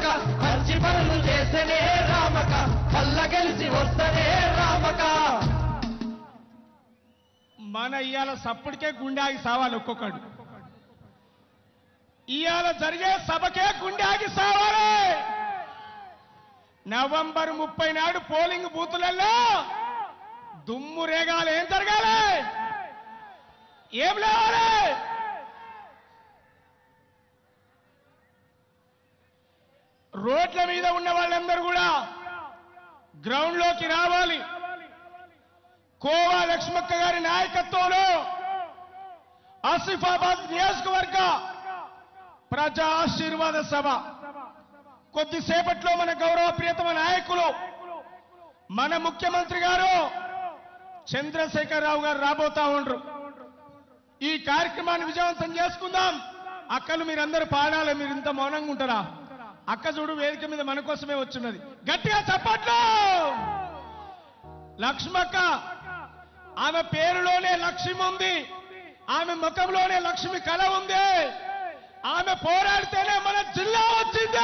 రామక మంచి పనులు చేస్తేనే రామక మల్ల గెలిచి వస్తేనే రామక మన ఇవాళ సప్పుడికే గుండె ఆగి సావాలి ఒక్కొక్కడు ఇవాళ జరిగే సభకే గుండె ఆగి సావాలి నవంబర్ ముప్పై నాడు పోలింగ్ బూతులలో దుమ్ము రేగాలి ఏం జరగాలి ఏం లేవాలి రోడ్ల మీద ఉన్న వాళ్ళందరూ కూడా గ్రౌండ్ లోకి రావాలి కోవా లక్ష్మక్క గారి నాయకత్వంలో ఆసిఫాబాద్ నియోజకవర్గ ప్రజా ఆశీర్వాద సభ కొద్దిసేపట్లో మన గౌరవ ప్రియతమ నాయకులు మన ముఖ్యమంత్రి గారు చంద్రశేఖరరావు గారు రాబోతా ఉండ్రు ఈ కార్యక్రమాన్ని విజయవంతం చేసుకుందాం అక్కలు మీరందరూ పాడాలి మీరు ఇంత మౌనంగా ఉంటారా అక్క చూడు వేదిక మీద మన కోసమే వచ్చినది గట్టిగా చెప్పట్లు లక్ష్మక్క ఆమె పేరులోనే లక్ష్మి ఉంది ఆమె ముఖంలోనే లక్ష్మి కళ ఉంది ఆమె పోరాడితేనే మన జిల్లా వచ్చింది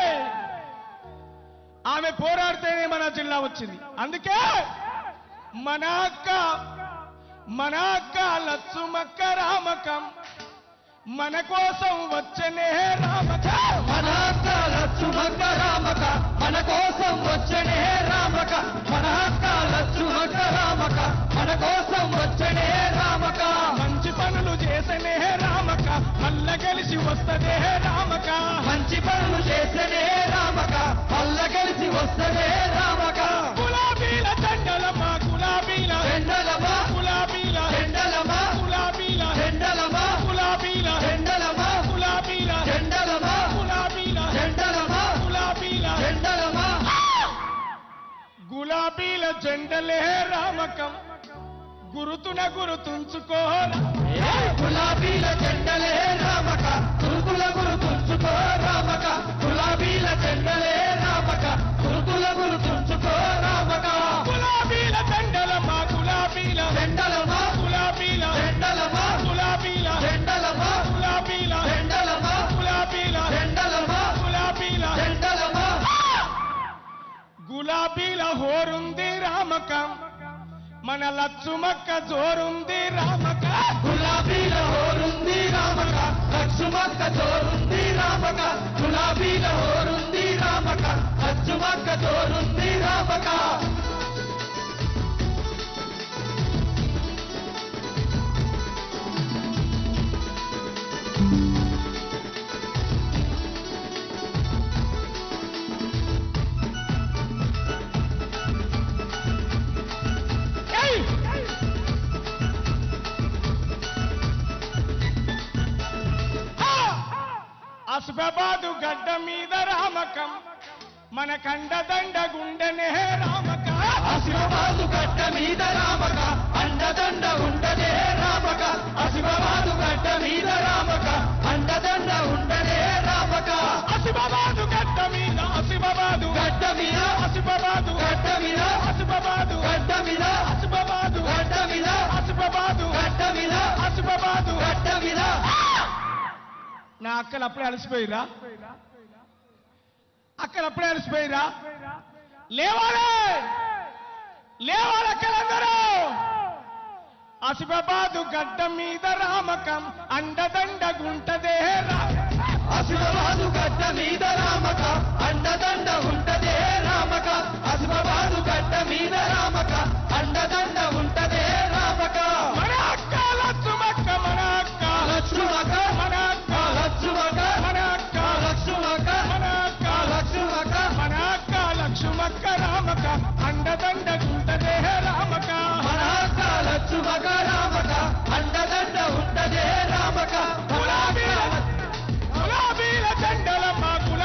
ఆమె పోరాడితేనే మన జిల్లా వచ్చింది అందుకే మన అక్క మన అక్క లచ్చుమక్క రామకం మన కోసం వచ్చనే రామక మన అక్క లచ్చుమక్క రామక మన కోసం వచ్చనే రామక మన అక్క లచ్చుమక్క రామక మన కోసం వచ్చనే రామక మంచి పనులు చేసనే రామక మల్ల గెలిచి వస్తదే రామక మంచి పనులు చేస్తేనే రామక మల్ల గెలిచి వస్తనే రామక గులాబీల జెండలమా గులాబీల ఎండలమా గులాబీల ఎండలమా గులాబీల ఎండలమా గులాబీల ఎండలమా గులాబీల ఎండలమా గులాబీల ఎండలమా గులాబీల ఎండలమా గులాబీల జెండలే రామకం గురుతున గురుతుంచుకోరా గులాబీల జెండలే రామక గురుకుల గురు తుంచుకో రామక గులాబీల జెండలే రామక గురుకుల గురు తుంచుకో రామక గులాబీల జెండలమా గులాబీల జెండలమా గులాబీల జెండలమా గులాబీల జెండలమా గులాబీల జెండలమా గులాబీల జెండలమా గులాబీల జెండలమా గులాబీల హోరుంది రామకం మన లచ్చుమక్క జోరుంది రామక గులాబీల హోరుంది రామక లక్ష్మక్క జోరుంది రామక గులాబీల హోరుంది రామక లక్ష్మక్క జోరుంది రామక ఏయ్! ఆ! అస్బాబాదు గడ్డ మీద రామకం మన కండదండ గుండెనే రామక అశివబాదు గడ్డ మీద రామక అండదండ ఉండదే రామక అశివబాదు గడ్డ మీద రామక అండదండ ఉండదే రామక అసిబాబాదు గడ్డ మీద అసిబాబాదు గడ్డ మీద అసిబాబాదు గడ్డ మీద అసిబాబాదు గడ్డ మీద అసిబాబాదు గడ్డ మీద అసిబాబాదు గడ్డ మీద అసిబాబాదు గడ్డ మీద నా అక్కలు అప్పుడే అలసిపోయిరా అక్కలు అప్పుడే అలసిపోయిరా లేవాలి లేవాలి అక్కలందరూ అసిబాబాదు గడ్డ మీద రామకం అండదండ గుంటదే రా అశివబాదు గడ్డ మీద రామక అండదండ ఉంటదే రామక అశివబాదు గడ్డ మీద రామక అండదండ ఉంటదే రామక మన అక్క లచ్చుమక్క మన అక్క లక్ష్మక మన అక్క లక్ష్మక మన అక్క లక్ష్మక మన అక్క లక్ష్మక మన అక్క లక్ష్మక్క రామక అండదండ గుంటదే రామక మన అక్క లక్ష్మక రామక అండదండ ఉంటదే రామక గులాబీల గులాబీల జెండలమ్మ గులాబీల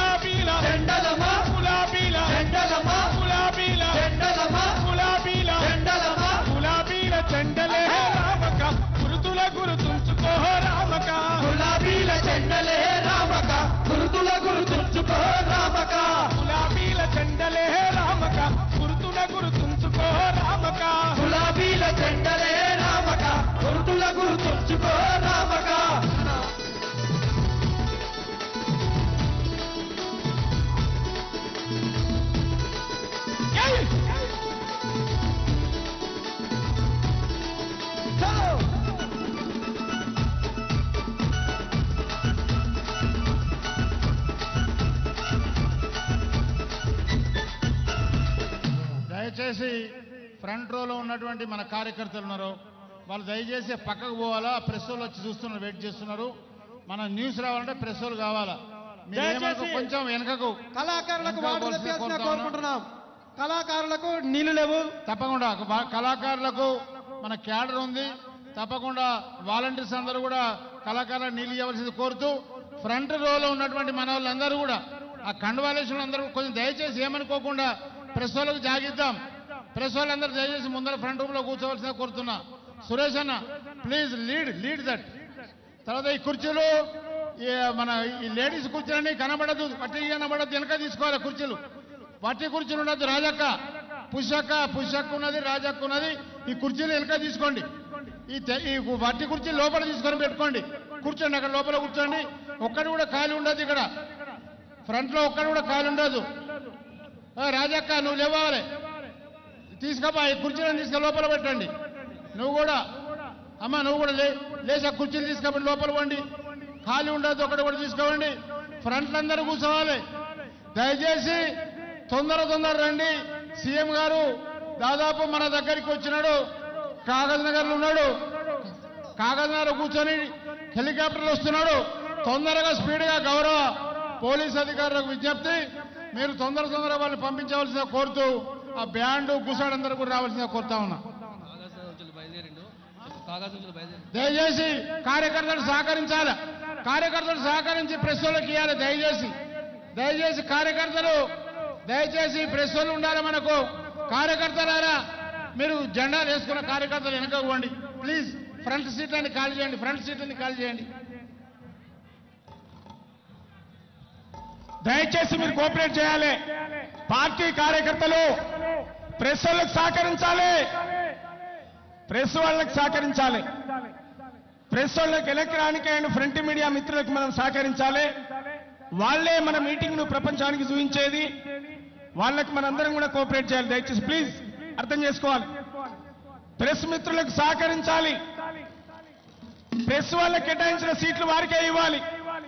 దయచేసి ఫ్రంట్ రోలో ఉన్నటువంటి మన కార్యకర్తలు ఉన్నారు వాళ్ళు దయచేసి పక్కకు పోవాలా ప్రెస్ వాళ్ళు వచ్చి చూస్తున్నారు వెయిట్ చేస్తున్నారు మన న్యూస్ రావాలంటే ప్రెస్ వాళ్ళు కావాలా మీరు ఏమనుకో దయచేసి కొంచెం వెనకకు కళాకారులకు ఇంకా వార్డు వరుసగా తెప్పాల్సిన కోరుతా ఉన్నాం. కోరుకుంటున్నాం కళాకారులకు నీళ్లు లేవు తప్పకుండా బా- కళాకారులకు మన క్యాడర్ ఉంది తప్పకుండా వాలంటీర్స్ అందరూ కూడా కళాకారులకు నీళ్ళు ఇవ్వాల్సింది కోరుతూ ఫ్రంట్ రోలో ఉన్నటువంటి మన వాళ్ళందరూ కూడా ఆ కండవాలేసిన అందరూ కొంచెం దయచేసి ఏమనుకోకుండా ప్రెస్ వాళ్ళకు జాగిద్దాం ప్రెస్ వాళ్ళందరూ దయచేసి ముందర ఫ్రంట్ రూమ్ లో కూర్చోవలసిందిగా కోరుతున్నా సురేష్ అన్న ప్లీజ్ లీడ్ లీడ్ దట్ తర్వాత ఈ కుర్చీలు ఈ మన ఈ లేడీస్ కుర్చీలన్నీ కనబడదు పట్టి కనబడదు వెనక తీసుకోవాలి కుర్చీలు పట్టి కుర్చీలు ఉండదు రాజక్క పుషక్క పుషక్క ఉన్నది రాజక్క ఉన్నది ఈ కుర్చీలు వెనక తీసుకోండి ఈ తె- ఈ వట్టి కుర్చీ లోపల తీసుకొని పెట్టుకోండి కూర్చోండి అక్కడ లోపల కూర్చోండి ఒక్కడి కూడా ఖాళీ ఉండదు ఇక్కడ ఫ్రంట్ లో ఒక్కడి కూడా ఖాళీ ఉండదు ఆ, రాజక్క నువ్వు లేవాలి తీసుకపో ఈ కుర్చీలను తీసుకొని లోపల పెట్టండి నువ్వు కూడా అమ్మ నువ్వు కూడా లే లేచి ఆ కుర్చీలు తీసుకపోండి లోపల పోండి ఖాళీ ఉండదు ఒకటి కూడా తీసుకోవండి ఫ్రంట్లు అందరూ కూర్చోవాలి దయచేసి తొందర తొందర రండి సీఎం గారు దాదాపు మన దగ్గరికి వచ్చినాడు కాగజ్ నగర్లో ఉన్నాడు కాగజ్ నగర్ కూర్చొని హెలికాప్టర్లు వస్తున్నాడు తొందరగా స్పీడ్గా గౌరవ పోలీస్ అధికారులకు విజ్ఞప్తి మీరు తొందర తొందరగా వాళ్ళని పంపించవలసిన కోరుతూ ఆ బ్యాండ్ గుసాడందరూ కూడా రావాల్సిందిగా కోరుతా ఉన్నా కాగజ్ నుంచి బయలుదేరిండు కాగజ్ నుంచి బయలుదేరి దయచేసి కార్యకర్తలు సహకరించాలి కార్యకర్తలు సహకరించి ప్రెస్ వాళ్ళకి ఇవ్వాలి దయచేసి దయచేసి కార్యకర్తలు దయచేసి ప్రెస్ వాళ్ళు ఉండాలి మనకు కార్యకర్తలారా మీరు జెండాలు వేసుకున్న కార్యకర్తలు వెనక పోండి ప్లీజ్ ఫ్రంట్ సీట్లని ఖాళీ చేయండి ఫ్రంట్ సీట్లని ఖాళీ చేయండి దయచేసి మీరు కోఆపరేట్ చేయాలి పార్టీ కార్యకర్తలు ప్రెస్ వాళ్ళకి సహకరించాలి ప్రెస్ వాళ్ళకి సహకరించాలి ప్రెస్ వాళ్ళకి ఎలక్ట్రానిక్ అండ్ ఫ్రంట్ మీడియా మిత్రులకు మనం సహకరించాలి వాళ్ళే మన మీటింగ్ ను ప్రపంచానికి చూపించేది వాళ్ళకి మనందరం కూడా కోఆపరేట్ చేయాలి దయచేసి ప్లీజ్ అర్థం చేసుకోవాలి ప్రెస్ మిత్రులకు సహకరించాలి ప్రెస్ వాళ్ళకి కేటాయించిన సీట్లు వారికే ఇవ్వాలి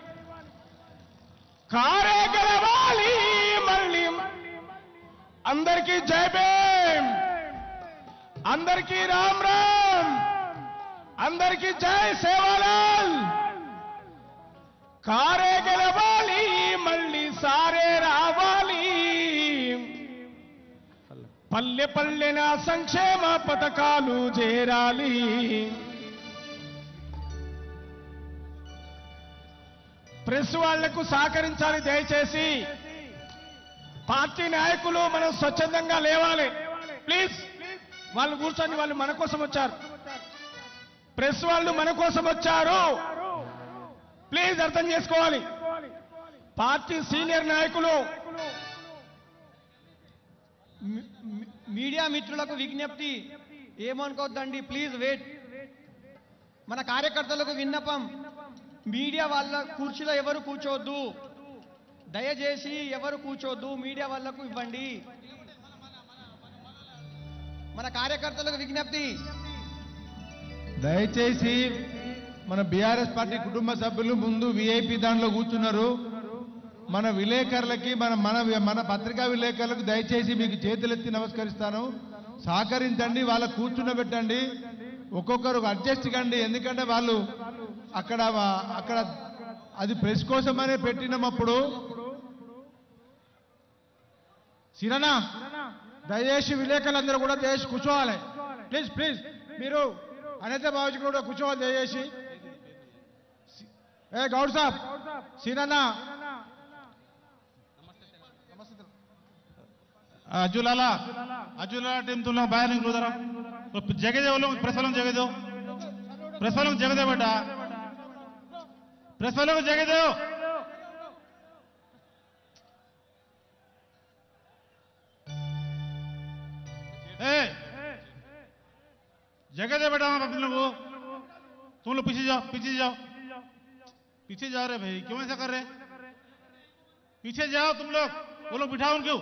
కారే గెలవాలి మళ్ళీ అందరికీ జై భీమ్ అందరికీ రామ్ రామ్ అందరికీ జై సేవాలాల్ కారే గెలవాలి మళ్ళీ సారే రావాలి పల్లె పల్లెన సంక్షేమ పథకాలు చేరాలి ప్రెస్ వాళ్లకు సహకరించాలి దయచేసి పార్టీ నాయకులు మనం స్వచ్ఛందంగా లేవాలి ప్లీజ్ వాళ్ళు కూర్చొని వాళ్ళు మన కోసం వచ్చారు ప్రెస్ వాళ్ళు మన కోసం వచ్చారు ప్లీజ్ అర్థం చేసుకోవాలి పార్టీ సీనియర్ నాయకులు మీ- మీ- మీడియా మిత్రులకు విజ్ఞప్తి ఏమనుకోవద్దండి ప్లీజ్ వెయిట్ మన కార్యకర్తలకు విన్నపం మీడియా వాళ్ళ కుర్చీలో ఎవరు కూర్చోవద్దు దయచేసి ఎవరు కూర్చోవద్దు మీడియా వాళ్ళకు ఇవ్వండి మన కార్యకర్తలకు విజ్ఞప్తి దయచేసి మన బీఆర్ఎస్ పార్టీ కుటుంబ సభ్యులు ముందు విఐపి దాంట్లో కూర్చున్నారు మన విలేకరులకి మన మన మన పత్రికా విలేకరులకు దయచేసి మీకు చేతులెత్తి నమస్కరిస్తాను సహకరించండి వాళ్ళ కూర్చుండబెట్టండి ఒక్కొక్కరు అడ్జస్ట్ కండి ఎందుకంటే వాళ్ళు అక్కడ వా- అక్కడ అది ప్రెస్ కోసమనే పెట్టినప్పుడు సిరనా దయచేసి విలేకరులందరూ కూడా దయచేసి కూర్చోవాలి ప్లీజ్ ప్లీజ్ మీరు అనిత బాబుజీ కూడా కూర్చోవాలి దయచేసి ఏ గౌడ్ సాబ్ సీనన్న अजुलाला अजुलाला टीम तुम लोग बाहर निकलो जरा तो जगह दे वो लोग प्रेस वालों को जगह दो प्रेस वालों को जगह दे बेटा प्रेस वालों को जगह दो ए जगह दे बेटा आप अपने लोगों को तुम लोग पीछे जाओ पीछे जाओ पीछे जा रहे भाई क्यों ऐसा कर रहे पीछे जाओ तुम लोग वो लोग बिठाओ उनको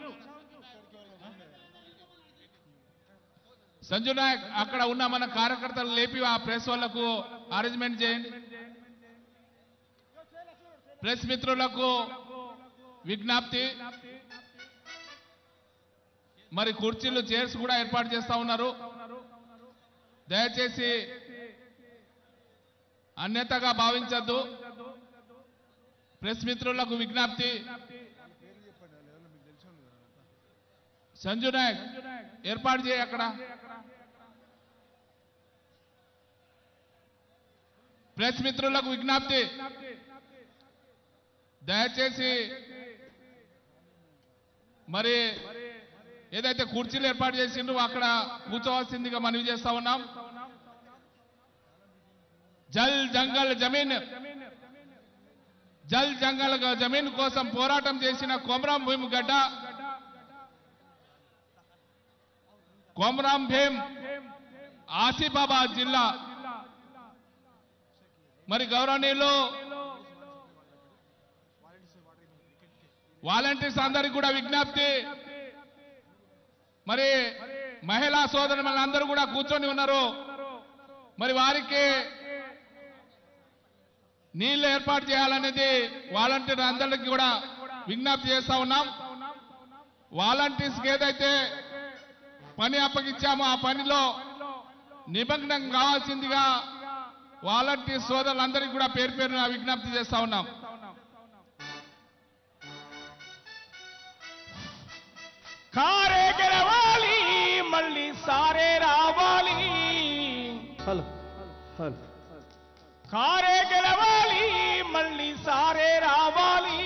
సంజు నాయక్ అక్కడ ఉన్న మన కార్యకర్తలు లేపి ఆ ప్రెస్ వాళ్లకు అరేంజ్మెంట్ చేయండి ప్రెస్ మిత్రులకు విజ్ఞప్తి మరి కుర్చీలు చైర్స్ కూడా ఏర్పాటు చేస్తా ఉన్నారు దయచేసి అన్యతగా భావించద్దు ప్రెస్ మిత్రులకు విజ్ఞప్తి సంజు నాయక్ ఏర్పాటు చేయి అక్కడ ప్రెస్ మిత్రులకు విజ్ఞప్తి దయచేసి మరి ఏదైతే కుర్చీలు ఏర్పాటు చేసిండ్రో అక్కడ కూర్చోవాల్సిందిగా మనవి చేస్తా ఉన్నాం జల్ జంగల్ జమీన్ జల్ జంగల్ జమీన్ కోసం పోరాటం చేసిన కొమరం భీమ్ గడ్డ కొమరం భీమ్ ఆసిఫాబాద్ జిల్లా మరి గౌరవనీయులు వాలంటీర్స్ అందరికి కూడా విజ్ఞప్తి మరి మహిళా సోదరులు అందరూ కూడా కూర్చొని ఉన్నారు మరి వారికి నీళ్లు ఏర్పాటు చేయాలనేది వాలంటీర్ అందరికి కూడా విజ్ఞప్తి చేస్తా ఉన్నాం వాలంటీర్స్కి ఏదైతే పని అప్పగించామో ఆ పనిలో నిమగ్నం కావాల్సిందిగా వాలంటీర్ సోదరులందరికీ కూడా పేరు పేరున విజ్ఞప్తి చేస్తా ఉన్నాం కారే గెలవాలి మళ్ళీ సారే రావాలి హలో హలో కారే గెలవాలి మళ్ళీ సారే రావాలి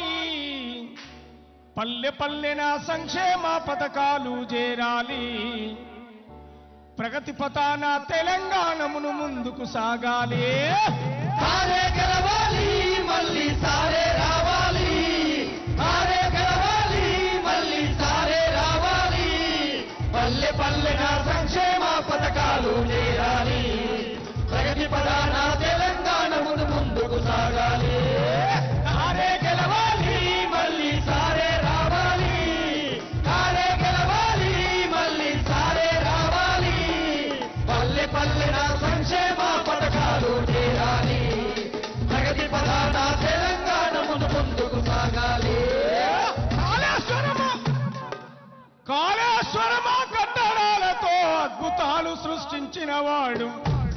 పల్లె పల్లెన సంక్షేమ పథకాలు చేరాలి ప్రగతి పతాన తెలంగాణమును ముందుకు సాగాలి సారే గెలవాలి మళ్ళీ సారే రావాలి సారే గెలవాలి మళ్ళీ సారే రావాలి పల్లె పల్లెన సంక్షేమ పథకాలు చేరాలి ప్రగతి ప్రధాన తెలంగాణ ముందు ముందుకు సాగాలి సారే గెలవాలి మళ్ళీ సారే రావాలి సారే గెలవాలి మళ్ళీ సారే రావాలి పల్లె పల్లెన సంక్షేమ పథకాలు చేరాలి ప్రగతి ప్రధాన తెలంగాణ ముందు ముందుకు సాగాలి కాళేశ్వరమా కాళేశ్వరమా కట్టడాలతో అద్భుతాలు సృష్టించిన వాడు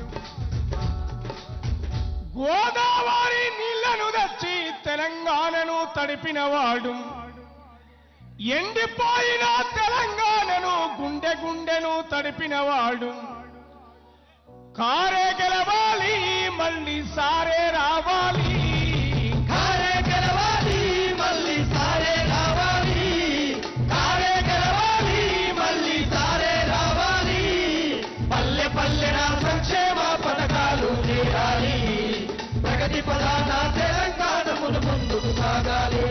గోదావరి నీళ్లను తెచ్చి తెలంగాణను తడిపినవాడు ఎండిపోయిన తెలంగాణను గుండె గుండెను తడిపినవాడు కారే గెలవాలి మళ్ళీ సారే రావాలి కారే గెలవాలి మళ్ళీ సారే రావాలి కారే గెలవాలి మళ్ళీ సారే రావాలి పల్లె పల్లెన సంక్షేమ పథకాలు చేరాలి ప్రగతి ప్రధాన తెలంగాణ ముందు ముందుకు సాగాలి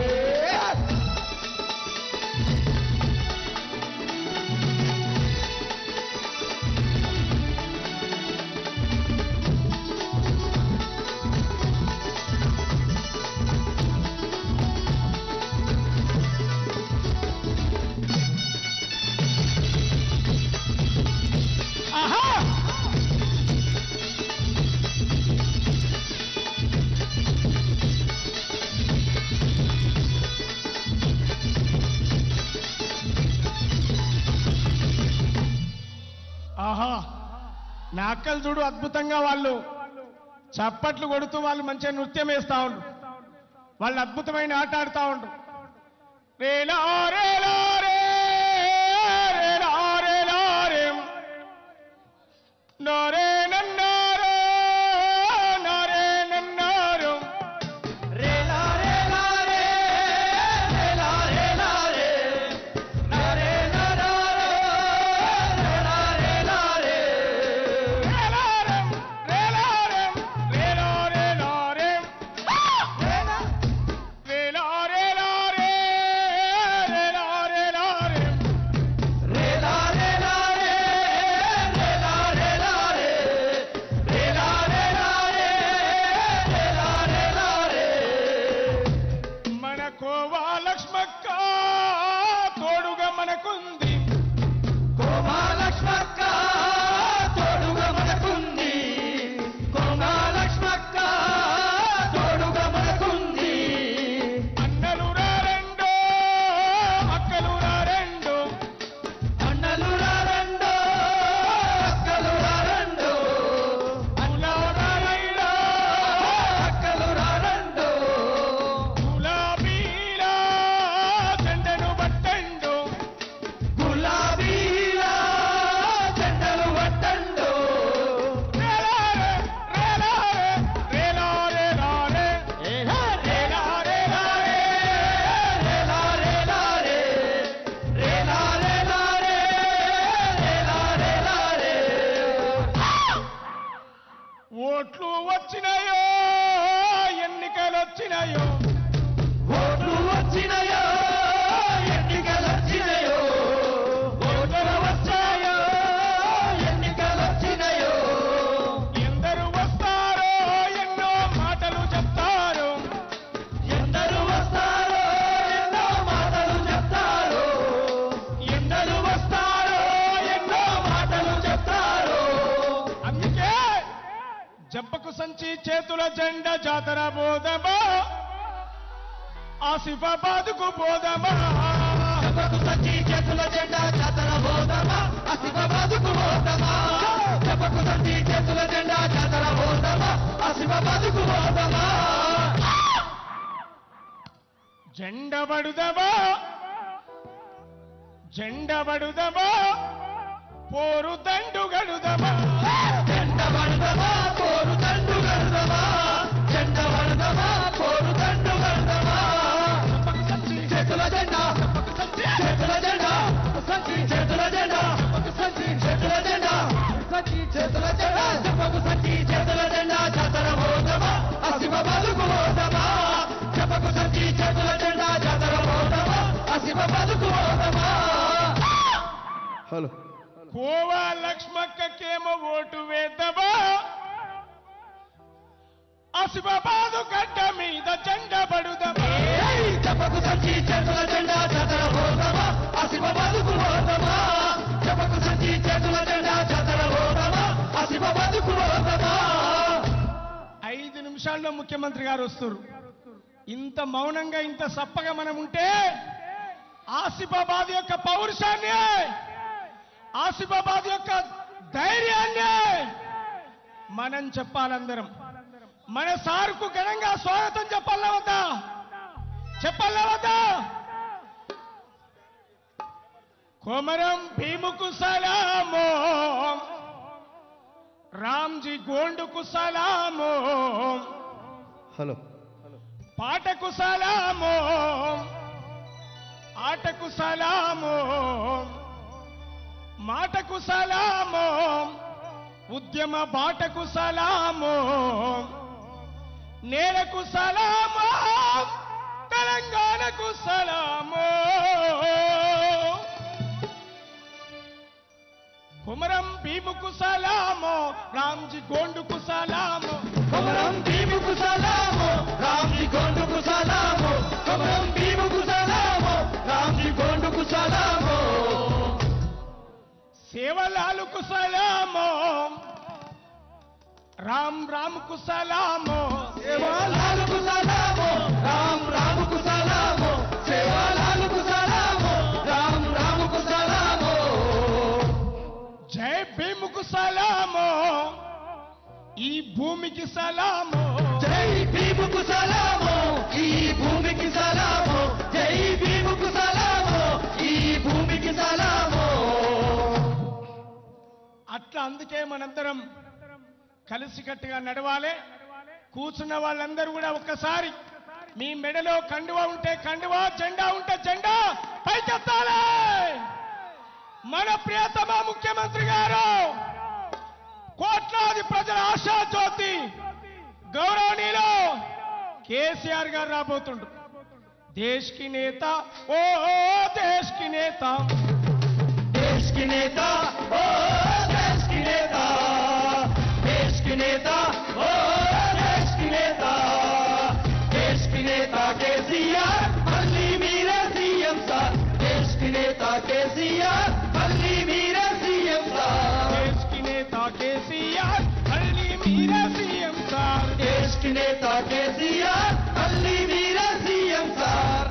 ఆహా ఆహా నా అక్కలు చూడు అద్భుతంగా వాళ్ళు చప్పట్లు కొడుతూ వాళ్ళు మంచిగా నృత్యం వేస్తా ఉండు వాళ్ళు అద్భుతమైన ఆట ఆడుతా ఉండు రేలా రేలా రే రేలా రేలా రే నరే నన్నారో నరే నన్నారో రేలా రేలా రే రేలా రేలా రే నరే నరారో రేలా రేలా రే రేలారం రేలారం రేలా రేలారం రేలా రేలా రేలా రే రేలా రేలారం రేలా రేలా రే రేలా రేలా రే చేతుల జెండ జాతర బోధమా ఆసిఫాబాద్కు పోదమా చెప్పకు సంచి చేతుల జెండా జాతర పోదమా ఆసిఫాబాదుకు పోదమా చెప్పకు సంచి చేతుల జెండా జాతర పోదమా ఆసిఫాబాదుకు పోదమా జెండ బడుదమా జెండ బడుదమా పోరు దండు గడుదమా జెండ వడదమా పోరు దండు గడదమా జెండ వడదమా పోరు దండు గడదమా చేతుల జెండా చేతుల జెండా సంచి చేతుల జెండా సంచి చేతుల జెండా సంచి చేతుల జెండా చెప్పకు సంచి చేతుల జెండా జాతర పోదమా అసిబాబాదుకు పోదమా చెప్పకు సంచి చేతుల జెండా జాతర పోదమా అసిబాబాదుకు పోదమా హలో కోవా లక్ష్మక్కకేమో ఓటు వేద్దామా ఆసిఫాబాదు గడ్డ మీద జెండ బడుదమా ఏయ్! చెప్పకు సంచి చేతుల జెండా జాతర పోదమా అసిబాబాదుకు పోదమా చెప్పకు సంచి చేతుల జెండా జాతర పోదమా అసిబాబాదుకు పోదమా ఐదు నిమిషాల్లో ముఖ్యమంత్రి గారు వస్తారు ఇంత మౌనంగా ఇంత సప్పగా మనం ఉంటే ఆసిఫాబాద్ యొక్క పౌరుషాన్ని ఆసిఫాబాద్ యొక్క ధైర్యాన్ని మనం చెప్పాలందరం మన సార్కు ఘనంగా స్వాగతం చెప్పాలా వద్దా చెప్పాలా వద్దా కొమరం భీముకు సలామో రామ్జీ గోండుకు సలామో హలో పాటకు సలామో ఆటకు సలామో మాటకు సలామో ఉద్యమ బాటకు సలామో నేలకు సలామో తెలంగాణకు సలామో కుమరం భీముకు సలామో రామ్జీ గోండుకు సలామో కొమరం భీముకు సలాము రామ్జీ గోండుకు సలాము కొమరం భీముకు సలాము రామ్జీ గోండుకు సలాము సేవలాలుకు సలామో రామ్ రామ్కు సలామో సేవాలాలకు సలాము రామ్ రాముకు సలాము సేవాలాలకు సలాము రామ్ రాముకు సలాము జై భీముకు సలామో ఈ భూమికి సలామో జై భీముకు సలాము ఈ భూమికి సలాము జై భీముకు సలాము ఈ భూమికి సలాము అట్లా అందుకే మనందరం కలిసికట్టుగా నడవాలి కూర్చున్న వాళ్ళందరూ కూడా ఒక్కసారి మీ మెడలో కండువా ఉంటే కండువా జెండా ఉంటే జెండా పైకెత్తాలి మన ప్రియతమ ముఖ్యమంత్రి గారు కోట్లాది ప్రజల ఆశా జ్యోతి గౌరవనీయులు కేసీఆర్ గారు రాబోతుండ్రు దేశ్ కి నేత ఓ దేశ్ కి నేత देश की नेता ओ देश की नेता देश की नेता ओ देश की नेता देश की नेता केसीआर मल्ली मीर सीएम सार देश की नेता केसीआर मल्ली मीर सीएम सार देश की नेता केसीआर हल्ली मीरा सीएम सार देश की नेता केसीआर मल्ली मीर सीएम सार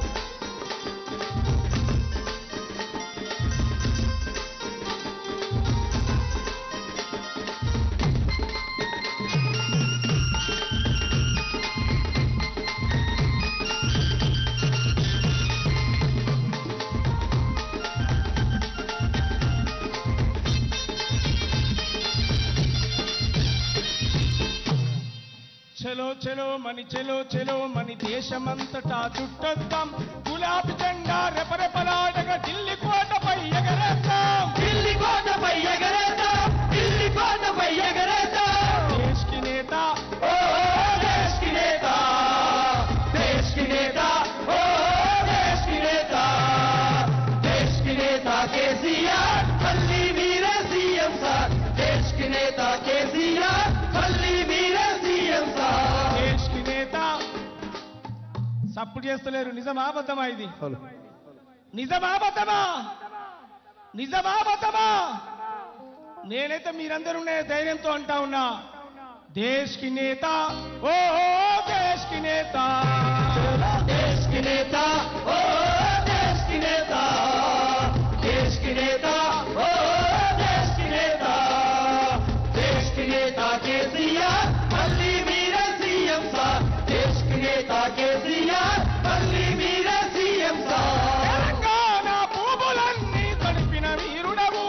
చలో చలో మని చలో చలో మని దేశమంతటా చుట్టొద్దాం గులాబీ జెండా రెపరెపలాడగా ఢిల్లీ కోటపై ఎగరేద్దాం दिल्ली कोट पै एगरेता दिल्ली कोट पै एगरेता దేశ్ కి నేత ओ देश की नेता देश की नेता ओ देश की नेता देश की नेता केसीआर मल्ली वीर सीएम सार देश की नेता केसीआर मल्ली वीर सीएम सार దేశ్ కి నేత సప్పుడు చేస్తలేరు నిజమా అబద్ధమా ఇది హలో నిజమా అబద్ధమా నిజమా అబద్ధమా నేనైతే మీరందరూ ధైర్యంతో అంటా ఉన్నా देश की नेता ओ देश की नेता देश की नेता ओ देश की नेता देश की नेता ओ देश की नेता देश की नेता केसीआर మళ్ళీ మీరే సీఎం సార్ దేశ్ కి నేత కేసీఆర్ మళ్ళీ మీరే సీఎం సార్ తెలంగాణ భూములన్నీ తడిపిన వీరుడవు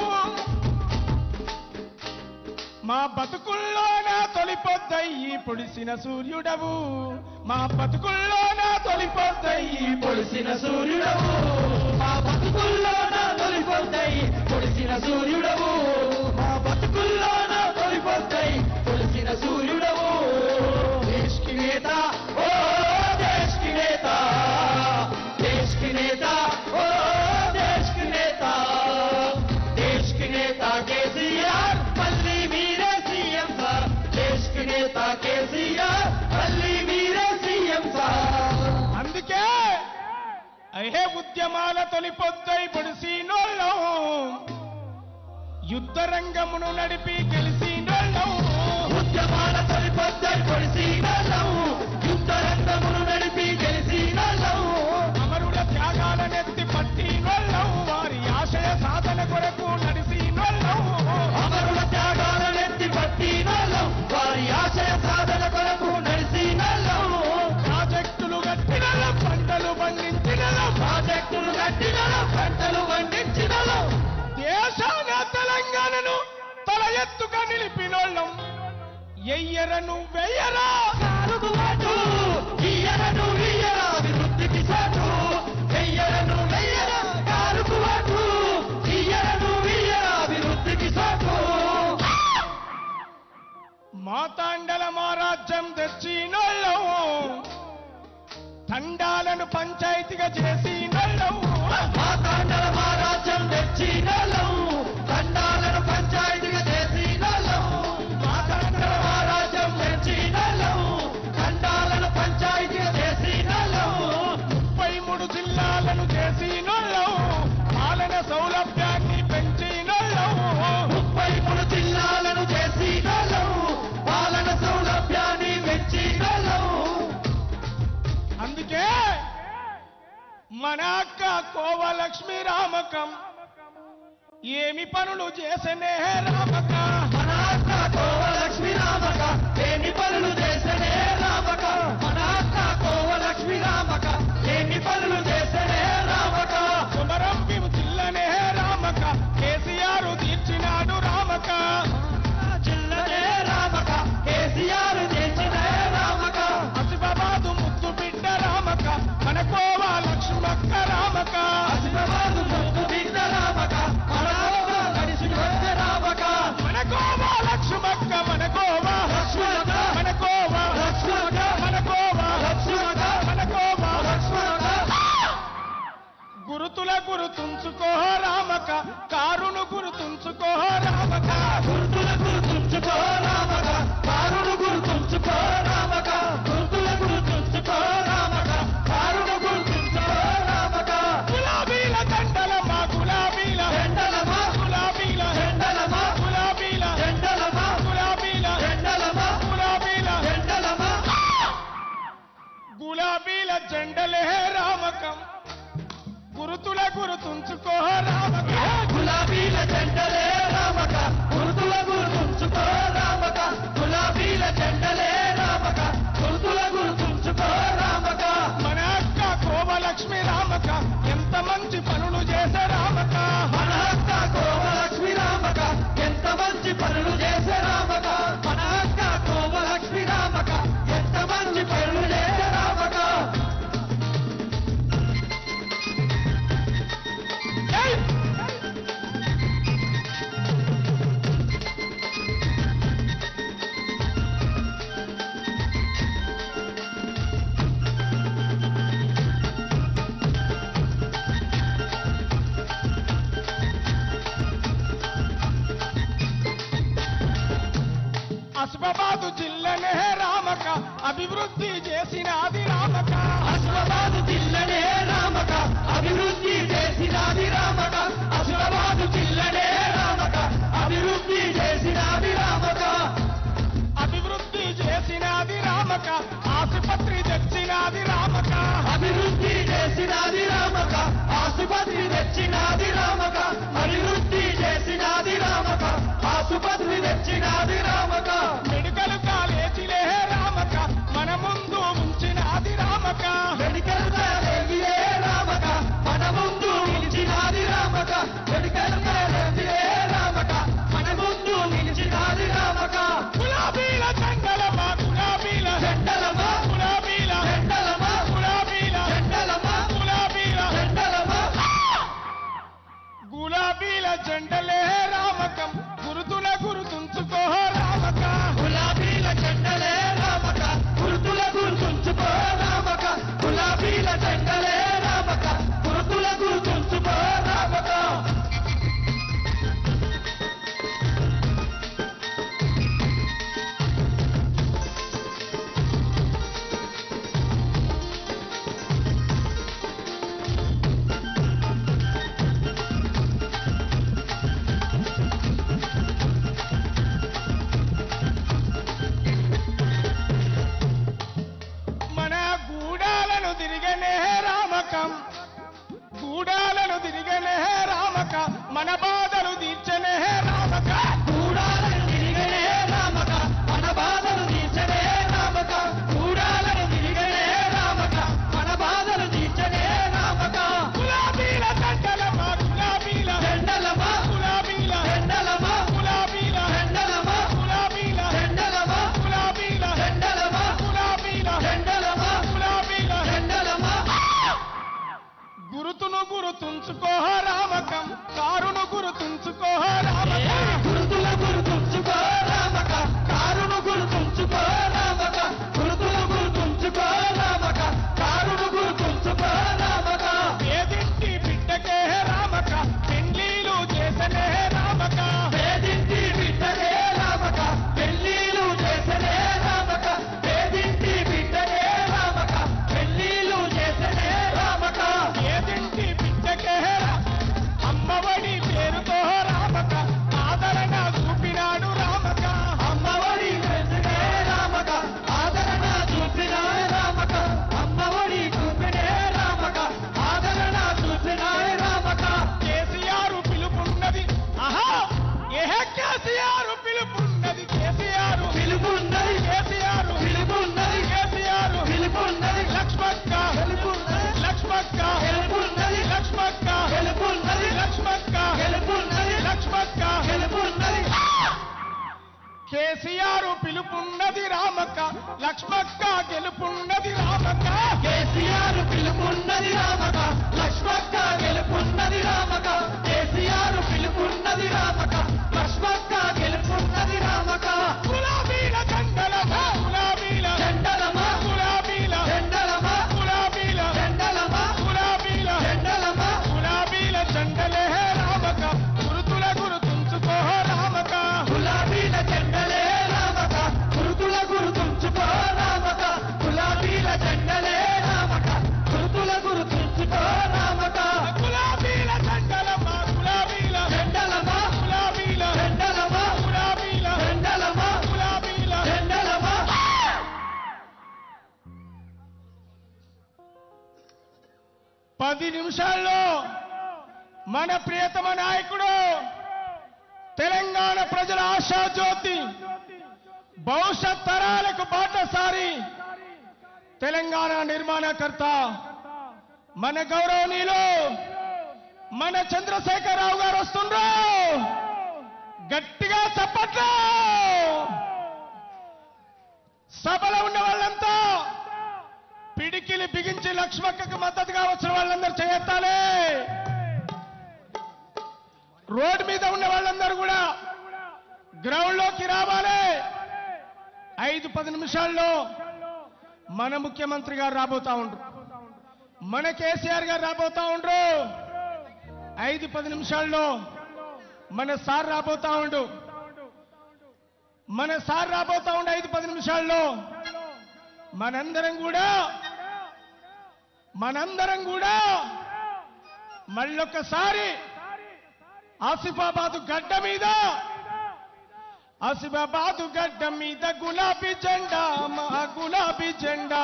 మా బతుకుల్లోన తొలిపొద్దయ్యి పొడిసిన సూర్యుడవు మా బతుకుల్లోన తొలిపొద్దయ్యి పొడిసిన సూర్యుడవు మా బతుకుల్లోన తొలిపోతాయి పొడిసిన సూర్యుడవు మా బతుకుల్లోన తొలిపోతాయి పొడిసిన సూర్యుడవు దేశ్ కి నేత ఓ దేశ్ కి నేత దేశ్ కి నేత ఓ దేశ్ కి నేత దేశ్ కి నేత కేసీఆర్ మళ్ళీ మీరే సీఎం సార్ దేశ్ కి నేత కేసీఆర్ మళ్ళీ మీరే సీఎం సార్ అందుకే అహే ఉద్యమాల తొలిపొద్దై పొడిసినోళ్ళం యుద్ధ రంగమును నడిపి గెలిసినోళ్ళం ఉద్యమాల తొలిపొద్దై పొడిసినోళ్ళం యుద్ధ రంగమును నడిపి గెలిసినోళ్ళం అమరుల త్యాగాలనెత్తి పట్టినోళ్ళం వారి ఆశయ సాధన కొరకు నడిసినోళ్ళం అమరుల త్యాగాలనెత్తి పట్టినోళ్ళం వారి ఆశయ సాధన కొరకు నడిసినోళ్ళం ప్రాజెక్టులు కట్టినోళ్ళం పంటలు పండించినోళ్ళం ప్రాజెక్టులు కట్టినోళ్ళం పంటలు పండించినోళ్ళం దేశాన తెలంగాణను తల ఎత్తుగా నిలిపినోళ్ళం ఎయ్యరను వెయ్యరా కారుకు వాటు ఇయ్యరను ఇయ్యర అభివృద్ధికి సాటు వెయ్యరను వెయ్యర కారుకు వాటు ఇయ్యరను ఇయ్యర అభివృద్ధికి సాటు మాతాండల మారాజ్యం తెచ్చినోళ్ళం తండాలను పంచాయతీగా చేసినోళ్ళం మాతాండల మహారాజ్యం తెచ్చినోళ్ళం తండాలను పంచాయతీగా చేసినోళ్ళం మాతాండల మహారాజ్యం తెచ్చినోళ్ళం తండాలను పంచాయతీగా చేసినోళ్ళం ముప్పై మూడు జిల్లాలను చేసినోళ్ళం పాలన సౌలభ్యాన్ని పెంచినోళ్ళం ముప్పై మూడు జిల్లాలను చేసినోళ్ళం పాలన సౌలభ్యాన్ని పెంచినోళ్ళం అందుకే మన అక్క కోవలక్ష్మి రామకం ఏమి పనులు చేసనే రామక మన అక్క కోవలక్ష్మి రామక ఏమి పనులు చేసనే రామక మన అక్క కోవలక్ష్మి రామక ఏమి పనులు చేసనే రామక సుమరం వివు జిల్లనే రామక కేసీఆర్ తీర్చినాడు రామక జిల్లనే రామక కేసీఆర్ చేసినే రామక అసిబాబాదు ముద్దు బిడ్డ రామక మన కోవా లక్ష్మక్క రామక ఆసిఫాబాద్ ముద్దు బిడ్డ రామక మన అక్క నడిచి వచ్చే రామక మన కోవా లక్ష్మక్క మన కోవా లక్ష్మణ మన కోవా లక్ష్మణ మన కోవా లక్ష్మణ మన కోవా లక్ష్మణ గురుతుల గురుతుంచుకో రామక కారును గురుతుంచుకో రామక గుర్తుల గుర్తుంచుకో రామక కారును గుర్తుంచుకో రామక గుర్తుల గుర్తుంచుకో రామక కారును గుర్తుంచుకో రామక గులాబీల దండలమా గులాబీల ఎండలమా గులాబీల ఎండలమా గులాబీల ఎండలమా గులాబీల ఎండలమా గులాబీల ఎండలమా గులాబీల జెండలే రామకం గురుతుల గురుతుంచుకో రామక గులాబీల జెండలే రామక గుర్తుల గుర్తుంచుకో రామక గులాబీల జెండలే రామక గుర్తుల గుర్తుంచుకో రామక మన అక్క కోమలక్ష్మి రామక ఎంత మంచి పనులు చేసే రామక మన అక్క కోమలక్ష్మి రామక ఎంత మంచి పనులు చేసే రామక మన అక్క కోమలక్ష్మి రామక ఎంత మంచి పనులు చేసే రామక ఏయ్! అస్మాబాదు జిల్లనే రామక అభివృద్ధి చేసినది రామక అసలాబాదు జిల్లనే రామక అభివృద్ధి చేసినది రామక అసలాబాదు జిల్లనే రామక అభివృద్ధి చేసినది రామక అభివృద్ధి గూడాలను తిరిగనే రామక మన బాధలు తీర్చనే రామక కూడాలను తిరిగనే రామక మన బాధలు తీర్చనే రామక కూడాలను తిరిగనే రామక మన బాధలు తీర్చనే రామక గులాబీల దండలమా గులాబీల ఎండలమా గులాబీల ఎండలమా గులాబీల ఎండలమా గులాబీల ఎండలమా గులాబీల ఎండలమా గులాబీల ఎండలమా గులాబీల ఎండలమా గురుతును గురుతుంచుకో రామకం కారును గురుతుంచుకో రామకం గురుతుల గురుతుంచుకో రామక కారును గురుతుంచుకో రామక గురుతుల గురుతుంచుకో రామక కారును గురుతుంచుకో రామక ఏదింటి బిడ్డకే రామక పెళ్లీలు చేసనే రామక వేదింటి బిడ్డనే రామక పెళ్ళిళ్ళు చేసనే రామక వేదింటి బిడ్డనే రామక పెళ్ళిళ్ళు చేసనే రామక ఏదింటి బిడ్డకే రా- అమ్మఒడి పేరుతో రామక ఆదరణ చూపినాడు రామక అమ్మఒడి వెంటనే రామక ఆదరణ చూపిన రామక అమ్మఒడి చూపినే రామక ఆదరణ చూపిన రామక కేసీఆర్ పిలుపున్నది ఆహా ఏహే కేసీఆర్ పిలుపున్నది కేసీఆర్ పిలుపున్నది కేసీఆర్ పిలుపున్నది కేసీఆర్ పిలుపున్నది లక్ష్మక్క పిలుపున్నది లక్ష్మక్క గెలుపున్నది లక్ష్మక్క గెలుపున్నది లక్ష్మక్క గెలుపున్నది లక్ష్మక్క గెలుపున్నది కేసీఆర్ పిలుపున్నది రామక్క లక్ష్మక్క గెలుపున్నది రామక్క కేసీఆర్ పిలుపున్నది రామక లక్ష్మక్క గెలుపున్నది రామక కేసీఆర్ పిలుపున్నది రామక లక్ష్మక్క గెలుపున్నది రామక గులాబీల దండలమా గులాబీల జెండలమా గులాబీల జెండలమా గులాబీల జెండలమా గులాబీల జెండలమా గులాబీల జెండలే రామక గురుతుల గురుతుంచుకో రామక గులాబీల జెండలే రామక గురుతుల గురుతుంచుకో రామక గులాబీల జెండలే రామక గురుతుల గురుతుంచుకో రామక గులాబీల జెండలమా గులాబీల జెండలమా గులాబీల జెండలమా గులాబీల జెండలమా గులాబీల జెండలమా పది నిమిషాల్లో మన ప్రియతమ నాయకుడు తెలంగాణ ప్రజల ఆశాజ్యోతి భవిష్యత్ తరాలకు బాటసారి తెలంగాణ నిర్మాణకర్త మన గౌరవనీయులు మన చంద్రశేఖరరావు గారు వస్తుండ్రు గట్టిగా చప్పట్లు సభలో ఉన్న వాళ్ళంతా పిడికిలి బిగించి లక్ష్మక్కకు మద్దతుగా వచ్చిన వాళ్ళందరూ చేయెత్తాలి రోడ్డు మీద ఉన్న వాళ్ళందరూ కూడా గ్రౌండ్ లోకి రావాలి ఐదు పది నిమిషాల్లో మన ముఖ్యమంత్రి గారు రాబోతా ఉండ్రు మన కేసీఆర్ గారు రాబోతా ఉండ్రు ఐదు పది నిమిషాల్లో మన సార్ రాబోతా ఉండు మన సార్ రాబోతా ఉండు ఐదు పది నిమిషాల్లో మనందరం కూడా మనందరం కూడా మళ్ళొక్కసారి ఆసిఫాబాదు గడ్డ మీద ఆసిఫాబాదు గడ్డ మీద గులాబీ జెండా మా గులాబీ జెండా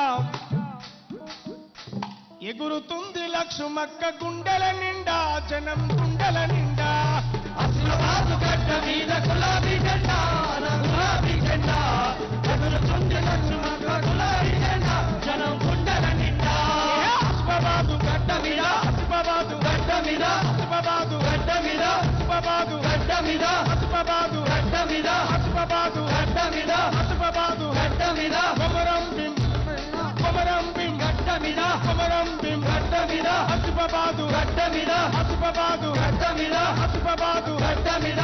ఎగురుతుంది లక్ష్మక్క గుండెల నిండా జనం గుండెల నిండా అసలు గడ్డ మీద గులాబీ జెండా నా గులాబీ జెండా ఎగురుతుంది లక్ష్మక్క గులాబీ జెండా జనం గుండెల నిండా ఆసిఫాబాదు గడ్డ మీద ఆసిఫాబాదు గడ్డ మీద ఆసిఫాబాదు గడ్డ మీద ఆసిఫాబాదు గడ్డ మీద ఆసిఫాబాదు గడ్డ మీద ఆసిఫాబాదు గడ్డ మీద ఆసిఫాబాదు గడ్డ మీద కొమరం భీం కొమరం భీం గడ్డ మీద కొమరం భీం గడ్డ మీద ఆసిఫాబాదు గడ్డ మీద ఆసిఫాబాదు గడ్డ మీద ఆసిఫాబాదు గడ్డ మీద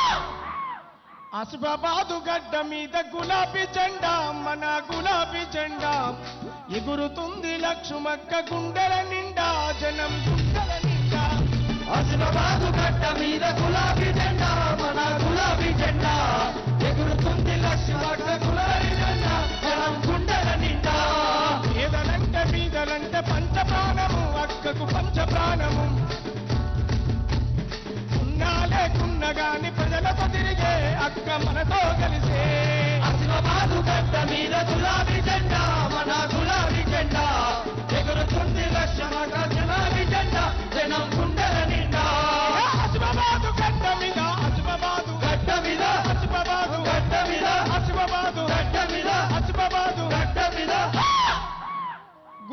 ఆసిఫాబాదు గడ్డ మీద గులాబీ జెండా మన గులాబీ జెండా ఎగురుతుంది లక్ష్మక్క గుండెల నిండా జనం గుండెల నిండా అసలు గడ్డ మీద గులాబీ జెండా మన గులాబీ జెండా ఎగురుతుంది లక్ష్మక్క గులాబీ జెండా జనం గుండెల నిండా ఏదనంటే బీదలంటే పంచ ప్రాణము అక్కకు పంచ ప్రాణము ఉన్నా లేకున్నా గాని ప్రజలతో తిరిగే అక్క మనతో కలిసే అసలు గడ్డ మీద గులాబీ జెండా మన గులాబీ జెండా ఎగురుతుంది లక్ష్మక్క గులాబీ జెండా జనం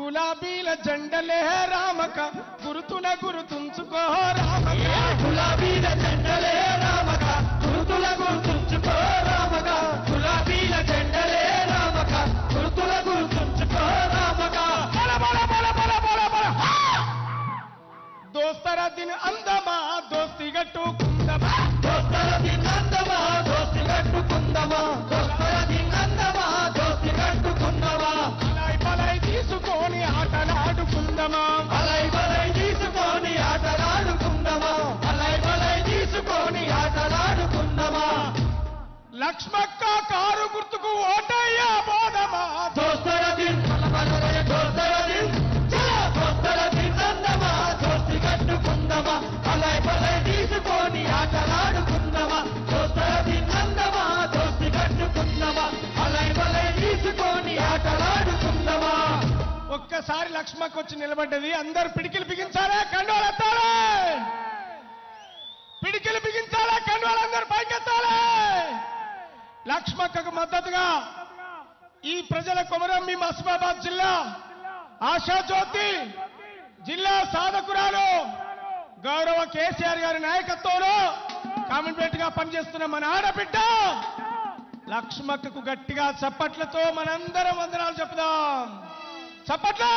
గులాబీల జెండలే రామక గురుతున గురుతుంచుకో రామక గులాబీల జెండలే రామక గురుతుల గుర్తుంచుకో రామక గులాబీల జెండలే రామక గురుతుల గుర్తుంచుకో రామక బల బల బల బల బల బల హా! దోస్తర దిన్ అందమా దోస్తి గట్టుకుందమా దోస్తల దిన్నందమా దోస్తి కట్టుకుందమా దోస్తల దిన్నందమా దోస్తి కట్టుకుందమా బలై బలై తీసుకొని ఆటలాడుకుందమా అలై బలై తీసుకొని ఆటలాడుకుందమా అలై బలై తీసుకొని ఆటలాడుకుందమా లక్ష్మక్క కారు గుర్తుకు ఓటయ్యా బోధమా దోస్తల దిన్ దోస్తల దిన్ చలో దోస్తల దిన్నందమా దోస్తి కట్టుకుందమా అలై బలై తీసుకొని ఆటలాడుకుందమా దోస్తల దిన్నందమా దోస్తి కట్టుకుందమా అలై బలై తీసుకొని ఆటలాడుకుందమా ఒక్కసారి లక్ష్మక్క వచ్చి నిలబడ్డది అందరు పిడికిలు బిగించాలా కండోలు ఎత్తాలి పిడికిలు బిగించాలా కండోలు అందరు పైకెత్తాలి లక్ష్మక్కకు మద్దతుగా ఈ ప్రజల కొమరం మీ మస్మాబాద్ జిల్లా ఆశాజ్యోతి జిల్లా సాధకురాలు గౌరవ కేసీఆర్ గారి నాయకత్వంలో కామెంటేట్ గా పనిచేస్తున్న మన ఆడబిడ్డ లక్ష్మక్కకు గట్టిగా చప్పట్లతో మనందరం వందనాలు చెప్దాం చప్పట్లు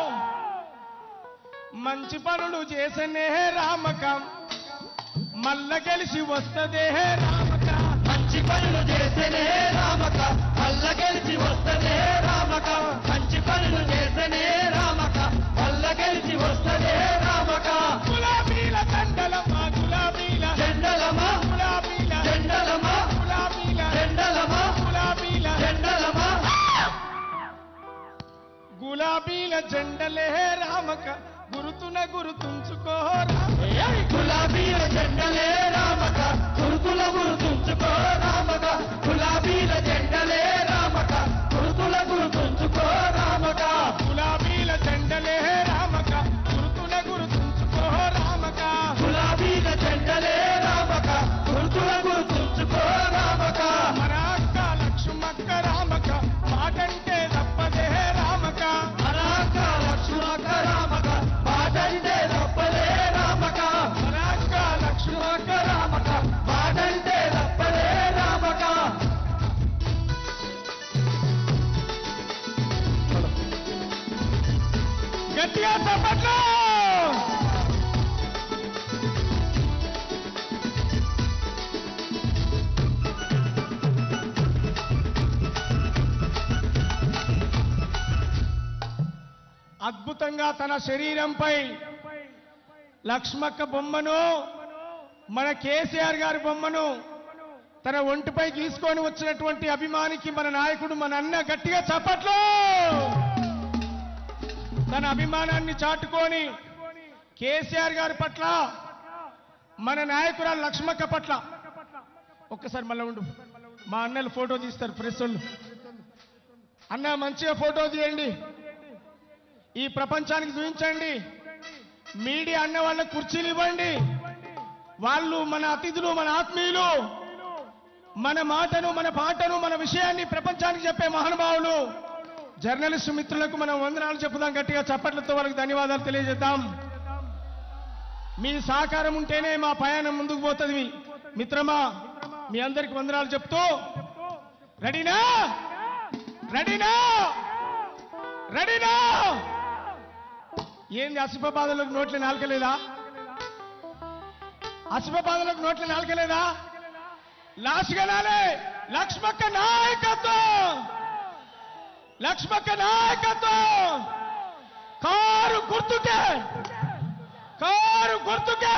మంచి పనులు చేసనే రామక మల్ల గెలిచి వస్తదే రామక మంచి పనులు చేస్తేనే రామక మల్ల గెలిచి వస్తనే రామక మంచి పనులు చేస్తేనే రామక మల్ల గెలిచి వస్తనే రామక గులాబీల దండలమా గులాబీల జెండలమా గులాబీల జెండలమా గులాబీల జెండలమా గులాబీల జెండలమా గులాబీల జెండలే రామక గురుతున గురుతుంచుకో రామ ఏయ్ గులాబీల జెండలే రామక గురుతుల గుర్తుంచుకో రామక గులాబీల జెండలే రామక గురుతుల గుర్తుంచుకో రామక గులాబీల జెండలే రామక గురుతున గురుతుంచుకో రామక గులాబీల జెండలే రామక గుర్తుల గుర్తుంచుకో రామక మన అక్క లక్ష్మక్క రామక మాటంటే తప్పదే రామక అనాక లక్ష్మక రామక మాటంటే తప్పలే రామక మన అక్క లక్ష్మక్క రామక మాటంటే తప్పలే రామక గట్టిగా చప్పట్లు అద్భుతంగా తన శరీరంపై లక్ష్మక్క బొమ్మను మన కేసీఆర్ గారి బొమ్మను తన ఒంటిపై గీసుకొని వచ్చినటువంటి అభిమానికి మన నాయకుడు మన అన్న గట్టిగా చప్పట్లు తన అభిమానాన్ని చాటుకొని కేసీఆర్ గారి పట్ల మన నాయకురాలు లక్ష్మక్క పట్ల ఒక్కసారి మళ్ళీ ఉండు మా అన్నలు ఫోటో తీస్తారు ప్రెస్ వాళ్ళు అన్న మంచిగా ఫోటో తీయండి ఈ ప్రపంచానికి చూపించండి మీడియా అన్న వాళ్ళకి కుర్చీలు ఇవ్వండి వాళ్ళు మన అతిథులు మన ఆత్మీయులు మన మాటను మన పాటను మన విషయాన్ని ప్రపంచానికి చెప్పే మహానుభావులు జర్నలిస్టు మిత్రులకు మనం వందనాలు చెప్పుదాం గట్టిగా చప్పట్లతో వాళ్ళకి ధన్యవాదాలు తెలియజేద్దాం మీ సహకారం ఉంటేనే మా ప్రయాణం ముందుకు పోతుంది మిత్రమా మీ అందరికి వందనాలు చెప్తూ రెడీనా రెడీనా రెడీనా ఏంది అసిఫాబాదులకు నోట్ల నాలుకలేదా అసిఫాబాదులకు నోట్ల నాలుకలేదా లాస్గనాలే లక్ష్మక్క నాయకత్వం లక్ష్మక్క నాయకత్వం కారు గుర్తుకే కారు గుర్తుకే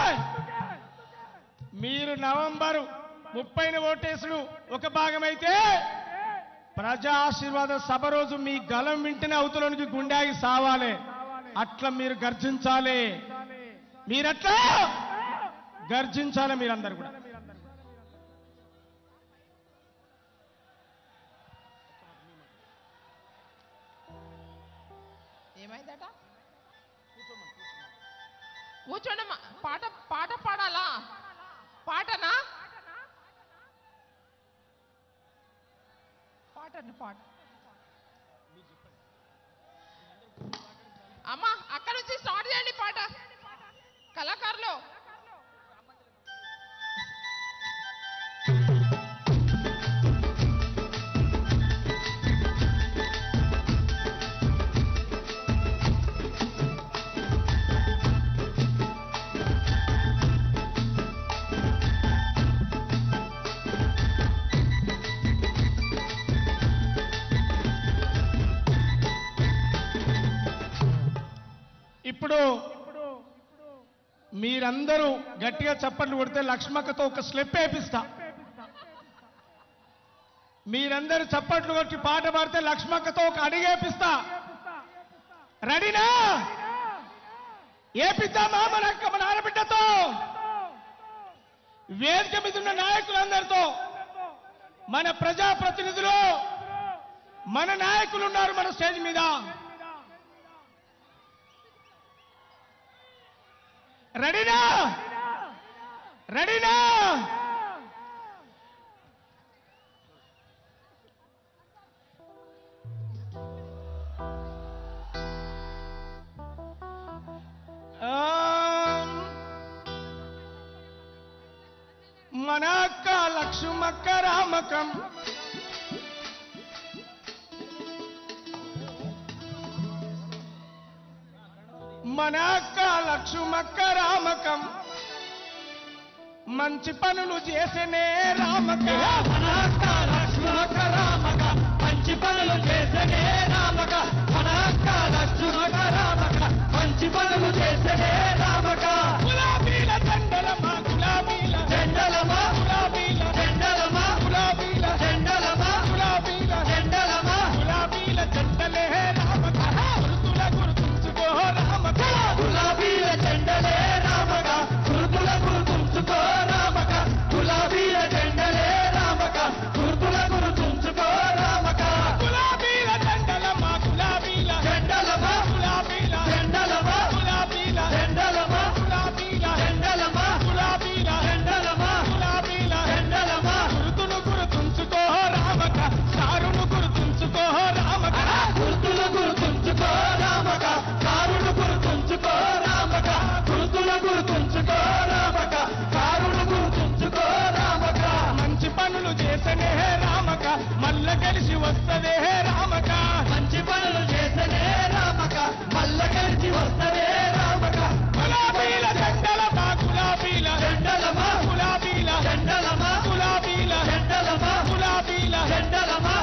మీరు నవంబరు ముప్పైన ఓటేసుడు ఒక భాగమైతే ప్రజా ఆశీర్వాద సభ రోజు మీ గలం వింటేనే అవతలోనికి గుండాగి సావాలి అట్లా మీరు గర్జించాలి మీరట్లా గర్జించాలి మీరందరూ కూడా ఏమైందట కూర్చోండమ్మా పాట పాట పాడాలా పాటనా పాటను పాట అమ్మా అక్కడ నుంచి స్టార్ట్ చేయండి పాట కళాకారులు ఇప్పుడు మీరందరూ గట్టిగా చప్పట్లు కొడితే లక్ష్మక్కతో ఒక స్లెప్ వేపిస్తా మీరందరూ చప్పట్లు కొట్టి పాట పాడితే లక్ష్మక్కతో ఒక అడిగేపిస్తా రెడీనా ఏపిద్దామా మన అక్క మన ఆడబిడ్డతో వేదిక మీద ఉన్న నాయకులందరితో మన ప్రజాప్రతినిధులు మన నాయకులు ఉన్నారు మన స్టేజ్ మీద రెడీనా రెడీనా ఆమ్, మన అక్క లక్ష్మక్క రామకం మన అక్క లక్ష్మక్క రామకం మంచి పనులు చేసేనే రామక మన అక్క లక్ష్మక్క రామక మంచి పనులు చేసేనే రామక మన అక్క లక్ష్మక్క రామక మంచి పనులు చేసేనే రామక గులాబీల జెండలమా గులాబీల జెండలమా గులాబీల జెండలమా గులాబీల జెండలమా గులాబీల జెండలమా గులాబీల జెండలే రామక గురుతుల గుర్తుంచుకో రామక గులాబీల జెండలే రామక గురుతుల గుర్తుంచుకో రామక గులాబీల జెండలే రామక గురుతుల గుర్తుంచుకో రామక గులాబీల జెండలమా గులాబీల జెండలమా గులాబీల జెండలమా గులాబీల జెండలమా గులాబీల జెండలమా గులాబీల జెండలమా గులాబీల జెండలమా గురుతును గుర్తుంచుకో రామక సారును గుర్తుంచుకో రామక గుర్తులు గుర్తుంచుకో రామక కారును గుర్తుంచుకో రామక గుర్తుల గుర్తుంచుకో రామక కారును గుర్తుంచుకో రామక మంచి పనులు చేసనే రామక మల్ల కలిసి వస్తదే రామక మంచి పనులు చేసనే రామక మల్ల కలిసి వస్తదే రామక గులాబీల జెండలమా గులాబీల జెండలమా గులాబీల జెండలమా గులాబీల జెండలమా గులాబీల జెండలమా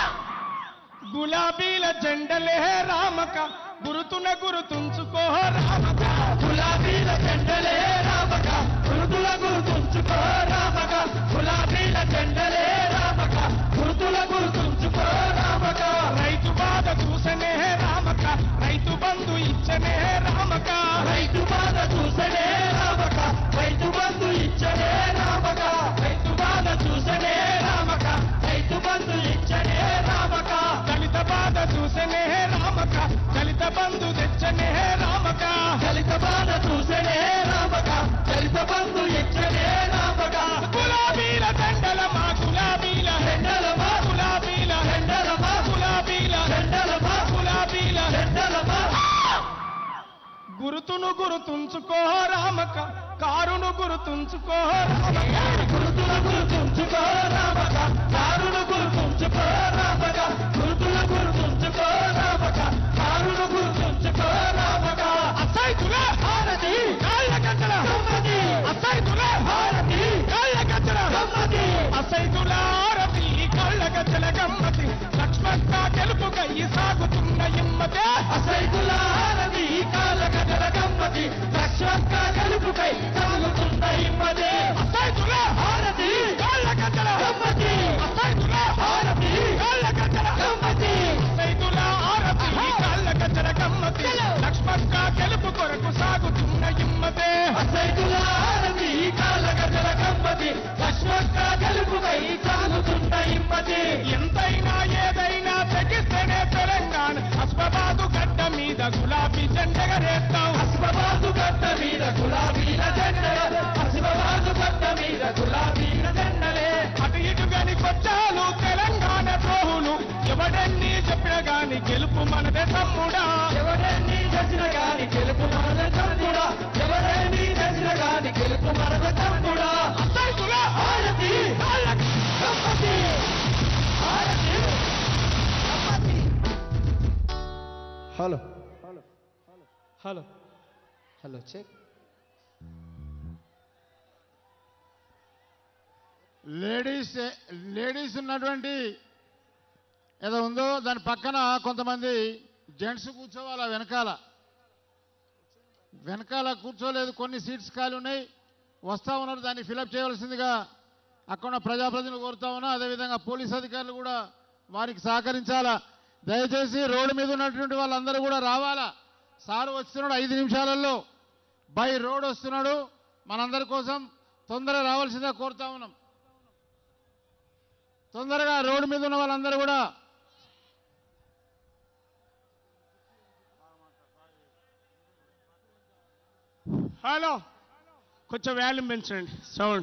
గులాబీల జెండలే రామక గురుతున గురుతుంచుకో రామక గులాబీల జెండలే రామక గురుతుల గురుతుంచుకో రామక గులాబీల జెండలే రామక గురుతుల గురుతుంచుకో రామక రైతు బాధ చూసనే రామక రైతు బంధు ఇచ్చనే రామక రైతు బాధ చూసనే రామక రైతు బంధు ఇచ్చనే రామక రైతు బాధ చూసనే రామక రైతు బంధు ఇచ్చనే రామక దళిత బాధ చూసనే రామక దళిత బంధు తెచ్చనే రామక దళిత బాధ చూసనే రామక దళిత బంధు ఇచ్చనే రామక గులాబీల దండలమా గులాబీల దండలమా గులాబీల దండలమా గులాబీల దండలమా గులాబీల దండలమా గురుతును గురుతుంచుకో రామక కారును గురుతుంచుకో రామక గురుతును గురుతుంచుకో రామక కారును గురుతుంచుకో రామక గురుతుల గురుతుంచుకో రామక కారును గురుతుంచుకో రామక అసైతుల భారతి కాళ్ళ గంటల గమ్మతి అసైతుల భారతి కాళ్ళ గంటల గమ్మతి అసైతుల ఆరతి కాళ్ళ గంటల గమ్మతి లక్ష్మణ గెలుపుకై సాగుతున్న ఇమ్మతే అసైతుల ఆరతి కాళ్ళ గంటల గమ్మతి లక్ష్మణ గెలుపుకై సాగుతున్న ఇమ్మతే అసైతుల భారతి కాళ్ళ గంటల గమ్మతి అసైతుల భారతి కాళ్ళ గంటల గమ్మతి అసైతుల ఆరతి కాళ్ళ గంటల గమ్మతి లక్ష్మణ గెలుపు కొరకు సాగుతున్న ఇమ్మతే అసైతుల ఆరతి కాళ్ళ గంటల గమ్మతి లక్ష్మణ గెలుపుకై సాగుతున్న ఇమ్మతి ఎంతైనా ఏదైనా తెగిస్తేనే తెలంగాణ అస్మబాదు గడ్డ మీద గులాబీ జెండగరేస్తాం అస్మబాదు గడ్డ మీద గులాబీల జెండలే అస్మబాదు గడ్డ మీద గులాబీల జెండలే అటు ఇటు గని కొచ్చాలు తెలంగాణ ద్రోహులు ఎవడెన్ని చెప్పిన గాని గెలుపు మనదే తమ్ముడా ఎవడెన్ని చెప్పిన hello hello hello check ladies ladies ఉన్నటువంటి ఏదో ఉందో దాని పక్కన కొంతమంది జెంట్స్ కూర్చోవాలా వెనకాల వెనకాల కూర్చోలేదు కొన్ని సీట్స్ ఖాళీ ఉన్నాయి వస్తా ఉన్నారు దాన్ని ఫిలప్ చేయవలసిందిగా అక్కడ ఉన్న ప్రజాప్రతినిధులు కోరుతా ఉన్నా అదేవిధంగా పోలీస్ అధికారులు కూడా వారికి సహకరించాలా దయచేసి రోడ్డు మీద ఉన్నటువంటి వాళ్ళందరూ కూడా రావాలా సారు వస్తున్నాడు ఐదు నిమిషాలలో బై రోడ్ వస్తున్నాడు మనందరి కోసం తొందరగా రావాల్సిందిగా కోరుతా ఉన్నాం తొందరగా రోడ్డు మీద ఉన్న వాళ్ళందరూ కూడా హలో కొంచెం వాల్యూమ్ పెంచండి సౌండ్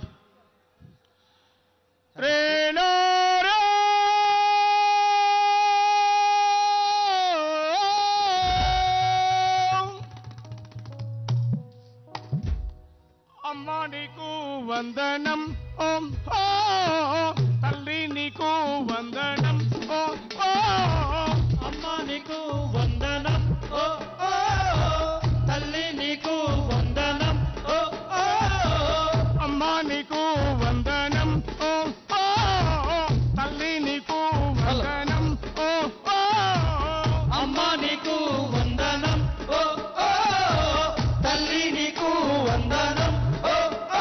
రేలో రే. అమ్మా నీకు వందనం ఓం ఓ తల్లి నీకు వందనం ఓ ఓ అమ్మా నీకు వందనం ఓ ఓ తల్లి నీకు వందనం ఓ ఓ అమ్మా నీకు వందనం ఓ ఓ తల్లి నీకు వందనం ఓ ఓ అమ్మా నీకు వందనం ఓ ఓ తల్లి నీకు వందనం ఓ ఓ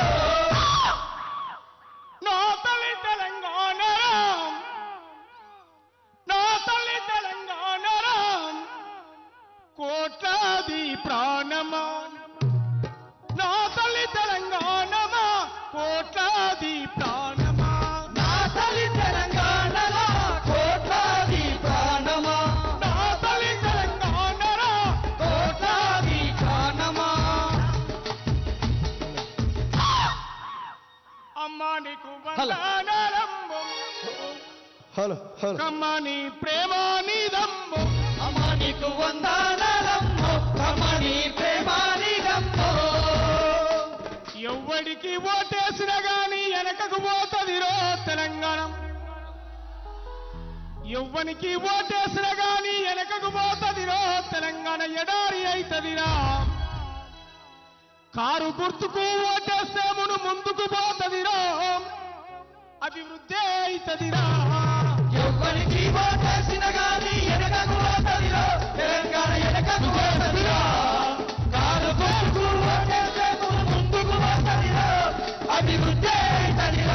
నా తల్లి తెలంగాణ రామ్ నా తల్లి తెలంగాణ రామ్ కోట్లాది ప్రాణమా నా తల్లి తెలంగాణమా కోట్లాది ప్రాణమా నా తల్లి తెలంగాణలా కోట్లాది ప్రాణమా నా తల్లి తెలంగాణరా కోట్లాది ప్రాణమా అమ్మా నీకు వందనాలంబం హలో హలో కమ్మని ప్రేమ నీదంబు అమ్మా నీకు వందనాలమ్మో కమ్మని ప్రేమానిదమ్మో ఎవ్వడికి ఓటేసినా గాని వెనకకు పోతదిరో తెలంగాణ ఎవ్వనికి ఓటేసినా గాని వెనకకు పోతదిరో తెలంగాణ ఎడారి అయితదిరా కారు గుర్తుకు ఓటేస్తే మును ముందుకు పోతదిరో అభివృద్ధి అయితదిరా ఎవ్వరికి ఓటేసిన గాని వెనకకు పోతదిరో తెలంగాణ వెనకకు పోతదిరో కారు కోరుకు ఓటేస్తే ముందు ముందుకు పోతదిరో అభివృద్ధి అయితదిరా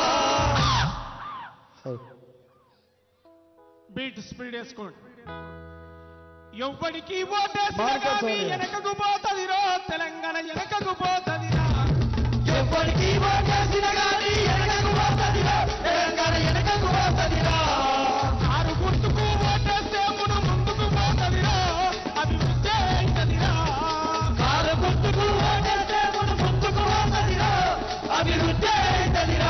బీట్ స్పీడ్ వేసుకోండి ఎవ్వడికి ఓటేసినా మార్కెట్ గాని సోనియా. వెనకకు పోతదిరో తెలంగాణ వెనకకు పోతదిరా ఎవ్వరికి ఓటేసిన గాని వెనకకు పోతదిరో తెలంగాణ వెనకకు పోతదిరో కారు గుర్తుకు ఓటేస్తే మును ముందుకు పోతదిరా అభివృద్ధి అయితదిరా కారు గుర్తుకు ఓటేస్తే ముందు ముందుకు పోతదిరో అభివృద్ధి అయితదిరా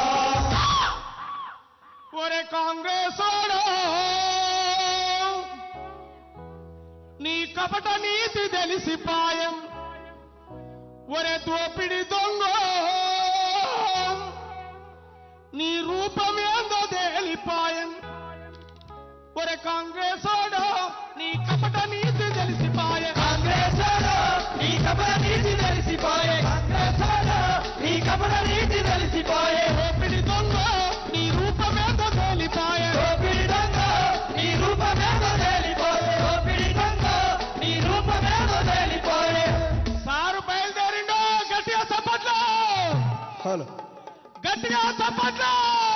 ఒరే కాంగ్రెస్ వాడు నీ కపట నీతి తెలిసిపాయం ఒరే దోపిడి దొంగ నీ రూపమేందో తేలిపాయం ఒరే కాంగ్రెస్ వాడు నీ కపట నీతి తెలిసిపాయం కాంగ్రెస్ వాడు నీ కపట నీతి తెలిసిపోయే కాంగ్రెస్ వాడు నీ కపట నీతి తెలిసిపోయే దోపిడి దొంగ నీ రూపమేందో తేలిపాయం దోపిడి దొంగ నీ రూపమేదో తేలిపోయే దోపిడి దొంగ నీ రూపమేదో తేలిపోయే సారు బయలుదేరిండో గట్టిగా చప్పట్లు హలో గట్టిగా చప్పట్లు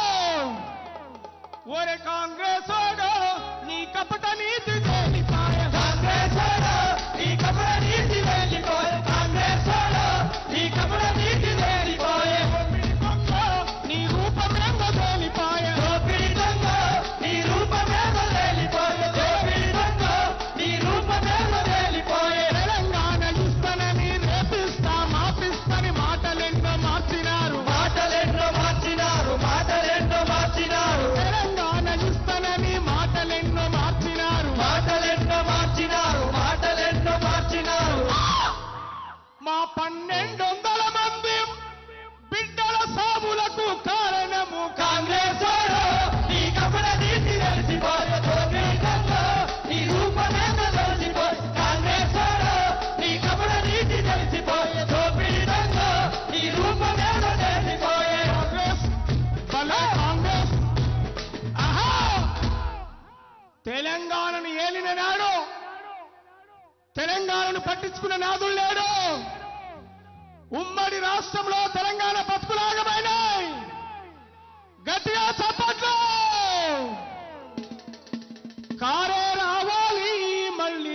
ఒరే కాంగ్రెస్ వాడు నీ కపట నీతి తేలిపాయ కాంగ్రెస్ వాడు నీ కపట నీతి వెళ్ళిపోయే కాంగ్రెస్ వాడు నీ కపట నీతి తేలిపోయే నీ రూపమేందో తేలిపాయ దోపిడి దొంగ నీ రూపమేదో తేలిపోయే దోపిడి దొంగ నీ రూపమేదో తేలిపోయే తెలంగాణ ఇస్తానని రేపిస్తా మాపిస్తని మాటలెన్నో మార్చినారు మాటలెన్నో మార్చినారు మాటలెన్నో మార్చినారు తెలంగాణ ఇస్తానని మాటలెన్నో మార్చినారు మాటలెన్నో మార్చినారు మాటలెన్నో మార్చినారు మా పన్నెండు వందల మంది బిడ్డల సాగులకు కారణము కాంగ్రెస్ వాడు నీ కపట నీతి తెలిసిపోయే దోపిడి దొంగ నీ రూపమేదో పేదోళ్ళు పట్టించుకున్న నాదులు లేడు ఉమ్మడి రాష్ట్రంలో తెలంగాణ బతుకులాగమైనాయి గట్టిగా చప్పట్లు కారే రావాలి మళ్ళీ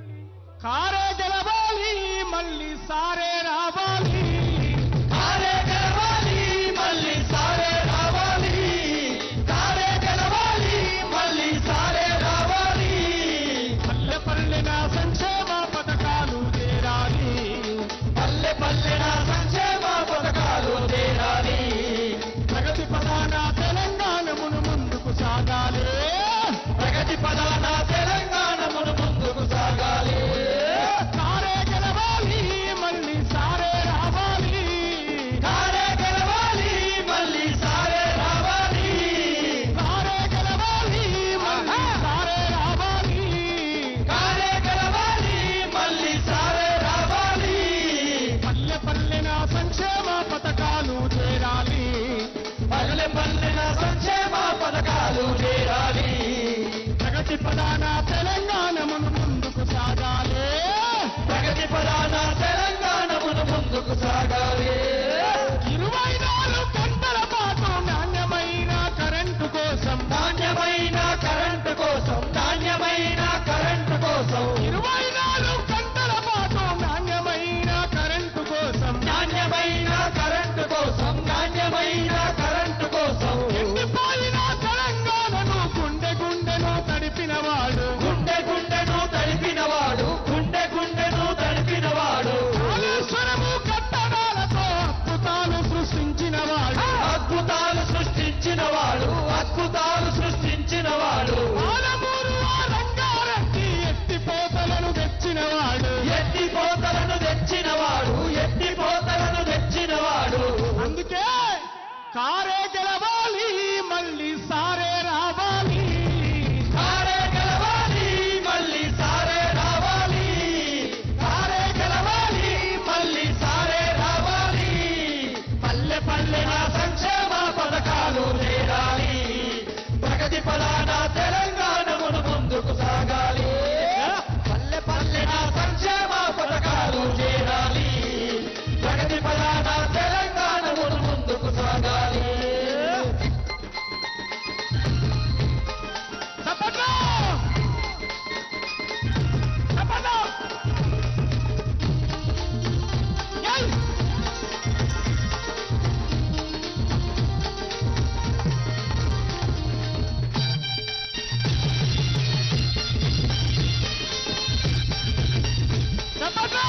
కారే గెలవాలి మళ్ళీ సారే రావాలి కారే గెలవాలి మళ్ళీ సారే రావాలి కారే గెలవాలి మళ్ళీ సారే రావాలి పల్లె పల్లెన సంక్షేమ పథకాలు చేరాలి పల్లె పల్లెన సంక్షేమ పథకాలు చేరాలి ప్రగతి ప్రధాన తెలంగాణమును ముందుకు సాగాలి ప్రగతి పదాన తెలంగాణమును ముందుకు సాగాలి కారే గెలవాలి మళ్ళీ సారే రావాలి కారే గెలవాలి మళ్ళీ సారే రావాలి కారే గెలవాలి మళ్ళీ సారే రావాలి కారే గెలవాలి మళ్ళీ సారే రావాలి పల్లె పల్లెన సంక్షేమ పథకాలు చేరాలి పల్లె పల్లెన సంక్షేమ పథకాలు చేరాలి ప్రగతి ప్రధాన తెలంగాణమును ముందుకు సాగాలి ప్రగతి పదాన తెలంగాణమును ముందుకు సాగాలి ఇరవై నాలుగు గంటల పాటు నాణ్యమైన కరెంటు కోసం నాణ్యమైన కరెంటు కోసం నాణ్యమైన కరెంటు కోసం ఇరవై నాలుగు గంటల పాటు నాణ్యమైన కరెంటు కోసం నాణ్యమైన కరెంటు కోసం నాణ్యమైన కరెంటు కోసం ఎండిపోయిన తెలంగాణను గుండె గుండెను తడిపినవాడు గుండె గుండెను తడిపినవాడు గుండె గుండెను తడిపినవాడు కాళేశ్వరము కట్టడాలతో అద్భుతాలు సృష్టించినవాడు అద్భుతాలు సృష్టించినవాడు అద్భుతాలు సృష్టించినవాడు పాలమూరు ఆ రంగారెడ్డి ఎత్తిపోతలను తెచ్చినవాడు ఎట్టి పోతలను తెచ్చినవాడు ఎట్టి పోతలను తెచ్చినవాడు అందుకే కారే గెలవాలి మళ్ళీ సారే రావాలి సారే గెలవాలి మళ్ళీ సారే రావాలి సారే గెలవాలి మళ్ళీ సారే రావాలి పల్లె పల్లెన సంక్షేమ పథకాలు చేరాలి ప్రగతి పదాన తెలంగాణమును ముందుకు సాగాలి పల్లె పల్లెన సంక్షేమ పథకాలు చేరాలి ప్రగతి పదాన తెలంగాణమును ముందుకు సాగాలి చప్పట్లు చప్పట్లు ఏయ్! చప్పట్లు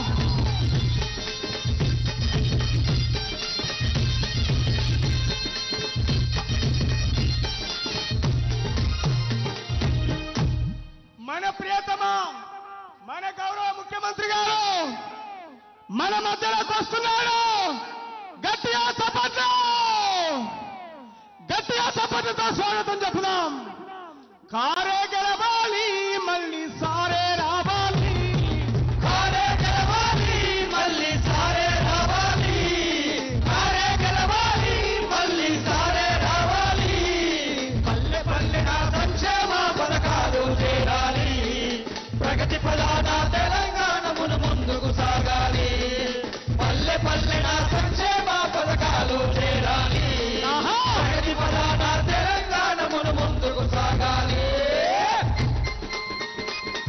మన ప్రియతమ మన గౌరవ ముఖ్యమంత్రి గారు మన మధ్యలోకి వస్తున్నాడు గట్టిగా చప్పట్లు గట్టిగా చప్పట్లతో స్వాగతం చెప్పుదాం కారే గెలవాలి మళ్ళీ సారే రావాలి కారే గెలవాలి మళ్ళీ సారే రావాలి కారే గెలవాలి మళ్ళీ సారే రావాలి పల్లె పల్లెన సంక్షేమ పథకాలు చేరాలి ప్రగతి ప్రధాన తెలంగాణమును ముందుకు సాగాలి పల్లె పల్లెన సంక్షేమ పథకాలు చేరాలి ఆహా! ప్రగతి ప్రధాన తెలంగాణమును ముందుకు సాగాలి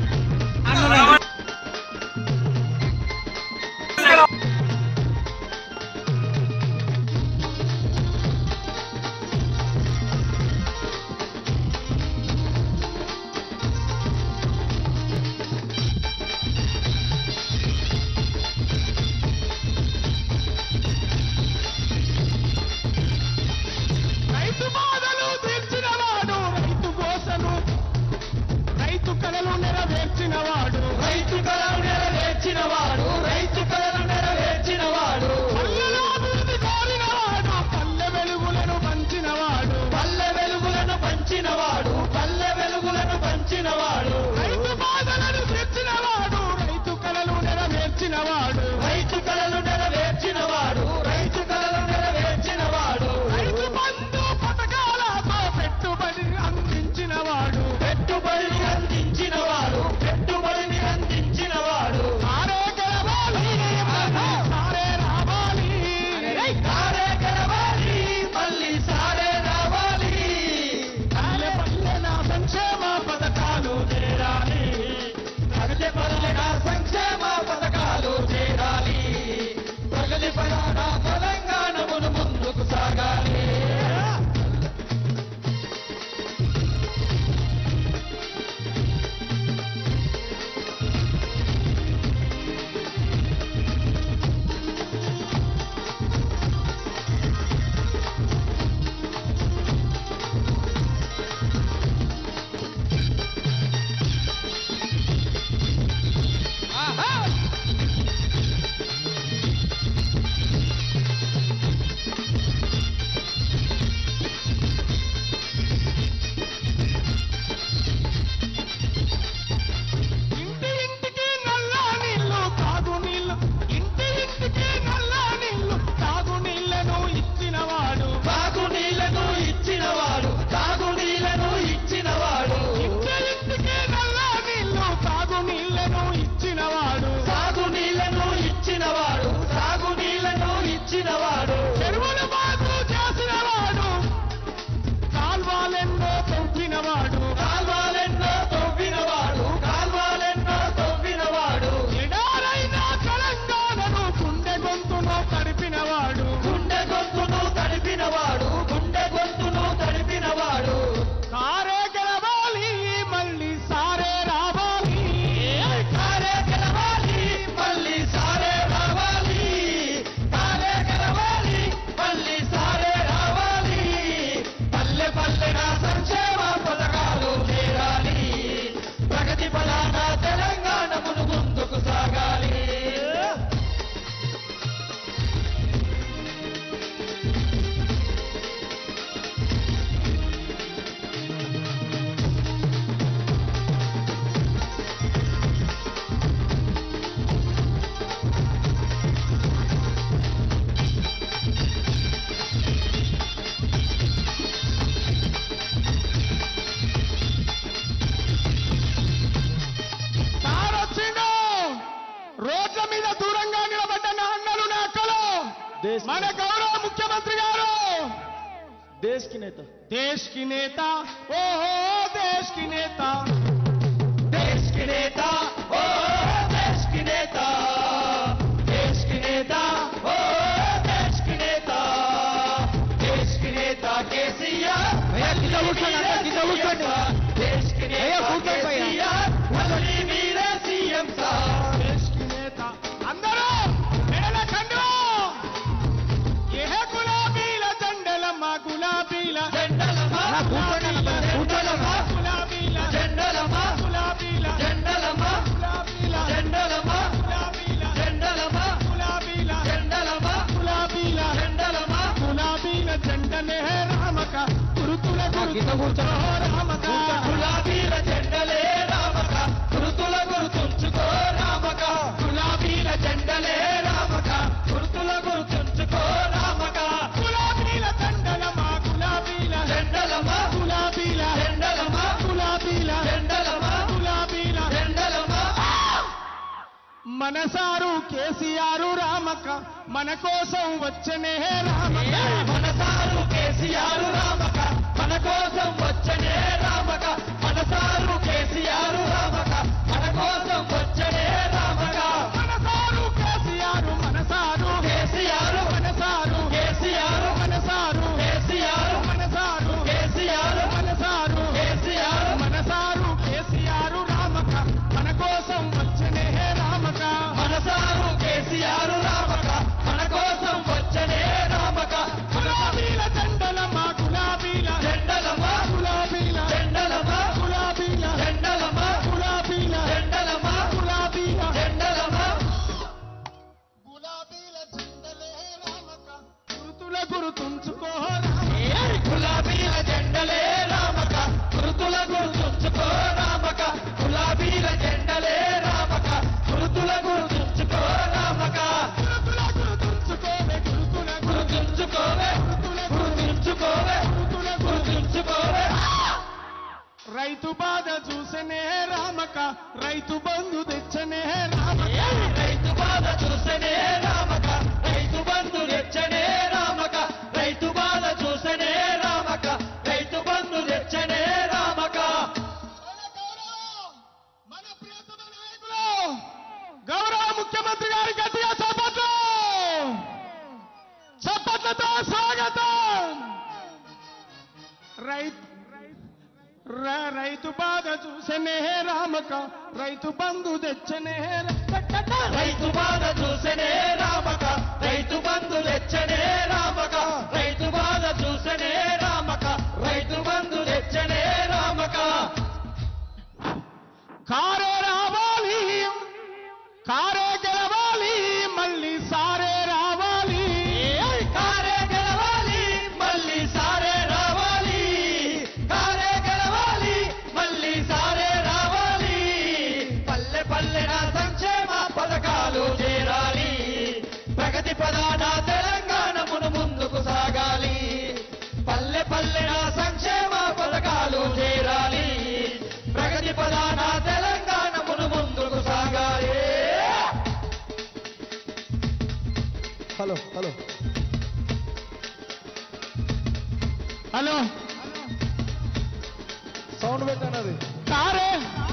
देश మన గౌరవ ముఖ్యమంత్రి గారు देश की नेता देश की नेता ओ देश की नेता देश की नेता ओ देश की नेता देश की नेता ओ देश की नेता देश की नेता केसीआर भैया कितना कितना कितना देश की नेता केसीआर असली वीर सीएम साहब देश की नेता అందరూ మెడల కండు ఏ గులాబీల జెండలమ్మ గులాబీల జెండలమ్మ గులాబీల జెండలమ్మ గులాబీల జెండలమ్మ గులాబీల జెండలమ్మ గులాబీల జెండలమ్మ గులాబీల జెండలమ్మ గులాబీల జెండలమ్మ గులాబీల జెండలమ్మ గులాబీల జెండలే రామక గురుతుల గురుతు రామక గులాబీల జెండలే రామక గురుతుల గుర్తుంచుకో రామక గులాబీల జెండలే రామక గురుతుల గుర్తుంచుకో రామక గులాబీల జెండలమ్మ గులాబీల జెండలమ్మ గులాబీల జెండలమ్మ గులాబీల జెండలమ్మ గులాబీల జెండలమ్మ మనసారు కేసీఆర్ రామక మన కోసం వచ్చనే రామక మనసారు కేసీఆర్ రామక మన కోసం వచ్చనే రామక మనసారు కేసీఆర్ రామక మన కోసం వచ్చనే రామక మనసారు కేసీఆర్ మనసారు కేసీఆర్ మనసారు కేసీఆర్ మనసారు కేసీఆర్ మనసారు కేసీఆర్ మనసారు కేసీఆర్ మనసారు కేసీఆర్ రామక మన కోసం వచ్చనే రామక మనసారు కేసీఆర్ రామక మన కోసం వచ్చనే రామక గులాబీల జెండలమ్మ గులాబీల జెండలమ్మ గులాబీల జెండలమ్మ గులాబీల జెండలమ్మ గులాబీల జెండలమ్మ గులాబీల జెండలమ్మ గులాబీల జెండలే రామక గురుతుల గురుతుంచుకో గులాబీల జెండలే రామక గురుతుల గుర్తుంచుకో రామక గులాబీల జెండలే రామక గురుతుల గుర్తుంచుకో రామక గురుతుల గురుతుంచుకోవే గురుతుల గుర్తుంచుకోవే గుర్తుంచుకోవే గురుతుల గుర్తుంచుకోవే రైతు బాధ చూసనే రామక రైతు బంధు తెచ్చనే రామక రైతు బాధ చూసనే రామక రైతు బంధు తెచ్చనే రామక రైతు బాధ చూసనే రామక రైతు బంధు తెచ్చనే రామక మన ప్రియతమ నాయకులు గౌరవ ముఖ్యమంత్రి గారి గట్టిగా చప్పట్లు చప్పట్లతో స్వాగతం రైతు ర- రైతు బాధ చూసనే రామక రైతు బంధు తెచ్చనే రైతు బాధ చూసనే రామక రైతు బంధు తెచ్చనే రామక రైతు బాధ చూసనే రామక రైతు బంధు తెచ్చనే రామక కారే రావాలి కారే గెలవాలి మళ్ళీ సారే రావాలి కారే గెలవాలి మళ్ళీ సారే రావాలి కారే గెలవాలి మళ్ళీ సారే రావాలి పల్లె పల్లెన సంక్షేమ పథకాలు చేరాలి ప్రగతి ప్రధాన తెలంగాణమును ముందుకు సాగాలి పల్లె పల్లెన సంక్షేమ పథకాలు చేరాలి ప్రగతి ప్రధాన తెలంగాణమును ముందుకు సాగాలి హలో హలో హలో సౌండ్ పెట్టన్నది కారే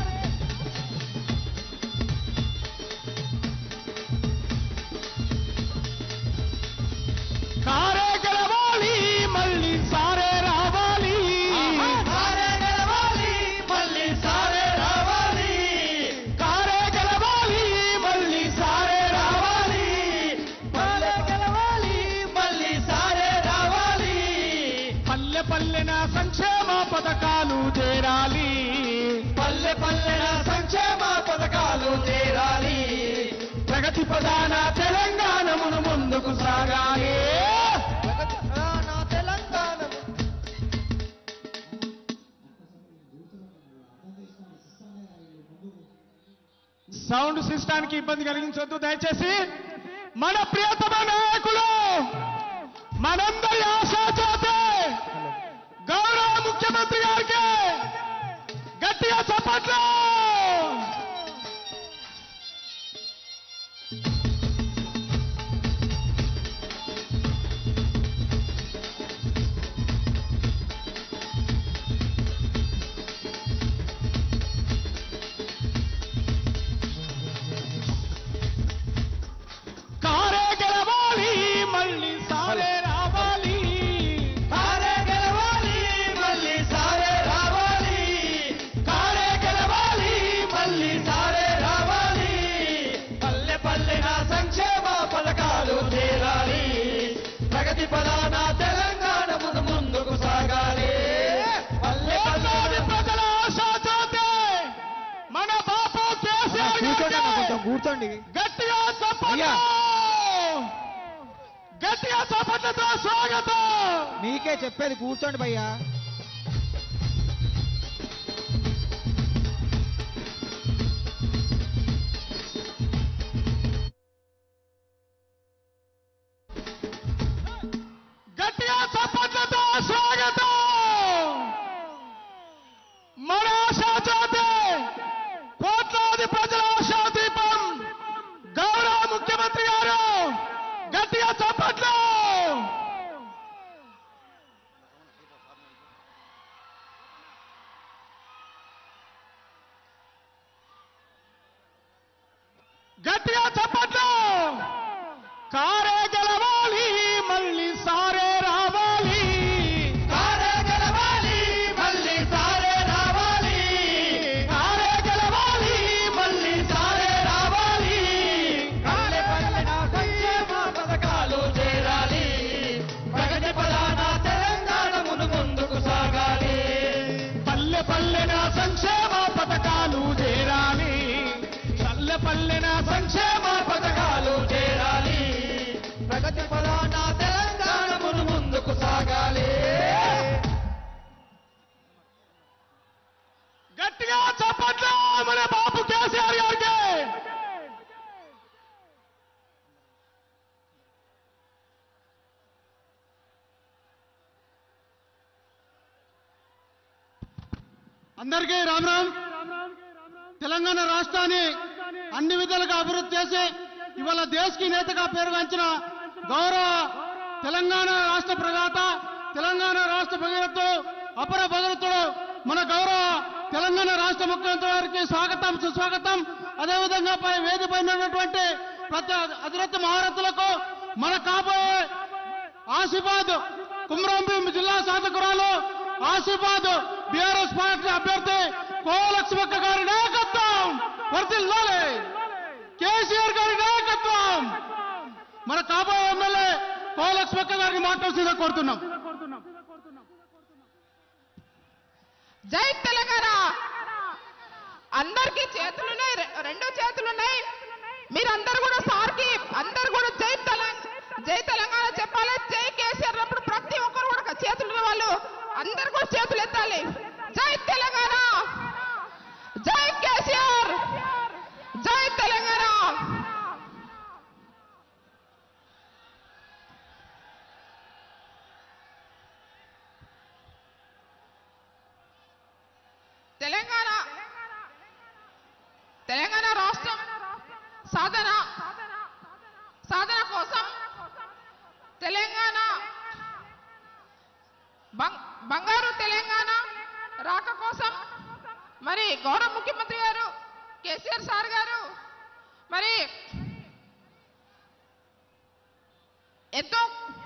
కారే గెలవాలి మళ్ళీ సారే రావాలి సారే గెలవాలి మళ్ళీ సారే రావాలి కారే గెలవాలి మళ్ళీ సారే రావాలి పల్లె గెలవాలి మళ్ళీ సారే రావాలి పల్లె పల్లెన సంక్షేమ పథకాలు చేరాలి పల్లె పల్లెన సంక్షేమ పథకాలు చేరాలి ప్రగతి ప్రధాన తెలంగాణమును ముందుకు సాగాలి నా తెలంగాణ సౌండ్ సిస్టానికి ఇబ్బంది కలిగించొద్దు దయచేసి మన ప్రియతమ నాయకులు మనందరి ఆశాజ్యోతి గౌరవ ముఖ్యమంత్రి గారికి గట్టిగా చప్పట్లు కూర్చోండి గట్టిగా చప్పట్లు అయ్యా. గట్టిగా చప్పట్లతో స్వాగతం మీకే చెప్పేది కూర్చోండి భయ్యా గట్టిగా చప్పట్లతో స్వాగతం మన ఆశాజ్యోతి కోట్లాది ప్రజల ఆశా దీపం గౌరవ ముఖ్యమంత్రి గారు గట్టిగా చప్పట్లు గట్టిగా చప్పట్లు కారే గెలవాలి మళ్ళీ సారే రావాలి కారే గెలవాలి మళ్ళీ సారే రావాలి కారే గెలవాలి మళ్ళీ సారే రావాలి కాలే పల్లెన సంక్షేమ పథకాలు చేరాలి ప్రగతి పదాన తెలంగాణ మును ముందుకు సాగాలి పల్లె పల్లెన సంక్షేమ పథకాలు చేరాలి పల్లె పల్లెన సంక్షేమ పథకాలు చేరాలి ప్రగతి పదాన తెలంగాణ మును ముందుకు సాగాలి గట్టిగా చప్పట్లు మన బాబు కేసీఆర్ గారికి అందరికీ రామ్ రామ్ తెలంగాణ రాష్ట్రాన్ని అన్ని విధాలుగా అభివృద్ధి చేసి ఇవాళ దేశకి నేతగా పేరుగాంచిన గౌరవ తెలంగాణ రాష్ట్ర ప్రదాత తెలంగాణ రాష్ట్ర భగీరథుడు అపర భగీరథుడు మన గౌరవ తెలంగాణ రాష్ట్ర ముఖ్యమంత్రి గారికి స్వాగతం సుస్వాగతం అదేవిధంగా పై వేది పైన ఉన్నటువంటి ప్రతి అధిరథ మహారథులకు మన కాబోయే ఆసిఫాద్ కుమ్రంభీం జిల్లా శాసకురాలు ఆసిఫాద్ బీఆర్ఎస్ పార్టీ అభ్యర్థి కోలక్ష్మక్క గారి నాయకత్వం వర్తిల్లాలి కేసీఆర్ గారి నాయకత్వం మన కాబోయే ఎమ్మెల్యే కోలక్ష్మక్క గారిని మాట్లాడుతుందా కోరుతున్నాం జై తెలంగాణ అందరికీ చేతులున్నాయి రె- రెండు చేతులున్నాయి మీరందరూ కూడా సార్కి అందరు కూడా జై తెలంగాణ జై తెలంగాణ చెప్పాలి జై కేసీఆర్ అప్పుడు ప్రతి ఒక్కరు కూడా చేతులు ఉన్న వాళ్ళు అందరు కూడా చేతులు ఎత్తాలి జై తెలంగాణ జై కేసీఆర్ జై తెలంగాణ తెలంగాణ తెలంగాణ రాష్ట్రం సాధన సాధన కోసం తెలంగాణ బంగ్- బంగారు తెలంగాణ రాక కోసం మరి గౌరవ ముఖ్యమంత్రి గారు కేసీఆర్ సార్ గారు మరి ఎంతో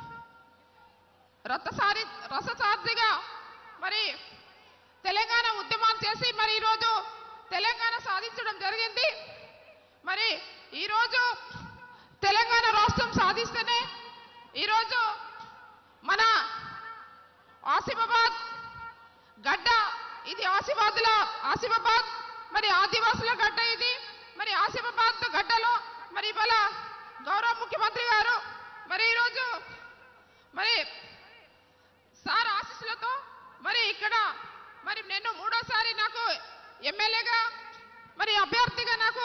రథసారి రససార్థిగా మరి తెలంగాణ ఉద్యమాలు చేసి మరి ఈరోజు తెలంగాణ సాధించడం జరిగింది మరి ఈరోజు తెలంగాణ రాష్ట్రం సాధిస్తేనే ఈరోజు మన ఆసిఫాబాద్ గడ్డ ఇది ఆసిఫాబాద్ల ఆసిఫాబాద్ మరి ఆదివాసుల గడ్డ ఇది మరి ఆసిఫాబాద్ గడ్డలో మరి ఇవాళ గౌరవ ముఖ్యమంత్రి గారు మరి ఈరోజు మరి సార్ ఆశీస్సులతో మరి ఇక్కడ మరి నేను మూడోసారి నాకు ఎమ్మెల్యేగా మరి అభ్యర్థిగా నాకు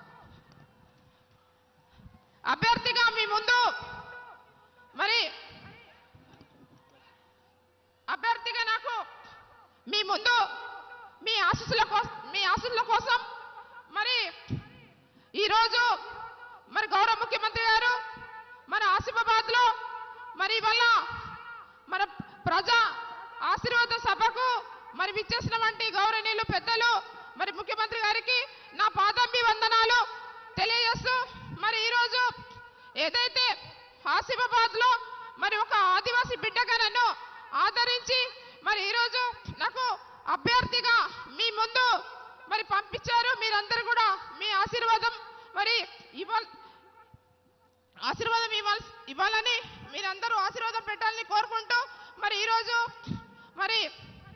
అభ్యర్థిగా మీ ముందు మరి అభ్యర్థిగా నాకు మీ ముందు మీ ఆశీస్సుల కోసం మీ ఆశీస్సుల కోసం మరి ఈరోజు మరి గౌరవ ముఖ్యమంత్రి గారు మన ఆసిఫాబాద్ లో మరి వల్ల మన ప్రజా ఆశీర్వాద సభకు మరి విచ్చేసినటువంటి గౌరవనీయులు పెద్దలు మరి ముఖ్యమంత్రి గారికి నా పాదంబి వందనాలు తెలియజేస్తూ మరి ఈరోజు ఏదైతే ఆసిఫాబాద్ లో మరి ఒక ఆదివాసీ బిడ్డగా నన్ను ఆదరించి మరి ఈరోజు నాకు అభ్యర్థిగా మీ ముందు మరి పంపించారు మీరందరూ కూడా మీ ఆశీర్వాదం మరి ఇవ్వ ఆశీర్వాదం ఇవ్వాలి ఇవ్వాలని మీరందరూ ఆశీర్వాదం పెట్టాలని కోరుకుంటూ మరి ఈరోజు మరి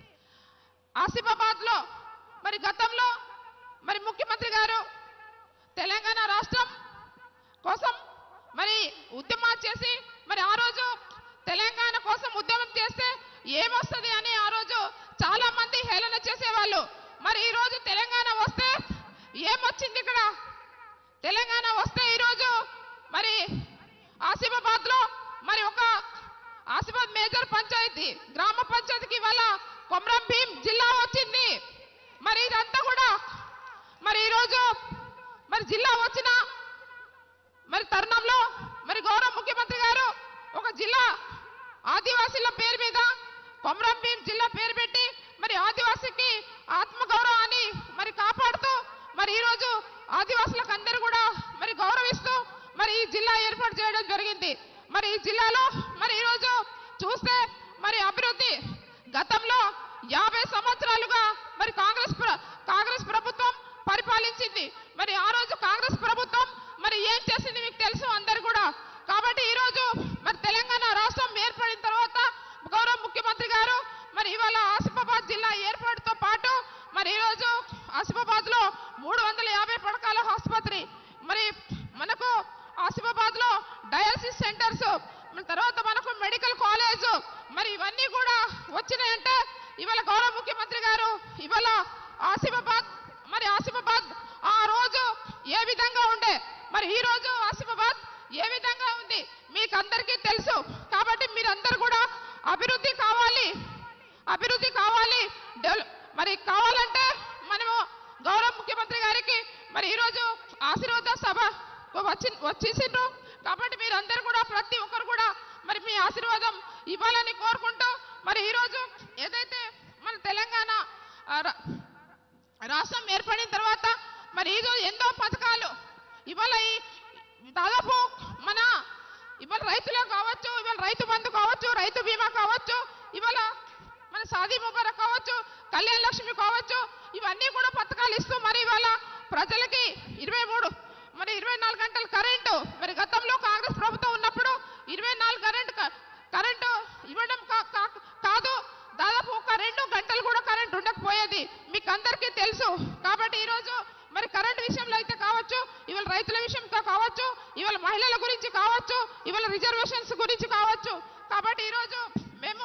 ఆసిఫాబాద్ లో మరి గతంలో మరి ముఖ్యమంత్రి గారు తెలంగాణ రాష్ట్రం కోసం మరి ఉద్యమాలు చేసి మరి ఆ రోజు తెలంగాణ కోసం ఉద్యమం చేస్తే ఏమొస్తుంది అని ఆ రోజు చాలా మంది హేళన చేసేవాళ్ళు మరి ఈ రోజు తెలంగాణ వస్తే ఏమొచ్చింది ఇక్కడ తెలంగాణ వస్తే ఈరోజు మరి ఆసిఫాబాద్ లో మరి ఒక ఆసిఫాబాద్ మేజర్ పంచాయతీ గ్రామ పంచాయతీకి ఇవాళ కొమరం భీం జిల్లా వచ్చింది మరి ఇదంతా కూడా మరి ఈరోజు మరి జిల్లా వచ్చిన మరి తరుణంలో మరి గౌరవ ముఖ్యమంత్రి గారు ఒక జిల్లా ఆదివాసీల పేరు మీద కొమరం భీం జిల్లా పేరు పెట్టి మరి ఆదివాసీకి ఆత్మగౌరవాన్ని మరి కాపాడుతూ మరి ఈరోజు ఆదివాసులకు అందరూ కూడా మరి గౌరవిస్తూ మరి ఈ జిల్లా ఏర్పాటు చేయడం జరిగింది మరి ఈ జిల్లాలో మరి ఈరోజు చూస్తే మరి అభివృద్ధి గతంలో యాభై సంవత్సరాలుగా మరి కాంగ్రెస్ ప్ర- కాంగ్రెస్ ప్రభుత్వం పరిపాలించింది మరి ఆ రోజు కాంగ్రెస్ ప్రభుత్వం మరి ఏం చేసింది మీకు తెలుసు అందరు కూడా కాబట్టి ఈ రోజు మరి తెలంగాణ రాష్ట్రం ఏర్పడిన తర్వాత గౌరవ ముఖ్యమంత్రి గారు మరి ఇవాళ ఆసిఫాబాద్ జిల్లా ఏర్పాటుతో పాటు మరి ఈ రోజు ఆసిఫాబాద్ లో మూడు వందల యాభై పడకాల ఆసుపత్రి మరి మనకు ఆసిఫాబాద్ లో డయాలసిస్ సెంటర్స్ మరి తర్వాత మనకు మెడికల్ కాలేజ్ మరి ఇవన్నీ కూడా వచ్చినాయంటే ఇవాళ గౌరవ ముఖ్యమంత్రి గారు ఇవాళ ఆసిఫాబాద్ మరి ఆసిఫాబాద్ ఆ రోజు ఏ విధంగా ఉండే మరి ఈ రోజు ఆసిఫాబాద్ ఏ విధంగా ఉంది మీకు అందరికీ తెలుసు కాబట్టి మీరందరూ కూడా అభివృద్ధి కావాలి అభివృద్ధి కావాలి డెవల- మరి కావాలంటే మనము గౌరవ ముఖ్యమంత్రి గారికి మరి ఈరోజు ఆశీర్వాద సభ వచ్చి వచ్చేసిండ్రు కాబట్టి మీరందరూ కూడా ప్రతి ఒక్కరు కూడా మరి మీ ఆశీర్వాదం ఇవ్వాలని కోరుకుంటూ మరి ఈరోజు ఏదైతే మన తెలంగాణ ఆ, రా- రాష్ట్రం ఏర్పడిన తర్వాత మరి ఈరోజు ఎన్నో పథకాలు ఇవాళ ఈ దాదాపు మన ఇవాళ రైతులే కావచ్చు ఇవాళ రైతు బంధు కావచ్చు రైతు బీమా కావచ్చు ఇవాళ మన సాదీ ముబారక్ కావచ్చు కళ్యాణ లక్ష్మి కావచ్చు ఇవన్నీ కూడా పథకాలు ఇస్తూ మరి ఇవాళ ప్రజలకి ఇరవై మూడు మరి ఇరవై నాలుగు గంటల కరెంటు మరి గతంలో కాంగ్రెస్ ప్రభుత్వం ఉన్నప్పుడు ఇరవై నాలుగు కరెంటు క- కరెంటు ఇవ్వడం కా- కా- కాదు దాదాపు ఒక రెండు గంటలు కూడా కరెంట్ ఉండకపోయేది మీకు అందరికీ తెలుసు కాబట్టి ఈరోజు మరి కరెంట్ విషయంలో అయితే కావచ్చు ఇవాళ రైతుల విషయంలో కావచ్చు ఇవాళ మహిళల గురించి కావచ్చు ఇవాళ రిజర్వేషన్స్ గురించి కావచ్చు కాబట్టి ఈరోజు మేము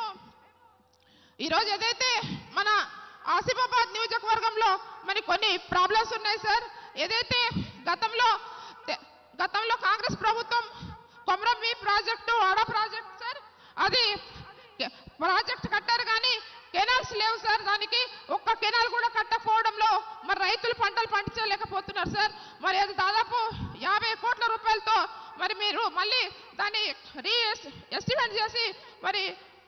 ఈరోజు ఏదైతే మన ఆసిఫాబాద్ నియోజకవర్గంలో మరి కొన్ని ప్రాబ్లమ్స్ ఉన్నాయి సార్ ఏదైతే గతంలో తె- గతంలో కాంగ్రెస్ ప్రభుత్వం కొమరంబి ప్రాజెక్టు ఆడ ప్రాజెక్ట్ సార్ అది కె- ప్రాజెక్ట్ కట్టారు కానీ కెనాల్స్ లేవు సార్ దానికి ఒక్క కెనాల్ కూడా కట్టకపోవడంలో మరి రైతులు పంటలు పండించలేకపోతున్నారు సార్ మరి అది దాదాపు యాభై కోట్ల రూపాయలతో మరి మీరు మళ్ళీ దాన్ని రీ ఎస్టిమేట్ చేసి మరి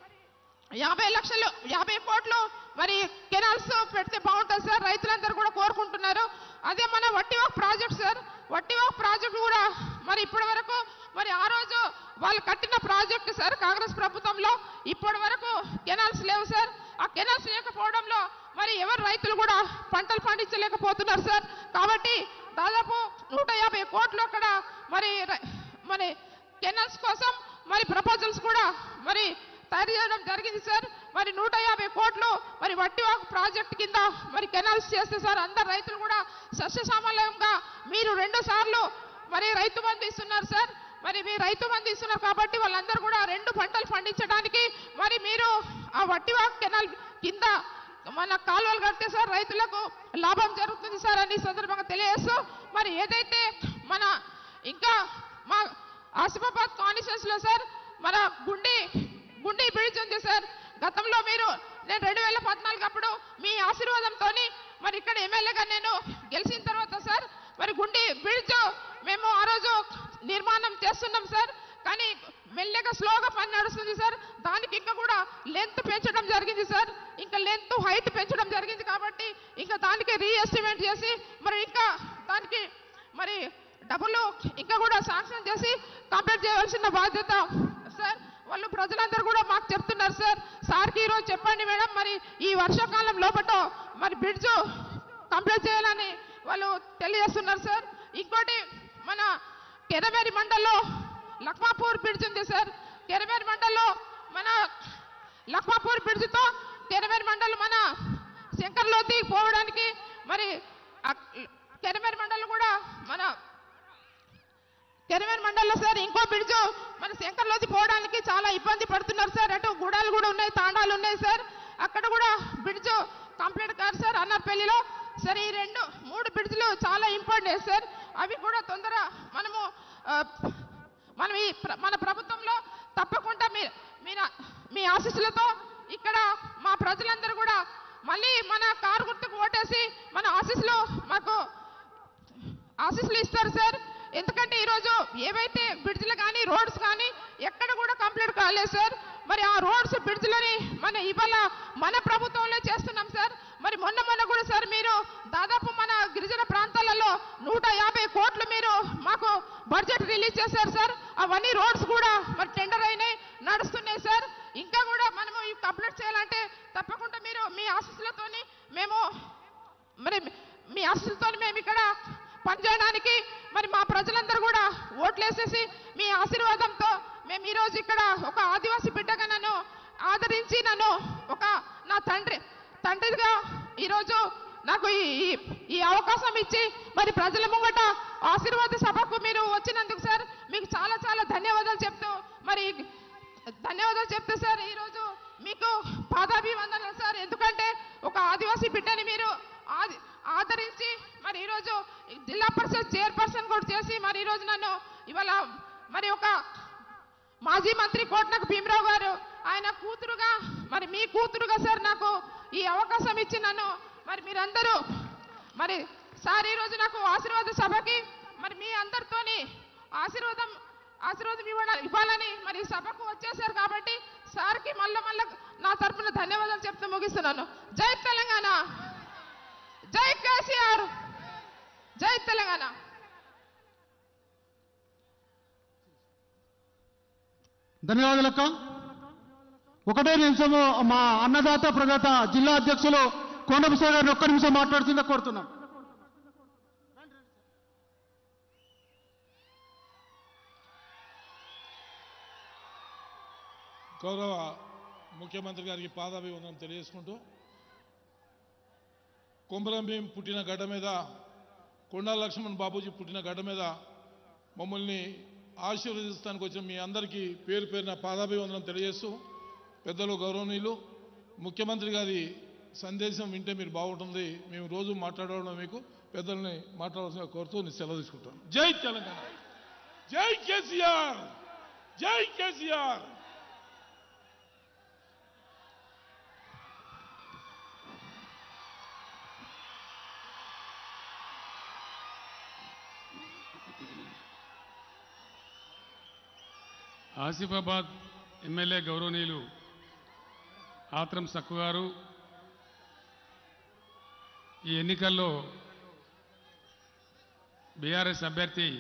యాభై లక్షలు యాభై కోట్లు మరి కెనాల్స్ పెడితే బాగుంటుంది సార్ రైతులందరూ కూడా కోరుకుంటున్నారు అదే మన వట్టివాక్ ప్రాజెక్ట్ సార్ వట్టివాక్ ప్రాజెక్ట్ కూడా మరి ఇప్పటి వరకు మరి ఆ రోజు వాళ్ళు కట్టిన ప్రాజెక్ట్ సార్ కాంగ్రెస్ ప్రభుత్వంలో ఇప్పటి వరకు కెనాల్స్ లేవు సార్ ఆ కెనాల్స్ లేకపోవడంలో మరి ఎవరు రైతులు కూడా పంటలు పండించలేకపోతున్నారు సార్ కాబట్టి దాదాపు నూట యాభై కోట్లు అక్కడ మరి రై- మరి కెనాల్స్ కోసం మరి ప్రపోజల్స్ కూడా మరి తయారు చేయడం జరిగింది సార్ మరి నూట యాభై కోట్లు మరి వట్టివాకు ప్రాజెక్ట్ కింద మరి కెనాల్స్ చేస్తే సార్ అందరు రైతులు కూడా సస్యసామలంగా మీరు రెండు సార్లు మరి రైతు బంధు ఇస్తున్నారు సార్ మరి మీ రైతు బంధు ఇస్తున్నారు కాబట్టి వాళ్ళందరూ కూడా రెండు పంటలు పండించడానికి మరి మీరు ఆ వట్టివాకు కెనాల్ కింద మన కాలువలు కడితే సార్ రైతులకు లాభం జరుగుతుంది సార్ అని ఈ సందర్భంగా తెలియజేస్తూ మరి ఏదైతే మన ఇంకా మా ఆసిఫాబాద్ కాన్స్టిట్యూన్స్ లో సార్ మన గుండి గుండి బ్రిడ్జ్ ఉంది సార్ గతంలో మీరు నేను రెండు వేల పద్నాలుగు అప్పుడు మీ ఆశీర్వాదంతో మరి ఇక్కడ ఎమ్మెల్యేగా నేను గెలిచిన తర్వాత సార్ మరి గుండి బ్రిడ్జ్ మేము ఆ రోజు నిర్మాణం చేస్తున్నాం సార్ కానీ మెల్లగా స్లోగా పని నడుస్తుంది సార్ దానికి ఇంకా కూడా లెంత్ పెంచడం జరిగింది సార్ ఇంకా లెంత్ హైట్ పెంచడం జరిగింది కాబట్టి ఇంకా దానికి రీఎస్టిమేట్ చేసి మరి ఇంకా దానికి మరి డబ్బులు ఇంకా కూడా శాంక్షన్ చేసి కంప్లీట్ చేయవలసిన బాధ్యత సార్ వాళ్ళు ప్రజలందరూ కూడా మాకు చెప్తున్నారు సార్ సార్కి ఈరోజు చెప్పండి మేడం మరి ఈ వర్షాకాలం లోపట మరి బ్రిడ్జ్ కంప్లీట్ చేయాలని వాళ్ళు తెలియజేస్తున్నారు సార్ ఇంకోటి మన కెరమేరి మండల్లో లక్మాపూర్ బ్రిడ్జ్ ఉంది సార్ కెరమేరి మండల్లో మన లక్మాపూర్ బ్రిడ్జ్తో కెరమేరి మండల్ మన శంకర్లోతి పోవడానికి మరి అక్- కెరమేరు మండలం కూడా మన కెరమేరు మండలంలో సార్ ఇంకో బ్రిడ్జ్ మన శంకర్లోది పోవడానికి చాలా ఇబ్బంది పడుతున్నారు సార్ అటు గూడాలు కూడా ఉన్నాయి తాండాలు ఉన్నాయి సార్ అక్కడ కూడా బ్రిడ్జ్ కంప్లీట్ కాదు సార్ అన్నపల్లిలో సార్ ఈ రెండు మూడు బ్రిడ్జ్లు చాలా ఇంపార్టెంట్ సార్ అవి కూడా తొందర మనము ఆ, మనం ఈ ప్ర- మన ప్రభుత్వంలో తప్పకుండా మీ మీ నా- మీ ఆశీస్సులతో ఇక్కడ మా ప్రజలందరూ కూడా మళ్ళీ మన కారు గుర్తుకు ఓటేసి మన ఆశీస్సులు మాకు ఆశీస్సులు ఇస్తారు సార్ ఎందుకంటే ఈరోజు ఏవైతే బ్రిడ్జ్లు కానీ రోడ్స్ కానీ ఎక్కడ కూడా కంప్లీట్ కాలేదు సార్ మరి ఆ రోడ్స్ బ్రిడ్జ్లని మన ఇవాళ మన ప్రభుత్వంలో చేస్తున్నాం సార్ మరి మొన్న మొన్న కూడా సార్ మీరు దాదాపు మన గిరిజన ప్రాంతాలలో నూట యాభై కోట్లు మీరు మాకు బడ్జెట్ రిలీజ్ చేశారు సార్ అవన్నీ రోడ్స్ కూడా మరి టెండర్ అయినాయి నడుస్తున్నాయి సార్ ఇంకా కూడా మనము ఇవి కంప్లీట్ చేయాలంటే తప్పకుండా మీరు మీ ఆశీస్సులతోని మేము మరి మీ ఆశలతో మేము ఇక్కడ పనిచేయడానికి మరి మా ప్రజలందరూ కూడా ఓట్లేసేసి మీ ఆశీర్వాదంతో మేము ఈరోజు ఇక్కడ ఒక ఆదివాసీ బిడ్డగా నన్ను ఆదరించి నన్ను ఒక నా తండ్రి తండ్రిగా ఈరోజు నాకు ఈ ఈ- ఈ అవకాశం ఇచ్చి మరి ప్రజల ముంగట ఆశీర్వాద సభకు మీరు వచ్చినందుకు సార్ మీకు చాలా చాలా ధన్యవాదాలు చెప్తూ మరి ధన్యవాదాలు చెప్తే సార్ ఈరోజు మీకు పాదాభివందనలు సార్ ఎందుకంటే ఒక ఆదివాసీ బిడ్డని మీరు ఆది- ఆదరించి మరి ఈరోజు జిల్లా పరిషత్ చైర్పర్సన్ కూడా చేసి మరి ఈరోజు నన్ను ఇవాళ మరి ఒక మాజీ మంత్రి కోట్నకు భీమరావు గారు ఆయన కూతురుగా మరి మీ కూతురుగా సార్ నాకు ఈ అవకాశం ఇచ్చి నన్ను మరి మీరందరూ మరి సార్ ఈరోజు నాకు ఆశీర్వాద సభకి మరి మీ అందరితోని ఆశీర్వాదం ఆశీర్వాదం ఇవ్వడానికి ఇవ్వాలని మరి ఈ సభకు వచ్చేసారు కాబట్టి సార్కి మళ్ళీ మళ్ళీ నా తరపున ధన్యవాదాలు చెప్తూ ముగిస్తున్నాను జై తెలంగాణ జై కేసీఆర్ జై తెలంగాణ ధన్యవాదాలక్క ఒకటే నిమిషము మా అన్నదాత ప్రదాత జిల్లా అధ్యక్షులు కొండపసారి గారిని ఒక్క నిమిషం మాట్లాడుతుందా కోరుతున్నాం గౌరవ ముఖ్యమంత్రి గారికి పాదాభివందనం తెలియజేసుకుంటూ కొమరంభీం పుట్టిన గడ్డ మీద కొండా లక్ష్మణ్ బాబూజీ పుట్టిన గడ్డ మీద మమ్మల్ని ఆశీర్వదిస్తానికి వచ్చిన మీ అందరికీ పేరు పేరున పాదాభివందనం తెలియజేస్తూ పెద్దలు గౌరవనీయులు ముఖ్యమంత్రి గారి సందేశం వింటే మీరు బాగుంటుంది మేము రోజు మాట్లాడడం మీకు పెద్దల్ని మాట్లాడాల్సిన కోరుతూ నేను సెలవు తీసుకుంటాను జై తెలంగాణ జై కేసీఆర్ జై కేసీఆర్ ఆసిఫాబాద్ ఎమ్మెల్యే గౌరవనీయులు ఆత్రం సక్కు గారు ఈ ఎన్నికల్లో బీఆర్ఎస్ అభ్యర్థి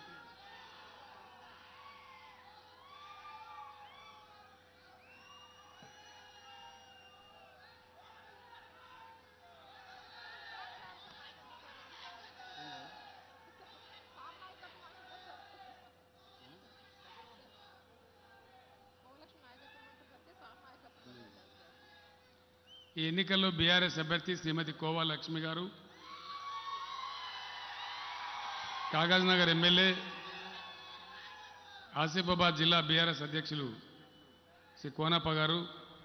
ఈ ఎన్నికల్లో బీఆర్ఎస్ అభ్యర్థి శ్రీమతి కోవా లక్ష్మి గారు కాగజ్ నగర్ ఎమ్మెల్యే ఆసిఫాబాద్ జిల్లా బీఆర్ఎస్ అధ్యక్షులు శ్రీ కోనప్ప గారు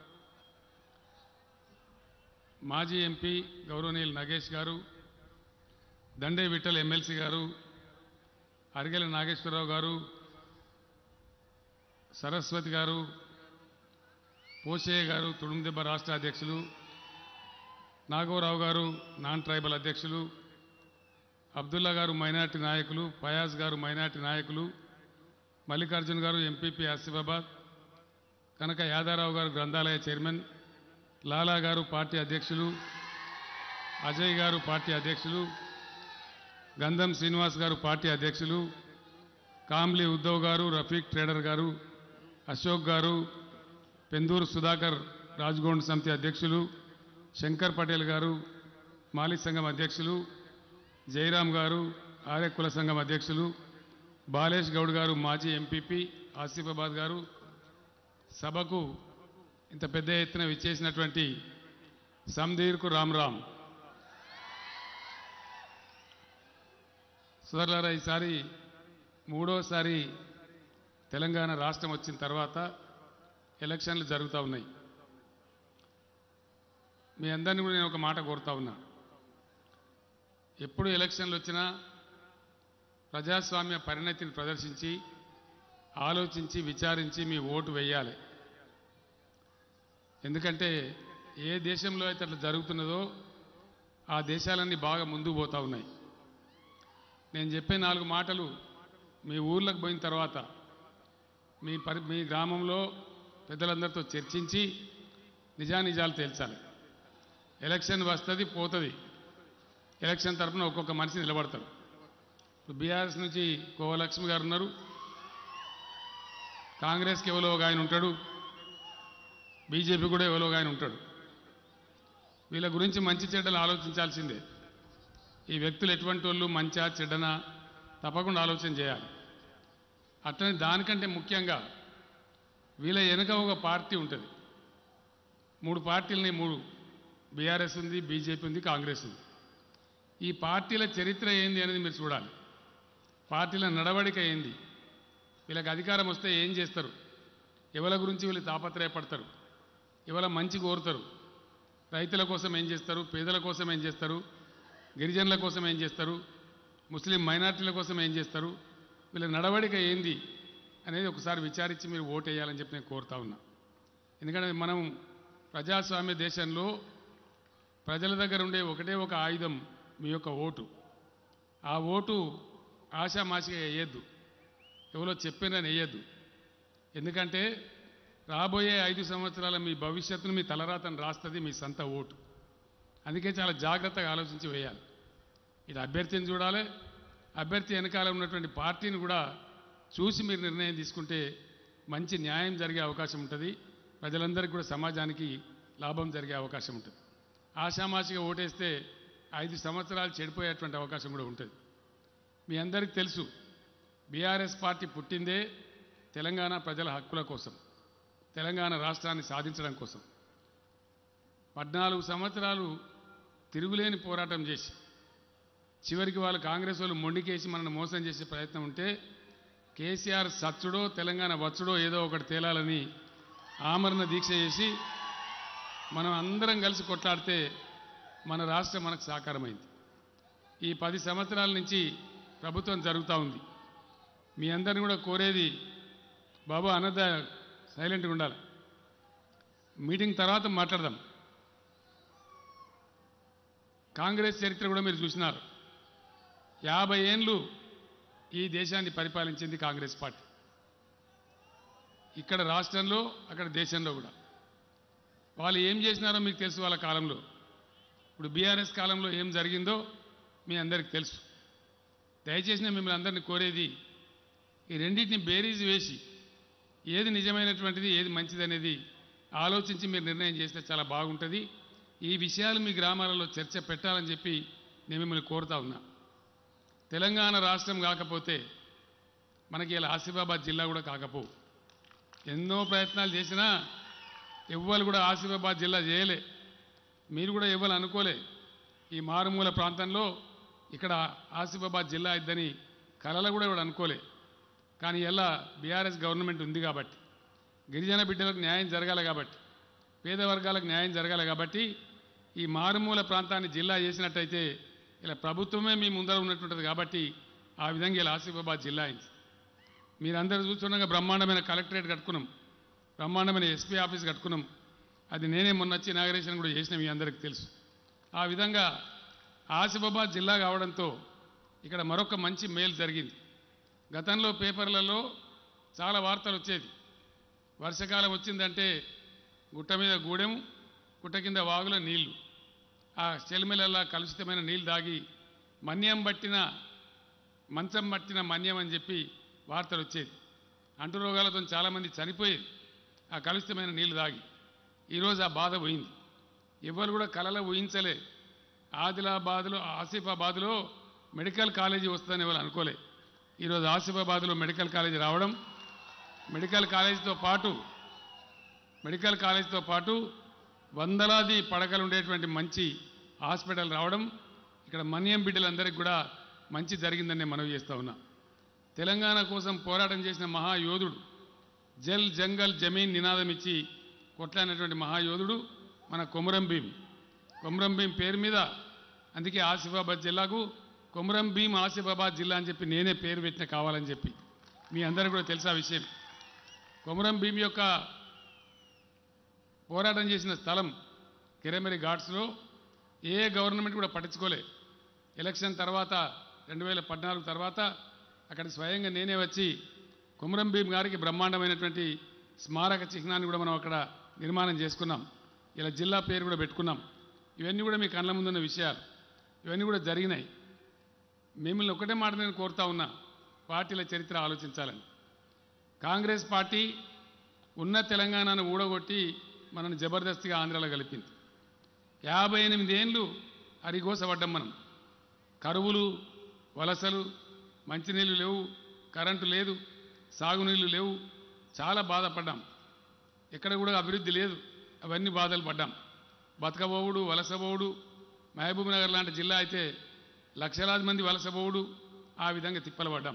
మాజీ ఎంపీ గౌరవనీయులు నగేష్ గారు దండే విఠల్ ఎమ్మెల్సీ గారు అరిగెల నాగేశ్వరరావు గారు సరస్వతి గారు పోషయ్య గారు తుడుందెబ్బ రాష్ట్ర అధ్యక్షులు నాగోరావు గారు నాన్ ట్రైబల్ అధ్యక్షులు అబ్దుల్లా గారు మైనార్టీ నాయకులు ఫయాజ్ గారు మైనార్టీ నాయకులు మల్లికార్జున్ గారు ఎంపీపీ ఆసిఫాబాద్ కనుక యాదారావు గారు గ్రంథాలయ చైర్మన్ లాలా గారు పార్టీ అధ్యక్షులు అజయ్ గారు పార్టీ అధ్యక్షులు గంధం శ్రీనివాస్ గారు పార్టీ అధ్యక్షులు కామ్లీ ఉద్ధవ్ గారు రఫీక్ ట్రేడర్ గారు అశోక్ గారు పెందూరు సుధాకర్ రాజ్గోండ్ సమితి అధ్యక్షులు శంకర్ పటేల్ గారు మాలి సంఘం అధ్యక్షులు జయరాం గారు ఆర్య కుల సంఘం అధ్యక్షులు బాలేష్ గౌడ్ గారు మాజీ ఎంపీపీ ఆసిఫాబాద్ గారు సభకు ఇంత పెద్ద ఎత్తున విచ్చేసినటువంటి సమధీర్కు రామ్ రామ్ సోదరులారా ఈసారి మూడోసారి తెలంగాణ రాష్ట్రం వచ్చిన తర్వాత ఎలక్షన్లు జరుగుతూ ఉన్నాయి మీ అందరినీ కూడా నేను ఒక మాట కోరుతా ఉన్నా ఎప్పుడు ఎలక్షన్లు వచ్చినా ప్రజాస్వామ్య పరిణతిని ప్రదర్శించి ఆలోచించి విచారించి మీ ఓటు వేయాలి ఎందుకంటే ఏ దేశంలో అయితే అట్లా జరుగుతున్నదో ఆ దేశాలన్నీ బాగా ముందుకు పోతా ఉన్నాయి నేను చెప్పే నాలుగు మాటలు మీ ఊర్లకు పోయిన తర్వాత మీ పరి మీ గ్రామంలో పెద్దలందరితో చర్చించి నిజానిజాలు తేల్చాలి ఎలక్షన్ వస్తుంది పోతుంది ఎలక్షన్ తరఫున ఒక్కొక్క మనిషి నిలబడతారు ఇప్పుడు బీఆర్ఎస్ నుంచి కోవలక్ష్మి గారు ఉన్నారు కాంగ్రెస్కి ఎవరో ఒక ఆయన ఉంటాడు బీజేపీ కూడా ఎవరో ఒక ఆయన ఉంటాడు వీళ్ళ గురించి మంచి చెడ్డలు ఆలోచించాల్సిందే ఈ వ్యక్తులు ఎటువంటి వాళ్ళు మంచా చెడ్డనా తప్పకుండా ఆలోచన చేయాలి అట్లనే దానికంటే ముఖ్యంగా వీళ్ళ వెనుక ఒక పార్టీ ఉంటుంది మూడు పార్టీలని మూడు బీఆర్ఎస్ ఉంది బీజేపీ ఉంది కాంగ్రెస్ ఉంది ఈ పార్టీల చరిత్ర ఏంది అనేది మీరు చూడాలి పార్టీల నడవడిక ఏంది వీళ్ళకి అధికారం వస్తే ఏం చేస్తారు ఎవరి గురించి వీళ్ళు తాపత్రయపడతారు ఎవరి మంచి కోరుతారు రైతుల కోసం ఏం చేస్తారు పేదల కోసం ఏం చేస్తారు గిరిజనుల కోసం ఏం చేస్తారు ముస్లిం మైనార్టీల కోసం ఏం చేస్తారు వీళ్ళ నడవడిక ఏంది అనేది ఒకసారి విచారించి మీరు ఓటు వేయాలని చెప్పి నేను కోరుతా ఉన్నా ఎందుకంటే మనం ప్రజాస్వామ్య దేశంలో ప్రజల దగ్గర ఉండే ఒకటే ఒక ఆయుధం మీ యొక్క ఓటు ఆ ఓటు ఆశామాషిగా వేయద్దు ఎవరో చెప్పినని వేయద్దు ఎందుకంటే రాబోయే ఐదు సంవత్సరాల మీ భవిష్యత్తును మీ తలరాతను రాస్తుంది మీ సొంత ఓటు అందుకే చాలా జాగ్రత్తగా ఆలోచించి వేయాలి ఇది అభ్యర్థిని చూడాలి అభ్యర్థి వెనకాల ఉన్నటువంటి పార్టీని కూడా చూసి మీరు నిర్ణయం తీసుకుంటే మంచి న్యాయం జరిగే అవకాశం ఉంటుంది ప్రజలందరికీ కూడా సమాజానికి లాభం జరిగే అవకాశం ఉంటుంది ఆషామాషిగా ఓటేస్తే ఐదు సంవత్సరాలు చెడిపోయేటువంటి అవకాశం కూడా ఉంటుంది మీ అందరికీ తెలుసు బీఆర్ఎస్ పార్టీ పుట్టిందే తెలంగాణ ప్రజల హక్కుల కోసం తెలంగాణ రాష్ట్రాన్ని సాధించడం కోసం పద్నాలుగు సంవత్సరాలు తిరుగులేని పోరాటం చేసి చివరికి వాళ్ళు కాంగ్రెస్ వాళ్ళు మొండికేసి మనల్ని మోసం చేసే ప్రయత్నం ఉంటే కేసీఆర్ సచ్చుడో తెలంగాణ వచ్చుడో ఏదో ఒకటి తేలాలని ఆమరణ దీక్ష చేసి మనం అందరం కలిసి కొట్లాడితే మన రాష్ట్రం మనకు సాకారమైంది ఈ పది సంవత్సరాల నుంచి ప్రభుత్వం జరుగుతూ ఉంది మీ అందరిని కూడా కోరేది బాబు అన్నద సైలెంట్గా ఉండాలి మీటింగ్ తర్వాత మాట్లాడదాం కాంగ్రెస్ చరిత్ర కూడా మీరు చూసినారు యాభై ఏండ్లు ఈ దేశాన్ని పరిపాలించింది కాంగ్రెస్ పార్టీ ఇక్కడ రాష్ట్రంలో అక్కడ దేశంలో కూడా వాళ్ళు ఏం చేసినారో మీకు తెలుసు వాళ్ళ కాలంలో ఇప్పుడు బీఆర్ఎస్ కాలంలో ఏం జరిగిందో మీ అందరికి తెలుసు దయచేసి నేను మిమ్మల్ని అందరినీ కోరేది ఈ రెండింటిని బేరీజ్ వేసి ఏది నిజమైనటువంటిది ఏది మంచిది అనేది ఆలోచించి మీరు నిర్ణయం చేస్తే చాలా బాగుంటుంది ఈ విషయాలు మీ గ్రామాలలో చర్చ పెట్టాలని చెప్పి నేను మిమ్మల్ని కోరుతా ఉన్నా తెలంగాణ రాష్ట్రం కాకపోతే మనకి ఇలా ఆసిఫాబాద్ జిల్లా కూడా కాకపో ఎన్నో ప్రయత్నాలు చేసినా ఎవ్వరు కూడా ఆసిఫాబాద్ జిల్లా చేయలే మీరు కూడా ఎవ్వరు అనుకోలే ఈ మారుమూల ప్రాంతంలో ఇక్కడ ఆసిఫాబాద్ జిల్లా ఇద్దని కళలు కూడా ఎవరు అనుకోలే కానీ ఎలా బీఆర్ఎస్ గవర్నమెంట్ ఉంది కాబట్టి గిరిజన బిడ్డలకు న్యాయం జరగాలి కాబట్టి పేద వర్గాలకు న్యాయం జరగాలి కాబట్టి ఈ మారుమూల ప్రాంతాన్ని జిల్లా చేసినట్టయితే ఇలా ప్రభుత్వమే మీ ముందర ఉన్నటువంటిది కాబట్టి ఆ విధంగా ఇలా ఆసిఫాబాద్ జిల్లా అయింది మీరందరూ చూస్తుండగా బ్రహ్మాండమైన కలెక్టరేట్ కట్టుకున్నాం బ్రహ్మాండమైన ఎస్పీ ఆఫీస్ కట్టుకున్నాం అది నేనే మొన్న వచ్చి ఇనాగరేషన్ కూడా చేసిన మీ అందరికీ తెలుసు ఆ విధంగా ఆసిఫాబాద్ జిల్లా కావడంతో ఇక్కడ మరొక మంచి మేలు జరిగింది గతంలో పేపర్లలో చాలా వార్తలు వచ్చేది వర్షాకాలం వచ్చిందంటే గుట్ట మీద గూడెం గుట్ట కింద వాగులో నీళ్లు ఆ చెలిమెలల్లా కలుషితమైన నీళ్లు దాగి మన్యం పట్టిన మంచం పట్టిన మన్యం అని చెప్పి వార్తలు వచ్చేది అంటు రోగాలతో చాలామంది చనిపోయేది ఆ కలుషితమైన నీళ్లు దాగి ఈరోజు ఆ బాధ పోయింది ఎవరు కూడా కలలో ఊహించలే ఆదిలాబాద్లో ఆసిఫాబాద్లో మెడికల్ కాలేజీ వస్తుందని ఎవరు అనుకోలే ఈరోజు ఆసిఫాబాద్లో మెడికల్ కాలేజీ రావడం మెడికల్ కాలేజీతో పాటు మెడికల్ కాలేజీతో పాటు వందలాది పడకలు ఉండేటువంటి మంచి హాస్పిటల్ రావడం ఇక్కడ మన్యం బిడ్డలందరికీ కూడా మంచి జరిగిందని నేను మనవి చేస్తా ఉన్నా తెలంగాణ కోసం పోరాటం చేసిన మహాయోధుడు జల్ జంగల్ జమీన్ నినాదం ఇచ్చి కొట్లాడినటువంటి మహాయోధుడు మన కొమురం భీం కొమురం భీం పేరు మీద అందుకే ఆసిఫాబాద్ జిల్లాకు కొమురం భీం ఆసిఫాబాద్ జిల్లా అని చెప్పి నేనే పేరు పెట్టిన కావాలని చెప్పి మీ అందరికీ కూడా తెలుసా విషయం కొమురం భీం యొక్క పోరాటం చేసిన స్థలం కిరమరి ఘాట్స్లో ఏ గవర్నమెంట్ కూడా పట్టించుకోలే ఎలక్షన్ తర్వాత రెండు వేల పద్నాలుగు తర్వాత అక్కడ స్వయంగా నేనే వచ్చి కుమరం భీం గారికి బ్రహ్మాండమైనటువంటి స్మారక చిహ్నాన్ని కూడా మనం అక్కడ నిర్మాణం చేసుకున్నాం ఇలా జిల్లా పేరు కూడా పెట్టుకున్నాం ఇవన్నీ కూడా మీ కళ్ళ ముందున్న విషయాలు ఇవన్నీ కూడా జరిగినాయి మిమ్మల్ని ఒకటే మాట నేను కోరుతా ఉన్నా పార్టీల చరిత్ర ఆలోచించాలని కాంగ్రెస్ పార్టీ ఉన్న తెలంగాణను ఊడగొట్టి మనల్ని జబర్దస్తిగా ఆంధ్రాలో కలిపింది యాభై ఎనిమిది ఏండ్లు అరిగోసపడ్డాం మనం కరువులు వలసలు మంచినీళ్ళు లేవు కరెంటు లేదు సాగునీళ్ళు లేవు చాలా బాధపడ్డాం ఎక్కడ కూడా అభివృద్ధి లేదు అవన్నీ బాధలు పడ్డాం బతకబోవుడు వలసబోవుడు మహబూబ్ నగర్ లాంటి జిల్లా అయితే లక్షలాది మంది వలసబోవుడు ఆ విధంగా తిప్పలు పడ్డాం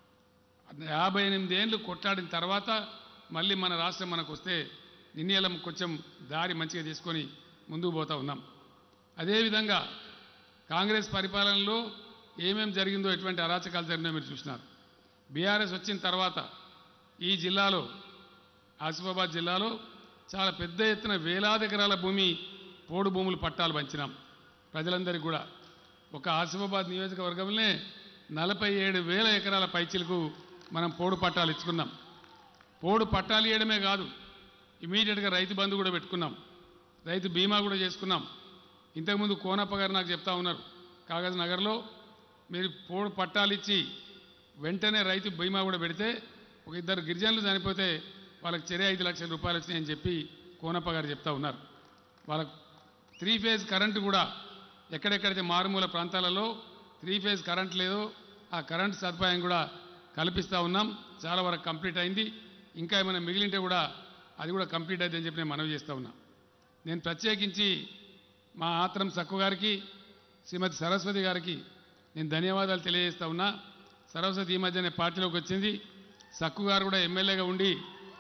యాభై ఎనిమిది ఏళ్ళు కొట్లాడిన తర్వాత మళ్ళీ మన రాష్ట్రం మనకు వస్తే నిన్నీలం కొంచెం దారి మంచిగా తీసుకొని ముందుకు పోతా ఉన్నాం అదేవిధంగా కాంగ్రెస్ పరిపాలనలో ఏమేం జరిగిందో ఎటువంటి అరాచకాలు జరిగినా మీరు చూసినారు బీఆర్ఎస్ వచ్చిన తర్వాత ఈ జిల్లాలో ఆసిఫాబాద్ జిల్లాలో చాలా పెద్ద ఎత్తున వేలాది ఎకరాల భూమి పోడు భూములు పట్టాలు పంచినాం ప్రజలందరికీ కూడా ఒక ఆసిఫాబాద్ నియోజకవర్గంలోనే నలభై ఏడు వేల ఎకరాల పైచిలకు మనం పోడు పట్టాలు ఇచ్చుకున్నాం పోడు పట్టాలు ఇవ్వడమే కాదు ఇమీడియట్గా రైతు బంధు కూడా పెట్టుకున్నాం రైతు బీమా కూడా చేసుకున్నాం ఇంతకుముందు కోనప్ప గారు నాకు చెప్తా ఉన్నారు కాగజ్ నగర్లో మీరు పోడు పట్టాలు ఇచ్చి వెంటనే రైతు బీమా కూడా పెడితే ఒక ఇద్దరు గిరిజనులు చనిపోతే వాళ్ళకి చెరే ఐదు లక్షల రూపాయలు వచ్చినాయని చెప్పి కోనప్ప గారు చెప్తా ఉన్నారు వాళ్ళకు త్రీ ఫేజ్ కరెంటు కూడా ఎక్కడెక్కడైతే మారుమూల ప్రాంతాలలో త్రీ ఫేజ్ కరెంట్ లేదో ఆ కరెంట్ సదుపాయం కూడా కల్పిస్తూ ఉన్నాం చాలా వరకు కంప్లీట్ అయింది ఇంకా ఏమైనా మిగిలింటే కూడా అది కూడా కంప్లీట్ అయిందని చెప్పి నేను మనవి చేస్తూ ఉన్నా నేను ప్రత్యేకించి మా ఆత్రం సక్కు గారికి శ్రీమతి సరస్వతి గారికి నేను ధన్యవాదాలు తెలియజేస్తా ఉన్నా సరస్వతి ఈ మధ్యనే పార్టీలోకి వచ్చింది సక్కు గారు కూడా ఎమ్మెల్యేగా ఉండి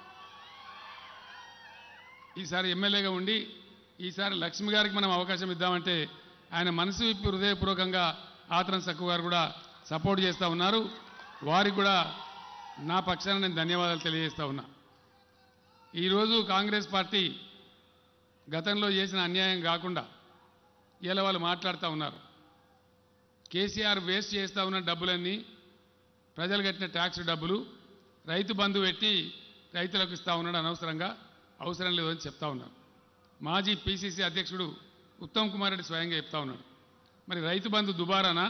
ఈసారి ఎమ్మెల్యేగా ఉండి ఈసారి లక్ష్మి గారికి మనం అవకాశం ఇద్దామంటే ఆయన మనసు విప్పి హృదయపూర్వకంగా ఆత్రం సక్కు గారు కూడా సపోర్ట్ చేస్తూ ఉన్నారు వారికి కూడా నా పక్షాన నేను ధన్యవాదాలు తెలియజేస్తా ఉన్నా ఈరోజు కాంగ్రెస్ పార్టీ గతంలో చేసిన అన్యాయం కాకుండా ఇలా వాళ్ళు మాట్లాడుతూ ఉన్నారు కేసీఆర్ వేస్ట్ చేస్తూ ఉన్న డబ్బులన్నీ ప్రజలు కట్టిన ట్యాక్స్ డబ్బులు రైతు బంధు పెట్టి రైతులకు ఇస్తా ఉన్నాడు అనవసరంగా అవసరం లేదు అని చెప్తా ఉన్నారు మాజీ పిసిసి అధ్యక్షుడు ఉత్తమ్ కుమార్ రెడ్డి స్వయంగా చెప్తా ఉన్నాడు మరి రైతు బంధు దుబారానా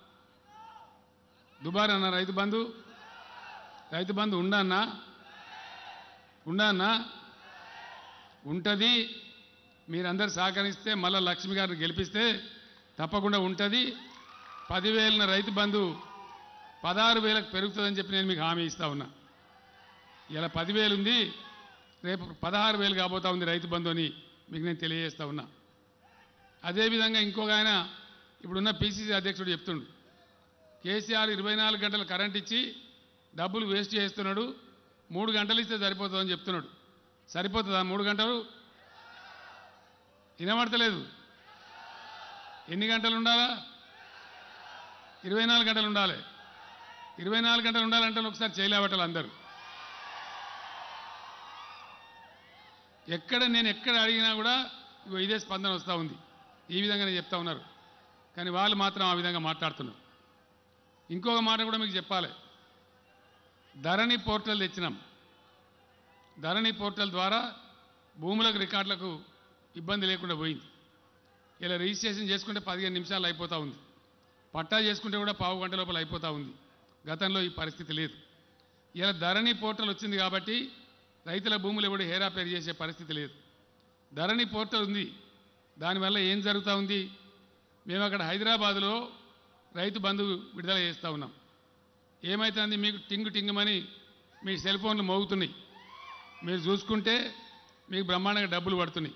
దుబారానా రైతు బంధు రైతు బంధు ఉండన్నా ఉండన్నా ఉంటుంది మీరందరూ సహకరిస్తే మళ్ళీ లక్ష్మి గారిని గెలిపిస్తే తప్పకుండా ఉంటుంది పదివేల రైతు బంధు పదహారు వేలకు పెరుగుతుందని చెప్పి నేను మీకు హామీ ఇస్తా ఉన్నా ఇలా పదివేలు ఉంది రేపు పదహారు వేలు కాబోతా ఉంది రైతు బంధు అని మీకు నేను తెలియజేస్తా ఉన్నా అదేవిధంగా ఇంకొక ఆయన ఇప్పుడున్న పిసిసి అధ్యక్షుడు చెప్తుండు కేసీఆర్ ఇరవై నాలుగు గంటలు కరెంట్ ఇచ్చి డబ్బులు వేస్ట్ చేస్తున్నాడు మూడు గంటలు ఇస్తే సరిపోతుందని చెప్తున్నాడు సరిపోతుందా మూడు గంటలు వినబడతలేదు ఎన్ని గంటలు ఉండాలా ఇరవై నాలుగు గంటలు ఉండాలి ఇరవై నాలుగు గంటలు ఉండాలంటే ఒకసారి చేయలేబట్టాలి అందరూ ఎక్కడ నేను ఎక్కడ అడిగినా కూడా ఇగో ఇదే స్పందన వస్తూ ఉంది ఈ విధంగానే చెప్తా ఉన్నారు కానీ వాళ్ళు మాత్రం ఆ విధంగా మాట్లాడుతున్నారు ఇంకొక మాట కూడా మీకు చెప్పాలి ధరణి పోర్టల్ తెచ్చినాం ధరణి పోర్టల్ ద్వారా భూములకు రికార్డులకు ఇబ్బంది లేకుండా పోయింది ఇలా రిజిస్ట్రేషన్ చేసుకుంటే పదిహేను నిమిషాలు అయిపోతూ ఉంది పట్టా చేసుకుంటే కూడా పావు గంట లోపల అయిపోతూ ఉంది గతంలో ఈ పరిస్థితి లేదు ఇలా ధరణి పోర్టల్ వచ్చింది కాబట్టి రైతుల భూములు ఎవడు హేరాపేరు చేసే పరిస్థితి లేదు ధరణి పోర్టల్ ఉంది దానివల్ల ఏం జరుగుతూ ఉంది మేము అక్కడ హైదరాబాదులో రైతు బంధు విడుదల చేస్తూ ఉన్నాం ఏమవుతుంది మీకు టింగు టింగుమని మీ సెల్ ఫోన్లు మోగుతున్నాయి మీరు చూసుకుంటే మీకు బ్రహ్మాండంగా డబ్బులు పడుతున్నాయి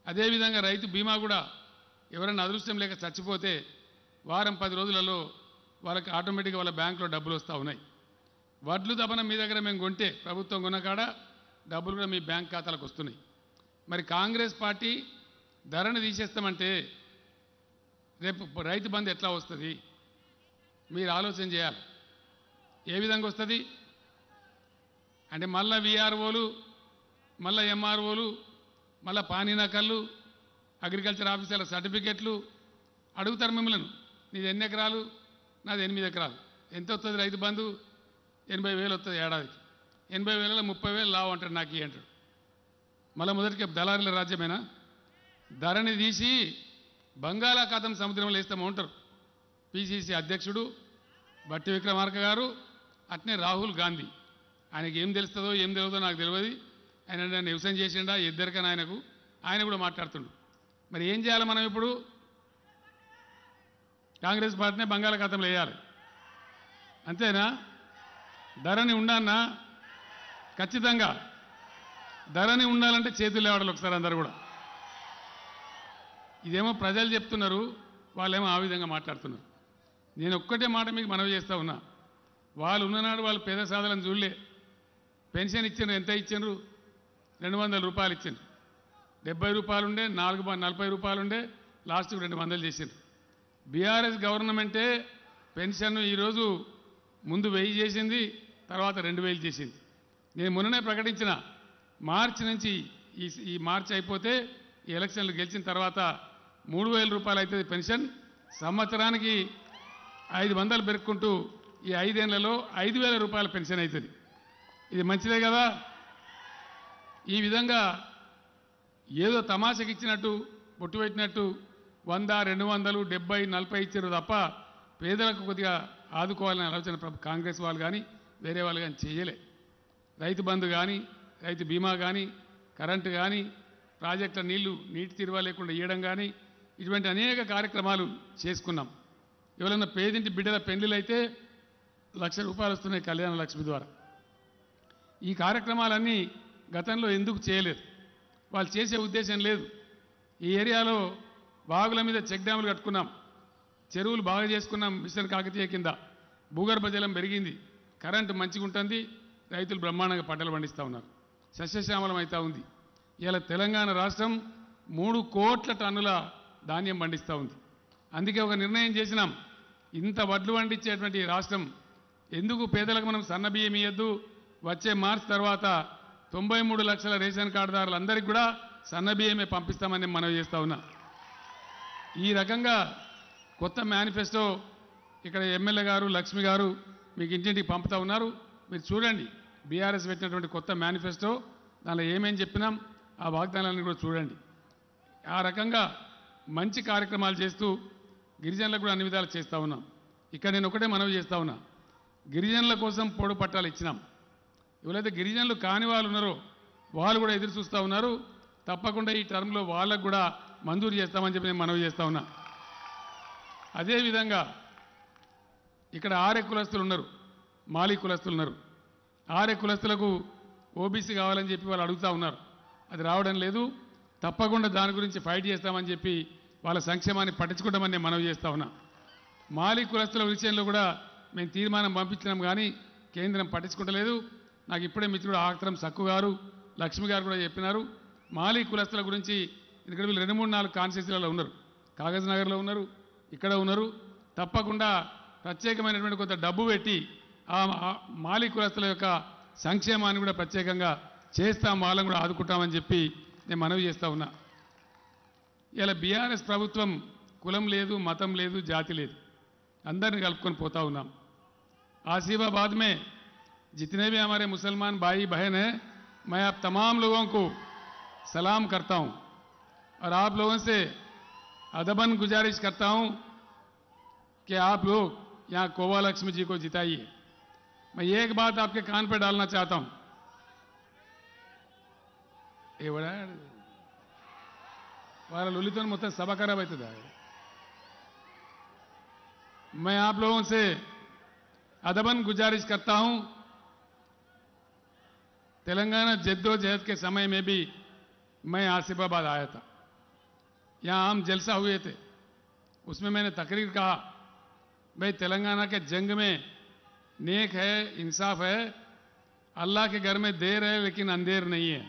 అదేవిధంగా రైతు బీమా కూడా ఎవరైనా అదృష్టం లేక చచ్చిపోతే వారం పది రోజులలో వాళ్ళకి ఆటోమేటిక్గా వాళ్ళ బ్యాంకులో డబ్బులు వస్తూ ఉన్నాయి వడ్లు తపన మీ దగ్గర మేము కొంటే ప్రభుత్వం కొన్న కాడ డబ్బులు కూడా మీ బ్యాంక్ ఖాతాలకు వస్తున్నాయి మరి కాంగ్రెస్ పార్టీ ధరను తీసేస్తామంటే రేపు రైతు బంధు ఎట్లా వస్తుంది మీరు ఆలోచన చేయాలి ఏ విధంగా వస్తుంది అంటే మళ్ళా విఆర్ఓలు మళ్ళా ఎంఆర్ఓలు మళ్ళా పానీనకళ్ళు అగ్రికల్చర్ ఆఫీసర్ల సర్టిఫికెట్లు అడుగుతారు మిమ్మల్ని నీది ఎన్ని ఎకరాలు నాది ఎనిమిది ఎకరాలు ఎంత వస్తుంది రైతు బంధు ఎనభై వేలు వస్తుంది ఏడాదికి ఎనభై వేలలో ముప్పై వేలు లావు అంటాడు నాకు ఇయ్యి అంటాడు మళ్ళీ మొదటికి దళారుల రాజ్యమేనా ధరని తీసి బంగాళాఖాతం సముద్రంలో వేస్తాము ఉంటారు పిసిసి అధ్యక్షుడు బట్టి విక్రమార్క గారు అట్నే రాహుల్ గాంధీ ఆయనకి ఏం తెలుస్తుందో ఏం తెలియదో నాకు తెలియదు ఆయన నన్ను వ్యవసాయం చేసిండా ఇద్దరికని ఆయనకు ఆయన కూడా మాట్లాడుతుండు మరి ఏం చేయాలి మనం ఇప్పుడు కాంగ్రెస్ పార్టీనే బంగాళాఖాతంలో వేయాలి అంతేనా ధరని ఉండన్నా ఖచ్చితంగా ధరని ఉండాలంటే చేతులు లేవాడాలి ఒకసారి అందరు కూడా ఇదేమో ప్రజలు చెప్తున్నారు వాళ్ళేమో ఆ విధంగా మాట్లాడుతున్నారు నేను ఒక్కటే మాట మీకు మనవి చేస్తా ఉన్నా వాళ్ళు ఉన్ననాడు వాళ్ళు పేద సాధలను చూడలే పెన్షన్ ఇచ్చిండ్రు ఎంత ఇచ్చిండ్రు రెండు వందల రూపాయలు ఇచ్చిండ్రు డెబ్బై రూపాయలు ఉండే నాలుగు బ- నలభై రూపాయలు ఉండే లాస్ట్కి రెండు వందలు చేసిండ్రు బీఆర్ఎస్ గవర్నమెంటే పెన్షన్ ఈరోజు ముందు వెయ్యి చేసింది తర్వాత రెండు వేలు చేసింది నేను మొన్ననే ప్రకటించిన మార్చి నుంచి ఈ ఈ మార్చి అయిపోతే ఈ ఎలక్షన్లు గెలిచిన తర్వాత మూడు వేల రూపాయలు అవుతుంది పెన్షన్ సంవత్సరానికి ఐదు వందలు పెరుక్కుంటూ ఈ ఐదేళ్లలో ఐదు వేల రూపాయల పెన్షన్ అవుతుంది ఇది మంచిదే కదా ఈ విధంగా ఏదో తమాషకి ఇచ్చినట్టు బొట్టు పెట్టినట్టు వంద రెండు వందలు డెబ్బై నలభై ఇచ్చారు తప్ప పేదలకు కొద్దిగా ఆదుకోవాలనే ఆలోచన ప్ర- కాంగ్రెస్ వాళ్ళు కానీ వేరే వాళ్ళు కానీ చేయలే రైతు బంధు కానీ రైతు బీమా కానీ కరెంటు కానీ ప్రాజెక్టుల నీళ్లు నీటి తీరువా లేకుండా ఇవ్వడం కానీ ఇటువంటి అనేక కార్యక్రమాలు చేసుకున్నాం ఎవరైనా పేదింటి బిడ్డల పెళ్లిళ్ళు అయితే లక్ష రూపాయలు వస్తున్నాయి కళ్యాణ లక్ష్మి ద్వారా ఈ కార్యక్రమాలన్నీ గతంలో ఎందుకు చేయలేదు వాళ్ళు చేసే ఉద్దేశం లేదు ఈ ఏరియాలో వాగుల మీద చెక్ డ్యాములు కట్టుకున్నాం చెరువులు బాగా చేసుకున్నాం మిషన్ కాకతీయ కింద భూగర్భ జలం పెరిగింది కరెంటు మంచిగా ఉంటుంది రైతులు బ్రహ్మాండంగా పంటలు పండిస్తూ ఉన్నారు సస్యశ్యామలం అవుతా ఉంది ఇలా తెలంగాణ రాష్ట్రం మూడు కోట్ల టన్నుల ధాన్యం పండిస్తూ ఉంది అందుకే ఒక నిర్ణయం చేసినాం ఇంత వడ్లు పండించేటువంటి ఈ రాష్ట్రం ఎందుకు పేదలకు మనం సన్న బియ్యం ఇవ్వద్దు వచ్చే మార్చి తర్వాత తొంభై మూడు లక్షల రేషన్ కార్డుదారులందరికీ కూడా సన్న బియ్యమే పంపిస్తామని మనవి చేస్తా ఉన్నా ఈ రకంగా కొత్త మేనిఫెస్టో ఇక్కడ ఎమ్మెల్యే గారు లక్ష్మి గారు మీకు ఇంటింటికి పంపుతా ఉన్నారు మీరు చూడండి బీఆర్ఎస్ పెట్టినటువంటి కొత్త మేనిఫెస్టో దానిలో ఏమేం చెప్పినాం ఆ వాగ్దానాలను కూడా చూడండి ఆ రకంగా మంచి కార్యక్రమాలు చేస్తూ గిరిజనులకు కూడా అన్ని విధాలు చేస్తూ ఉన్నాం ఇక్కడ నేను ఒకటే మనవి చేస్తా ఉన్నా గిరిజనుల కోసం పొడు పట్టాలు ఇచ్చినాం ఎవరైతే గిరిజనులు కాని వాళ్ళు ఉన్నారో వాళ్ళు కూడా ఎదురు చూస్తూ ఉన్నారు తప్పకుండా ఈ టర్మ్లో వాళ్ళకు కూడా మంజూరు చేస్తామని చెప్పి నేను మనవి చేస్తా ఉన్నా అదేవిధంగా ఇక్కడ ఆరే కులస్తులు ఉన్నారు మాలి కులస్తులు ఉన్నారు ఆరే కులస్తులకు ఓబీసీ కావాలని చెప్పి వాళ్ళు అడుగుతూ ఉన్నారు అది రావడం లేదు తప్పకుండా దాని గురించి ఫైట్ చేస్తామని చెప్పి వాళ్ళ సంక్షేమాన్ని పట్టించుకుంటామని నేను మనవి చేస్తా ఉన్నా మాలి కులస్తుల విషయంలో కూడా మేము తీర్మానం పంపించినాం కానీ కేంద్రం పట్టించుకుంటలేదు నాకు ఇప్పుడే మిత్రుడు ఆక్తరం సక్కు గారు లక్ష్మి గారు కూడా చెప్పినారు మాలి కులస్తుల గురించి ఇక్కడ వీళ్ళు రెండు మూడు నాలుగు కాన్స్టిట్యూన్సీలలో ఉన్నారు కాగజ్ నగర్లో ఉన్నారు ఇక్కడ ఉన్నారు తప్పకుండా ప్రత్యేకమైనటువంటి కొంత డబ్బు పెట్టి ఆ ఆ మాలి కులస్తుల యొక్క సంక్షేమాన్ని కూడా ప్రత్యేకంగా చేస్తాం వాళ్ళని కూడా ఆదుకుంటామని చెప్పి నేను మనవి చేస్తా ఉన్నా ఇలా బీఆర్ఎస్ ప్రభుత్వం కులం లేదు మతం లేదు జాతి లేదు అందరిని కలుపుకొని పోతా ఉన్నాం आसिफाबाद में जितने भी हमारे मुसलमान भाई बहन हैं मैं आप तमाम लोगों को सलाम करता हूं और आप लोगों से अदबन गुजारिश करता हूं कि आप लोग यहां कोवा लक्ष्मी जी को जिताइए मैं एक बात आपके कान पे डालना चाहता हूं ये बड़ा వాళ్ళ లొల్లితో మొత్తం సభ ఖరాబ్ అవుతుందా मैं आप लोगों से अदबन गुजारिश करता हूं तेलंगाना जद्दोजहद के समय में भी मैं आसिफाबाद आया था यहां आम जलसा हुए थे उसमें मैंने तकरीर कहा भाई तेलंगाना के जंग में नेक है इंसाफ है अल्लाह के घर में देर है लेकिन अंधेर नहीं है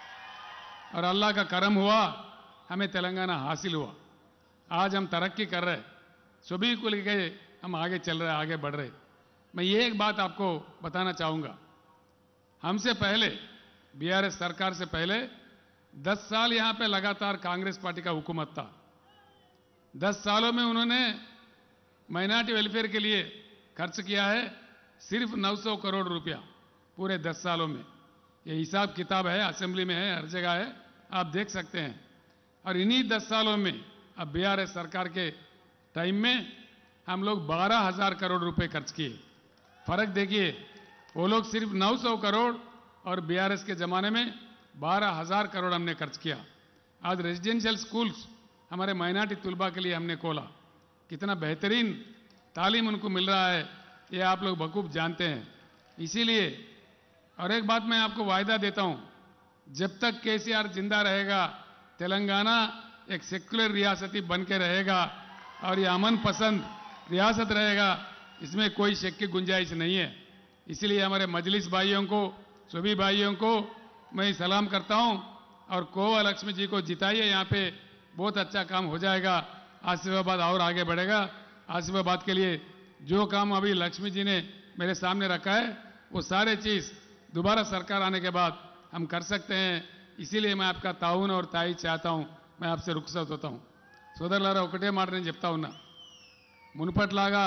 और अल्लाह का करम हुआ हमें तेलंगाना हासिल हुआ आज हम तरक्की कर रहे हैं सभी को लेके हम आगे चल रहे हैं आगे बढ़ रहे हैं मैं ये एक बात आपको बताना चाहूंगा हमसे पहले बीआरएस सरकार से पहले 10 साल यहां पे लगातार कांग्रेस पार्टी का हुकूमत था 10 सालों में उन्होंने माइनॉरिटी वेलफेयर के लिए खर्च किया है सिर्फ 900 करोड़ रुपया पूरे 10 सालों में ये हिसाब किताब है असेंबली में है हर जगह है आप देख सकते हैं और इन्हीं 10 सालों में अब बीआरएस सरकार के टाइम में हम लोग बारह हजार करोड़ रुपए खर्च किए फर्क देखिए वो लोग सिर्फ 900 करोड़ और बीआरएस के जमाने में बारह हजार करोड़ हमने खर्च किया आज रेजिडेंशियल स्कूल्स हमारे माइनॉरिटी तुलबा के लिए हमने खोला कितना बेहतरीन तालीम उनको मिल रहा है ये आप लोग बखूब जानते हैं इसीलिए और एक बात मैं आपको वायदा देता हूं जब तक केसीआर जिंदा रहेगा तेलंगाना एक सेक्युलर रियासती बन के रहेगा और ये अमन पसंद रियासत रहेगा इसमें कोई शक की गुंजाइश नहीं है इसलिए हमारे मजलिस भाइयों को सभी भाइयों को मैं सलाम करता हूं और कोवा लक्ष्मी जी को जिताइए यहाँ पे बहुत अच्छा काम हो जाएगा आसिफाबाद और आगे बढ़ेगा आसिफाबाद के लिए जो काम अभी लक्ष्मी जी ने मेरे सामने रखा है वो सारे चीज दोबारा सरकार आने के बाद हम कर सकते हैं इसीलिए मैं आपका ताउन और ताई चाहता हूं मैं आपसे रुखसत होता हूं సోదరులారా ఒకటే మాట నేను చెప్తా ఉన్నా మునుపట్లాగా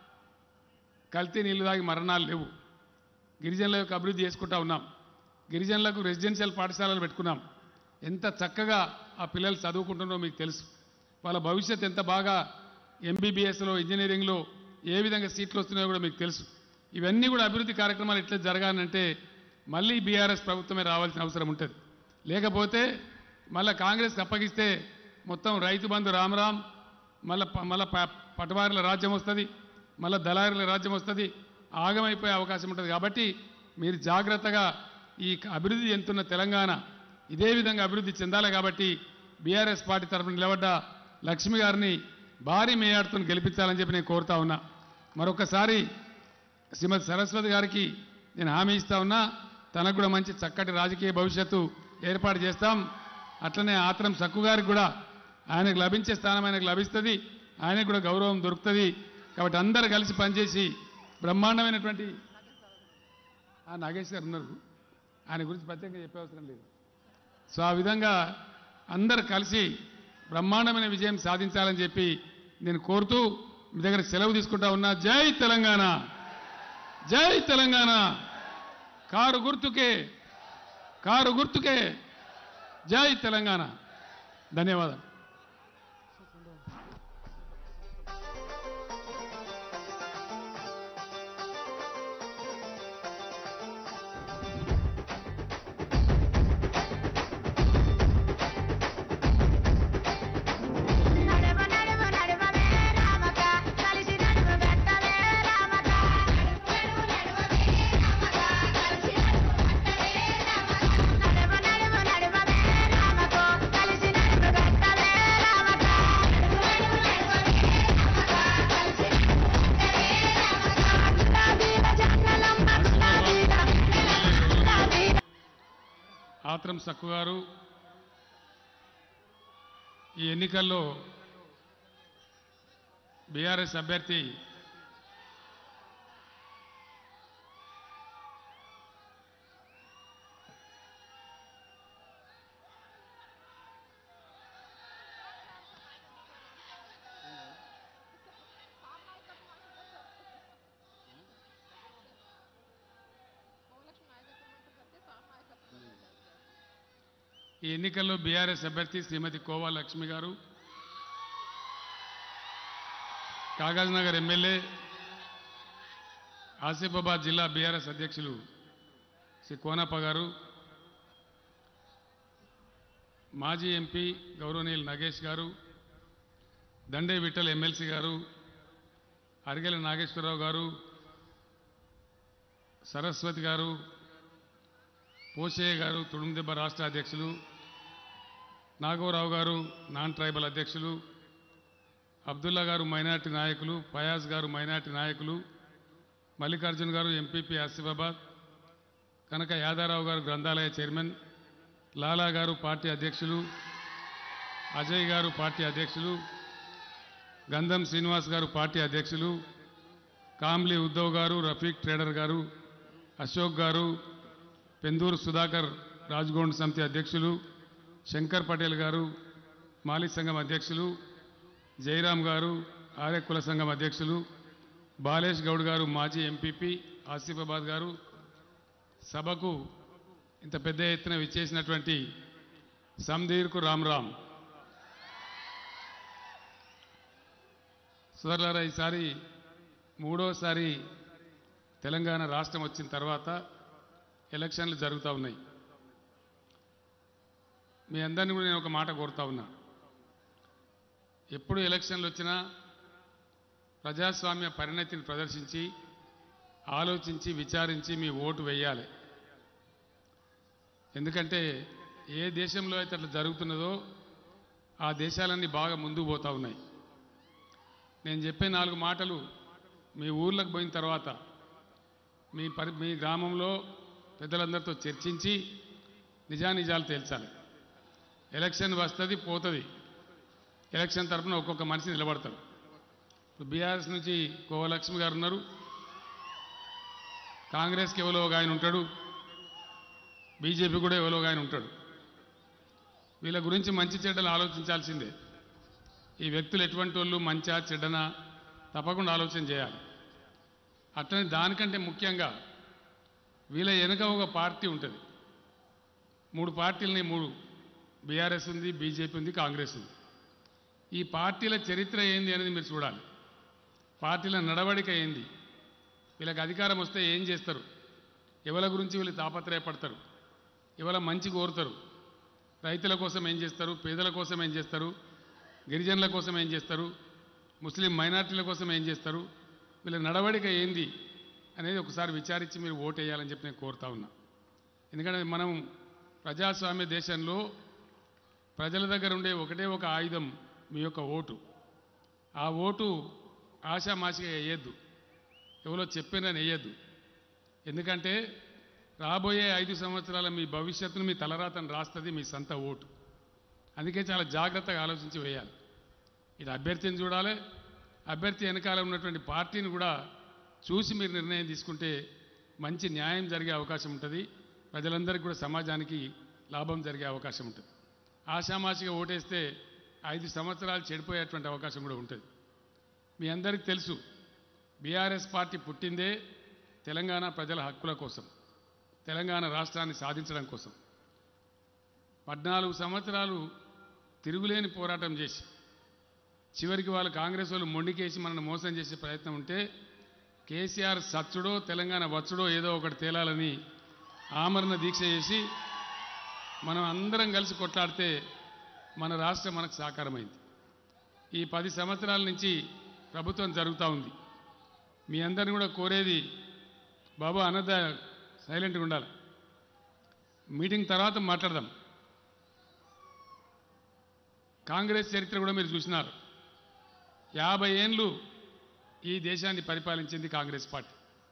కల్తీ నీళ్లు తాగి మరణాలు లేవు గిరిజనుల యొక్క అభివృద్ధి చేసుకుంటా ఉన్నాం గిరిజనులకు రెసిడెన్షియల్ పాఠశాలలు పెట్టుకున్నాం ఎంత చక్కగా ఆ పిల్లలు చదువుకుంటున్నారో మీకు తెలుసు వాళ్ళ భవిష్యత్ ఎంత బాగా ఎంబీబీఎస్లో ఇంజనీరింగ్లో ఏ విధంగా సీట్లు వస్తున్నాయో కూడా మీకు తెలుసు ఇవన్నీ కూడా అభివృద్ధి కార్యక్రమాలు ఎట్లా జరగాలంటే మళ్ళీ బీఆర్ఎస్ ప్రభుత్వమే రావాల్సిన అవసరం ఉంటుంది లేకపోతే మళ్ళీ కాంగ్రెస్ అప్పగిస్తే మొత్తం రైతు బంధు రామరామ్ మళ్ళీ మళ్ళీ పటవారుల రాజ్యం వస్తుంది మళ్ళీ దళారుల రాజ్యం వస్తుంది ఆగమైపోయే అవకాశం ఉంటుంది కాబట్టి మీరు జాగ్రత్తగా ఈ అభివృద్ధి చెందుతున్న తెలంగాణ ఇదే విధంగా అభివృద్ధి చెందాలి కాబట్టి బీఆర్ఎస్ పార్టీ తరఫున నిలబడ్డ లక్ష్మి గారిని భారీ మేయాడుతో గెలిపించాలని చెప్పి నేను కోరుతా ఉన్నా మరొకసారి శ్రీమతి సరస్వతి గారికి నేను హామీ ఇస్తా ఉన్నా తనకు కూడా మంచి చక్కటి రాజకీయ భవిష్యత్తు ఏర్పాటు చేస్తాం అట్లనే ఆత్రం సక్కు గారికి కూడా ఆయనకు లభించే స్థానం ఆయనకు లభిస్తుంది ఆయనకు కూడా గౌరవం దొరుకుతుంది కాబట్టి అందరు కలిసి పనిచేసి బ్రహ్మాండమైనటువంటి ఆ నాగేష్ గారు ఉన్నారు ఆయన గురించి ప్రత్యేకంగా చెప్పే అవసరం లేదు సో ఆ విధంగా అందరు కలిసి బ్రహ్మాండమైన విజయం సాధించాలని చెప్పి నేను కోరుతూ మీ దగ్గర సెలవు తీసుకుంటా ఉన్నా జై తెలంగాణ జై తెలంగాణ కారు గుర్తుకే కారు గుర్తుకే జై తెలంగాణ ధన్యవాదాలు ఆత్రం సక్కు గారు ఈ ఎన్నికల్లో బీఆర్ఎస్ అభ్యర్థి ఈ ఎన్నికల్లో బీఆర్ఎస్ అభ్యర్థి శ్రీమతి కోవా లక్ష్మి గారు కాగజ్ నగర్ ఎమ్మెల్యే ఆసిఫాబాద్ జిల్లా బీఆర్ఎస్ అధ్యక్షులు శ్రీ కోనప్ప గారు మాజీ ఎంపీ గౌరవనీయులు నగేష్ గారు దండే విఠల్ ఎమ్మెల్సీ గారు అరిగెల నాగేశ్వరరావు గారు సరస్వతి గారు పోషయ్య గారు తుడుందెబ్బ రాష్ట్ర అధ్యక్షులు నాగోరావు గారు నాన్ ట్రైబల్ అధ్యక్షులు అబ్దుల్లా గారు మైనార్టీ నాయకులు ఫయాజ్ గారు మైనార్టీ నాయకులు మల్లికార్జున్ గారు ఎంపీపీ ఆసిఫాబాద్ కనుక యాదారావు గారు గ్రంథాలయ చైర్మన్ లాలా గారు పార్టీ అధ్యక్షులు అజయ్ గారు పార్టీ అధ్యక్షులు గంధం శ్రీనివాస్ గారు పార్టీ అధ్యక్షులు కామ్లీ ఉద్ధవ్ గారు రఫీక్ ట్రేడర్ గారు అశోక్ గారు పెందూరు సుధాకర్ రాజ్గోండ్ సమితి అధ్యక్షులు శంకర్ పటేల్ గారు మాలి సంఘం అధ్యక్షులు జయరాం గారు ఆర్య కుల సంఘం అధ్యక్షులు బాలేష్ గౌడ్ గారు మాజీ ఎంపీపీ ఆసిఫాబాద్ గారు సభకు ఇంత పెద్ద ఎత్తున విచ్చేసినటువంటి సంధీర్కు రామ్ రామ్ సోదరులారా ఈసారి మూడోసారి తెలంగాణ రాష్ట్రం వచ్చిన తర్వాత ఎలక్షన్లు జరుగుతూ ఉన్నాయి మీ అందరినీ కూడా నేను ఒక మాట కోరుతా ఉన్నా ఎప్పుడు ఎలక్షన్లు వచ్చినా ప్రజాస్వామ్య పరిణతిని ప్రదర్శించి ఆలోచించి విచారించి మీ ఓటు వేయాలి ఎందుకంటే ఏ దేశంలో అయితే అట్లా జరుగుతున్నదో ఆ దేశాలన్నీ బాగా ముందుకు పోతూ ఉన్నాయి నేను చెప్పే నాలుగు మాటలు మీ ఊర్లకు పోయిన తర్వాత మీ పరి మీ గ్రామంలో పెద్దలందరితో చర్చించి నిజానిజాలు తేల్చాలి ఎలక్షన్ వస్తుంది పోతుంది ఎలక్షన్ తరఫున ఒక్కొక్క మనిషి నిలబడతాడు ఇప్పుడు బీఆర్ఎస్ నుంచి కోవలక్ష్మి గారు ఉన్నారు కాంగ్రెస్కి ఎవరో ఒక ఆయన ఉంటాడు బీజేపీ కూడా ఎవరో ఒక ఆయన ఉంటాడు వీళ్ళ గురించి మంచి చెడ్డలు ఆలోచించాల్సిందే ఈ వ్యక్తులు ఎటువంటి వాళ్ళు మంచా చెడ్డనా తప్పకుండా ఆలోచన చేయాలి అట్లనే దానికంటే ముఖ్యంగా వీళ్ళ వెనుక ఒక పార్టీ ఉంటుంది మూడు పార్టీలని మూడు బీఆర్ఎస్ ఉంది బీజేపీ ఉంది కాంగ్రెస్ ఉంది ఈ పార్టీల చరిత్ర ఏంది అనేది మీరు చూడాలి పార్టీల నడవడిక ఏంది వీళ్ళకి అధికారం వస్తే ఏం చేస్తారు ఎవరి గురించి వీళ్ళు తాపత్రయపడతారు ఎవరి మంచి కోరుతారు రైతుల కోసం ఏం చేస్తారు పేదల కోసం ఏం చేస్తారు గిరిజనుల కోసం ఏం చేస్తారు ముస్లిం మైనార్టీల కోసం ఏం చేస్తారు వీళ్ళ నడవడిక ఏంది అనేది ఒకసారి విచారించి మీరు ఓటు వేయాలని చెప్పి నేను కోరుతా ఉన్నా ఎందుకంటే మనం ప్రజాస్వామ్య దేశంలో ప్రజల దగ్గర ఉండే ఒకటే ఒక ఆయుధం మీ యొక్క ఓటు ఆ ఓటు ఆశామాషిగా వేయద్దు ఎవరో చెప్పినని వేయద్దు ఎందుకంటే రాబోయే ఐదు సంవత్సరాల మీ భవిష్యత్తును మీ తలరాతను రాస్తుంది మీ సొంత ఓటు అందుకే చాలా జాగ్రత్తగా ఆలోచించి వేయాలి ఇది అభ్యర్థిని చూడాలి అభ్యర్థి వెనకాల ఉన్నటువంటి పార్టీని కూడా చూసి మీరు నిర్ణయం తీసుకుంటే మంచి న్యాయం జరిగే అవకాశం ఉంటుంది ప్రజలందరికీ కూడా సమాజానికి లాభం జరిగే అవకాశం ఉంటుంది ఆషామాషిగా ఓటేస్తే ఐదు సంవత్సరాలు చెడిపోయేటువంటి అవకాశం కూడా ఉంటుంది మీ అందరికీ తెలుసు బీఆర్ఎస్ పార్టీ పుట్టిందే తెలంగాణ ప్రజల హక్కుల కోసం తెలంగాణ రాష్ట్రాన్ని సాధించడం కోసం పద్నాలుగు సంవత్సరాలు తిరుగులేని పోరాటం చేసి చివరికి వాళ్ళు కాంగ్రెస్ వాళ్ళు మొండికేసి మనల్ని మోసం చేసే ప్రయత్నం ఉంటే కేసీఆర్ సచ్చుడో తెలంగాణ వచ్చుడో ఏదో ఒకటి తేలాలని ఆమరణ దీక్ష చేసి మనం అందరం కలిసి కొట్లాడితే మన రాష్ట్రం మనకు సాకారమైంది ఈ పది సంవత్సరాల నుంచి ప్రభుత్వం జరుగుతూ ఉంది మీ అందరిని కూడా కోరేది బాబు అన్నద సైలెంట్గా ఉండాలి మీటింగ్ తర్వాత మాట్లాడదాం కాంగ్రెస్ చరిత్ర కూడా మీరు చూసినారు యాభై ఏండ్లు ఈ దేశాన్ని పరిపాలించింది కాంగ్రెస్ పార్టీ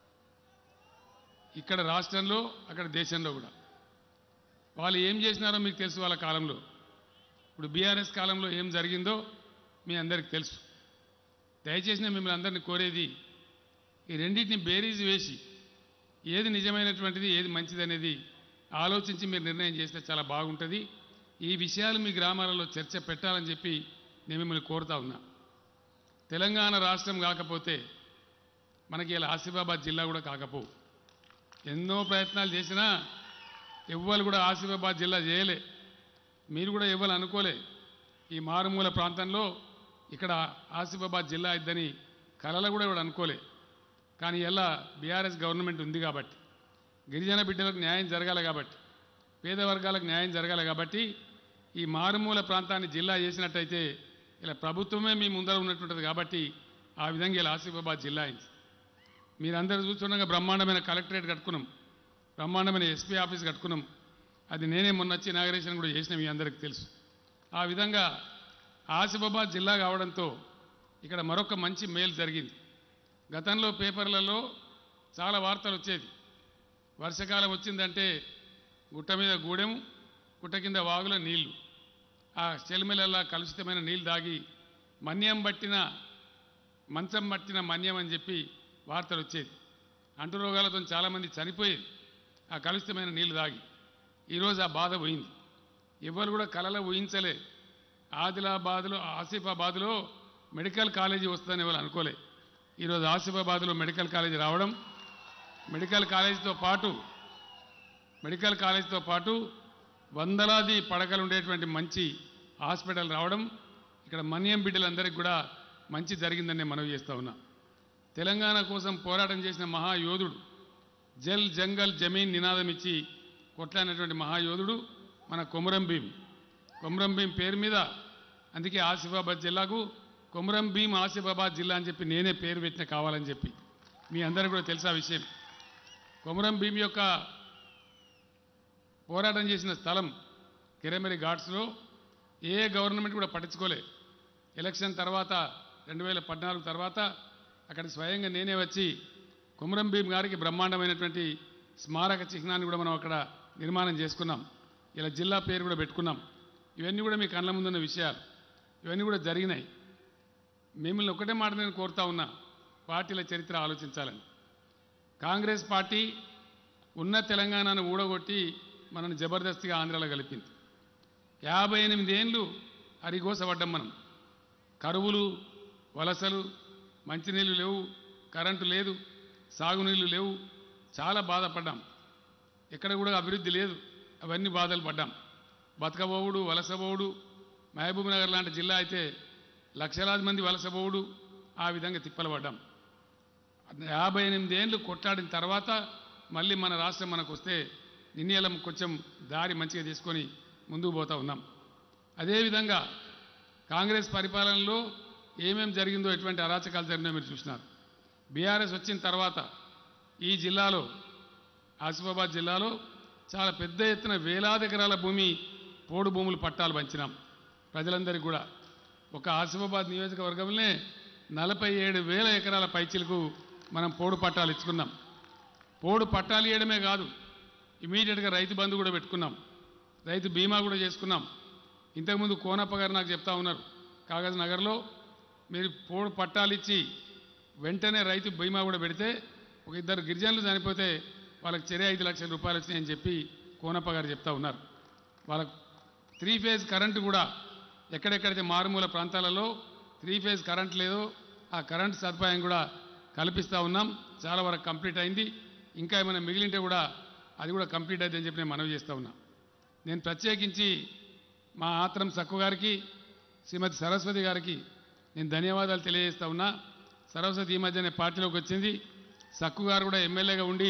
ఇక్కడ రాష్ట్రంలో అక్కడ దేశంలో కూడా వాళ్ళు ఏం చేసినారో మీకు తెలుసు వాళ్ళ కాలంలో ఇప్పుడు బీఆర్ఎస్ కాలంలో ఏం జరిగిందో మీ అందరికి తెలుసు దయచేసి నేను మిమ్మల్ని అందరినీ కోరేది ఈ రెండింటిని బేరీజ్ వేసి ఏది నిజమైనటువంటిది ఏది మంచిది అనేది ఆలోచించి మీరు నిర్ణయం చేస్తే చాలా బాగుంటుంది ఈ విషయాలు మీ గ్రామాలలో చర్చ పెట్టాలని చెప్పి నేను మిమ్మల్ని కోరుతా ఉన్నా తెలంగాణ రాష్ట్రం కాకపోతే మనకి ఇలా ఆసిఫాబాద్ జిల్లా కూడా కాకపోవు ఎన్నో ప్రయత్నాలు చేసినా ఎవ్వరు కూడా ఆసిఫాబాద్ జిల్లా చేయలే మీరు కూడా ఎవ్వరు అనుకోలే ఈ మారుమూల ప్రాంతంలో ఇక్కడ ఆసిఫాబాద్ జిల్లా ఇద్దని కళలు కూడా ఎవరు అనుకోలే కానీ ఎలా బీఆర్ఎస్ గవర్నమెంట్ ఉంది కాబట్టి గిరిజన బిడ్డలకు న్యాయం జరగాలి కాబట్టి పేద వర్గాలకు న్యాయం జరగాలి కాబట్టి ఈ మారుమూల ప్రాంతాన్ని జిల్లా చేసినట్టయితే ఇలా ప్రభుత్వమే మీ ముందర ఉన్నటువంటిది కాబట్టి ఆ విధంగా ఇలా ఆసిఫాబాద్ జిల్లా అయింది మీరందరూ చూస్తుండగా బ్రహ్మాండమైన కలెక్టరేట్ కట్టుకున్నాం బ్రహ్మాండమైన ఎస్పీ ఆఫీస్ కట్టుకున్నాం అది నేనే మొన్న వచ్చి ఇనాగరేషన్ కూడా చేసిన మీ అందరికీ తెలుసు ఆ విధంగా ఆసిఫాబాద్ జిల్లా కావడంతో ఇక్కడ మరొక మంచి మేలు జరిగింది గతంలో పేపర్లలో చాలా వార్తలు వచ్చేది వర్షాకాలం వచ్చిందంటే గుట్ట మీద గూడెం గుట్ట కింద వాగుల నీళ్లు ఆ చెలిమెలలా కలుషితమైన నీళ్లు దాగి మన్యం పట్టిన మంచం పట్టిన మన్యం అని చెప్పి వార్తలు వచ్చేది అంటు రోగాలతో చాలామంది చనిపోయేది ఆ కలుషితమైన నీళ్లు దాగి ఈరోజు ఆ బాధ పోయింది ఎవరు కూడా కలలో ఊహించలే ఆదిలాబాద్లో ఆసిఫాబాద్లో మెడికల్ కాలేజీ వస్తుందని ఎవరు అనుకోలే ఈరోజు ఆసిఫాబాద్లో మెడికల్ కాలేజీ రావడం మెడికల్ కాలేజీతో పాటు మెడికల్ కాలేజీతో పాటు వందలాది పడకలు ఉండేటువంటి మంచి హాస్పిటల్ రావడం ఇక్కడ మన్యం బిడ్డలందరికీ కూడా మంచి జరిగిందని నేను మనవి చేస్తా ఉన్నా తెలంగాణ కోసం పోరాటం చేసిన మహాయోధుడు జల్ జంగల్ జమీన్ నినాదం ఇచ్చి కొట్లాడినటువంటి మహాయోధుడు మన కొమురం భీం కొమురం భీం పేరు మీద అందుకే ఆసిఫాబాద్ జిల్లాకు కొమురం భీం ఆసిఫాబాద్ జిల్లా అని చెప్పి నేనే పేరు పెట్టిన కావాలని చెప్పి మీ అందరికీ కూడా తెలుసా విషయం కొమురం భీం యొక్క పోరాటం చేసిన స్థలం కిరమరి ఘాట్స్లో ఏ గవర్నమెంట్ కూడా పట్టించుకోలే ఎలక్షన్ తర్వాత రెండు వేల పద్నాలుగు తర్వాత అక్కడికి స్వయంగా నేనే వచ్చి కుమరం భీం గారికి బ్రహ్మాండమైనటువంటి స్మారక చిహ్నాన్ని కూడా మనం అక్కడ నిర్మాణం చేసుకున్నాం ఇలా జిల్లా పేరు కూడా పెట్టుకున్నాం ఇవన్నీ కూడా మీ కళ్ళ ముందున్న విషయాలు ఇవన్నీ కూడా జరిగినాయి మిమ్మల్ని ఒకటే మాట నేను కోరుతా ఉన్నా పార్టీల చరిత్ర ఆలోచించాలని కాంగ్రెస్ పార్టీ ఉన్న తెలంగాణను ఊడగొట్టి మనల్ని జబర్దస్తిగా ఆంధ్రాలో కలిపింది యాభై ఎనిమిది ఏండ్లు అరిగోసపడ్డాం మనం కరువులు వలసలు మంచినీళ్ళు లేవు కరెంటు లేదు సాగునీళ్ళు లేవు చాలా బాధపడ్డాం ఎక్కడ కూడా అభివృద్ధి లేదు అవన్నీ బాధలు పడ్డాం బతకబోవుడు వలసబోవుడు మహబూబ్ నగర్ లాంటి జిల్లా అయితే లక్షలాది మంది వలసబోవుడు ఆ విధంగా తిప్పలు పడ్డాం యాభై ఎనిమిది ఏళ్ళు కొట్లాడిన తర్వాత మళ్ళీ మన రాష్ట్రం మనకు వస్తే నిన్నీలం కొంచెం దారి మంచిగా తీసుకొని ముందుకు పోతా ఉన్నాం అదేవిధంగా కాంగ్రెస్ పరిపాలనలో ఏమేం జరిగిందో ఎటువంటి అరాచకాలు జరిగినాయో మీరు చూసినారు బీఆర్ఎస్ వచ్చిన తర్వాత ఈ జిల్లాలో ఆసిఫాబాద్ జిల్లాలో చాలా పెద్ద ఎత్తున వేలాది ఎకరాల భూమి పోడు భూములు పట్టాలు పంచినాం ప్రజలందరికీ కూడా ఒక ఆసిఫాబాద్ నియోజకవర్గంలోనే నలభై ఏడు వేల ఎకరాల పైచిలకు మనం పోడు పట్టాలు ఇచ్చుకున్నాం పోడు పట్టాలు ఇవ్వడమే కాదు ఇమీడియట్గా రైతు బంధు కూడా పెట్టుకున్నాం రైతు బీమా కూడా చేసుకున్నాం ఇంతకుముందు కోనప్ప గారు నాకు చెప్తా ఉన్నారు కాగజ్ నగర్లో మీరు పోడు పట్టాలు ఇచ్చి వెంటనే రైతు బీమా కూడా పెడితే ఒక ఇద్దరు గిరిజనులు చనిపోతే వాళ్ళకి చెరే ఐదు లక్షల రూపాయలు వచ్చినాయని చెప్పి కోనప్ప గారు చెప్తా ఉన్నారు వాళ్ళకు త్రీ ఫేజ్ కరెంటు కూడా ఎక్కడెక్కడైతే మారుమూల ప్రాంతాలలో త్రీ ఫేజ్ కరెంట్ లేదో ఆ కరెంట్ సదుపాయం కూడా కల్పిస్తూ ఉన్నాం చాలా వరకు కంప్లీట్ అయింది ఇంకా ఏమైనా మిగిలింటే కూడా అది కూడా కంప్లీట్ అయిందని చెప్పి నేను మనవి చేస్తూ ఉన్నా నేను ప్రత్యేకించి మా ఆత్రం సక్కు గారికి శ్రీమతి సరస్వతి గారికి నేను ధన్యవాదాలు తెలియజేస్తా ఉన్నా సరస్వతి ఈ మధ్యనే పార్టీలోకి వచ్చింది సక్కు గారు కూడా ఎమ్మెల్యేగా ఉండి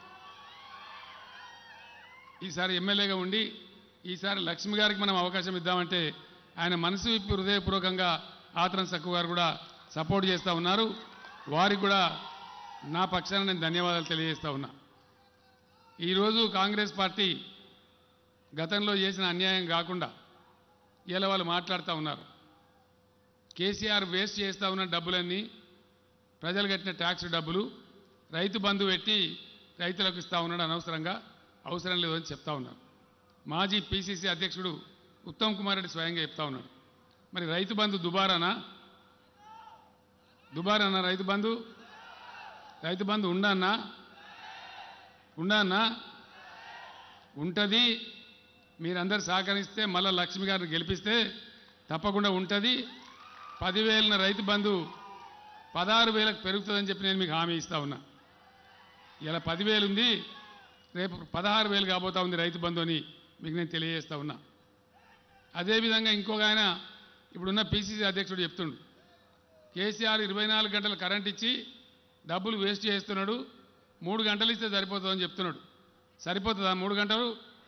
ఈసారి ఎమ్మెల్యేగా ఉండి ఈసారి లక్ష్మి గారికి మనం అవకాశం ఇద్దామంటే ఆయన మనసు విప్పి హృదయపూర్వకంగా ఆత్రం సక్కు గారు కూడా సపోర్ట్ చేస్తూ ఉన్నారు వారికి కూడా నా పక్షాన నేను ధన్యవాదాలు తెలియజేస్తా ఉన్నా ఈరోజు కాంగ్రెస్ పార్టీ గతంలో చేసిన అన్యాయం కాకుండా ఇలా వాళ్ళు మాట్లాడుతూ ఉన్నారు కేసీఆర్ వేస్ట్ చేస్తూ ఉన్న డబ్బులన్నీ ప్రజలు కట్టిన ట్యాక్స్ డబ్బులు రైతు బంధు పెట్టి రైతులకు ఇస్తా ఉన్నాడు అనవసరంగా అవసరం లేదని చెప్తా ఉన్నారు మాజీ పిసిసి అధ్యక్షుడు ఉత్తమ్ కుమార్ రెడ్డి స్వయంగా చెప్తా ఉన్నాడు మరి రైతు బంధు దుబారానా దుబారానా రైతు బంధు రైతు బంధు ఉండన్నా ఉండన్నా ఉంటుంది మీరందరు సహకరిస్తే మళ్ళా లక్ష్మి గారిని గెలిపిస్తే తప్పకుండా ఉంటుంది పదివేల రైతు బంధు పదహారు వేలకు పెరుగుతుందని చెప్పి నేను మీకు హామీ ఇస్తా ఉన్నా ఇలా పదివేలు ఉంది రేపు పదహారు వేలు కాబోతా ఉంది రైతు బంధు అని మీకు నేను తెలియజేస్తా ఉన్నా అదేవిధంగా ఇంకొక ఆయన ఇప్పుడున్న పిసిసి అధ్యక్షుడు చెప్తుండు కేసీఆర్ ఇరవై నాలుగు గంటలు కరెంట్ ఇచ్చి డబ్బులు వేస్ట్ చేస్తున్నాడు మూడు గంటలు ఇస్తే సరిపోతుందని చెప్తున్నాడు సరిపోతుందా మూడు గంటలు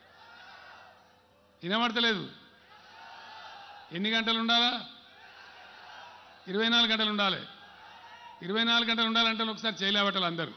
వినబడతలేదు ఎన్ని గంటలు ఉండాలా ఇరవై నాలుగు గంటలు ఉండాలి ఇరవై నాలుగు గంటలు ఉండాలంటే ఒకసారి చేయలేబట్టాలి అందరూ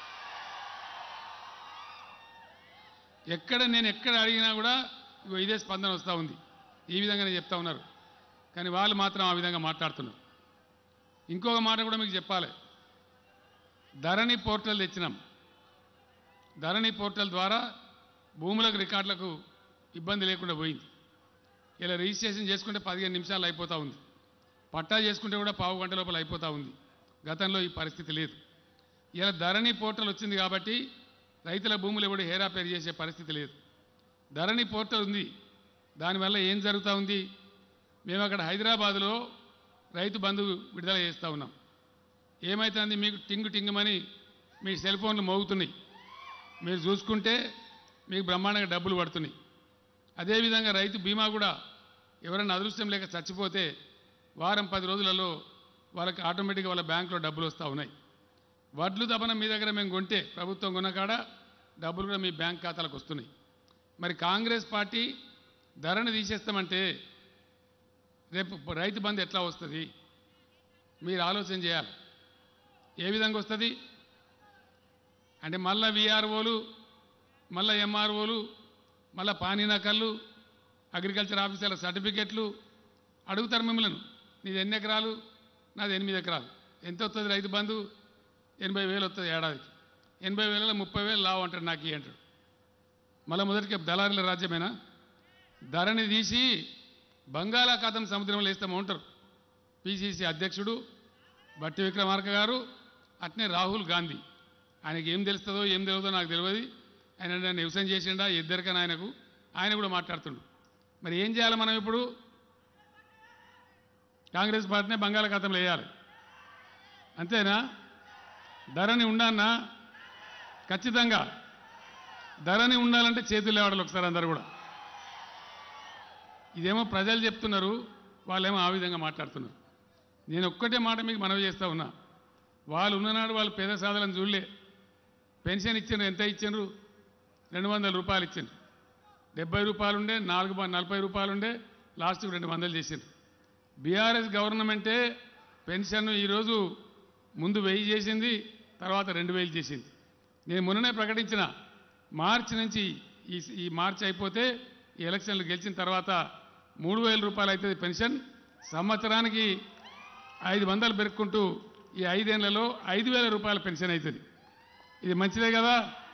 ఎక్కడ నేను ఎక్కడ అడిగినా కూడా ఇగో ఇదే స్పందన వస్తూ ఉంది ఈ విధంగానే చెప్తా ఉన్నారు కానీ వాళ్ళు మాత్రం ఆ విధంగా మాట్లాడుతున్నారు ఇంకొక మాట కూడా మీకు చెప్పాలి ధరణి పోర్టల్ తెచ్చినాం ధరణి పోర్టల్ ద్వారా భూములకు రికార్డులకు ఇబ్బంది లేకుండా పోయింది ఇలా రిజిస్ట్రేషన్ చేసుకుంటే పదిహేను నిమిషాలు అయిపోతూ ఉంది పట్టా చేసుకుంటే కూడా పావు గంట లోపల అయిపోతూ ఉంది గతంలో ఈ పరిస్థితి లేదు ఇలా ధరణి పోర్టల్ వచ్చింది కాబట్టి రైతుల భూములు ఎవడు హేరాపేరు చేసే పరిస్థితి లేదు ధరణి పోర్టల్ ఉంది దానివల్ల ఏం జరుగుతూ ఉంది మేము అక్కడ హైదరాబాదులో రైతు బంధు విడుదల చేస్తూ ఉన్నాం ఏమవుతుంది మీకు టింగు టింగుమని మీ సెల్ ఫోన్లు మోగుతున్నాయి మీరు చూసుకుంటే మీకు బ్రహ్మాండంగా డబ్బులు పడుతున్నాయి అదేవిధంగా రైతు బీమా కూడా ఎవరైనా అదృష్టం లేక చచ్చిపోతే వారం పది రోజులలో వాళ్ళకి ఆటోమేటిక్గా వాళ్ళ బ్యాంకులో డబ్బులు వస్తూ ఉన్నాయి వడ్లు దపన మీ దగ్గర మేము కొంటే ప్రభుత్వం కొన్న కాడ డబ్బులు కూడా మీ బ్యాంక్ ఖాతాలకు వస్తున్నాయి మరి కాంగ్రెస్ పార్టీ ధరను తీసేస్తామంటే రేపు రైతు బంధు ఎట్లా వస్తుంది మీరు ఆలోచన చేయాలి ఏ విధంగా వస్తుంది అంటే మళ్ళా విఆర్ఓలు మళ్ళా ఎంఆర్ఓలు మళ్ళా పానీనకళ్ళు అగ్రికల్చర్ ఆఫీసర్ల సర్టిఫికెట్లు అడుగుతారు మిమ్మల్ని నీది ఎన్ని ఎకరాలు నాది ఎనిమిది ఎకరాలు ఎంత వస్తుంది రైతు బంధు ఎనభై వేలు వస్తుంది ఏడాదికి ఎనభై వేలలో ముప్పై వేలు లావు అంటాడు నాకు ఇయ్యి అంటాడు మళ్ళీ మొదటికి దళారుల రాజ్యమేనా ధరని తీసి బంగాళాఖాతం సముద్రంలో వేస్తామంటారు పిసిసి అధ్యక్షుడు బట్టి విక్రమార్క గారు అట్నే రాహుల్ గాంధీ ఆయనకి ఏం తెలుస్తుందో ఏం తెలియదో నాకు తెలియదు ఆయన నన్ను వ్యవసాయం చేసిండా ఇద్దరికైనా ఆయనకు ఆయన కూడా మాట్లాడుతుండు మరి ఏం చేయాలి మనం ఇప్పుడు కాంగ్రెస్ పార్టీనే బంగాళాఖాతంలో వేయాలి అంతేనా ధరని ఉండన్నా ఖచ్చితంగా ధరని ఉండాలంటే చేతులు లేవాడాలి ఒకసారి అందరు కూడా ఇదేమో ప్రజలు చెప్తున్నారు వాళ్ళేమో ఆ విధంగా మాట్లాడుతున్నారు నేను ఒక్కటే మాట మీకు మనవి చేస్తా ఉన్నా వాళ్ళు ఉన్ననాడు వాళ్ళు పేద సాధనను చూడలే పెన్షన్ ఇచ్చిండ్రు ఎంత ఇచ్చిండ్రు రెండు వందల రూపాయలు ఇచ్చిండ్రు డెబ్బై రూపాయలు ఉండే నాలుగు బ- నలభై రూపాయలు ఉండే లాస్ట్కి రెండు వందలు చేసిండ్రు బీఆర్ఎస్ గవర్నమెంటే పెన్షన్ ఈరోజు ముందు వెయ్యి చేసింది తర్వాత రెండు వేలు చేసింది నేను మొన్ననే ప్రకటించిన మార్చి నుంచి ఈ ఈ మార్చి అయిపోతే ఈ ఎలక్షన్లు గెలిచిన తర్వాత మూడు వేల రూపాయలు అవుతుంది పెన్షన్ సంవత్సరానికి ఐదు వందలు పెరుక్కుంటూ ఈ ఐదేళ్లలో ఐదు వేల రూపాయల పెన్షన్ అవుతుంది ఇది మంచిదే కదా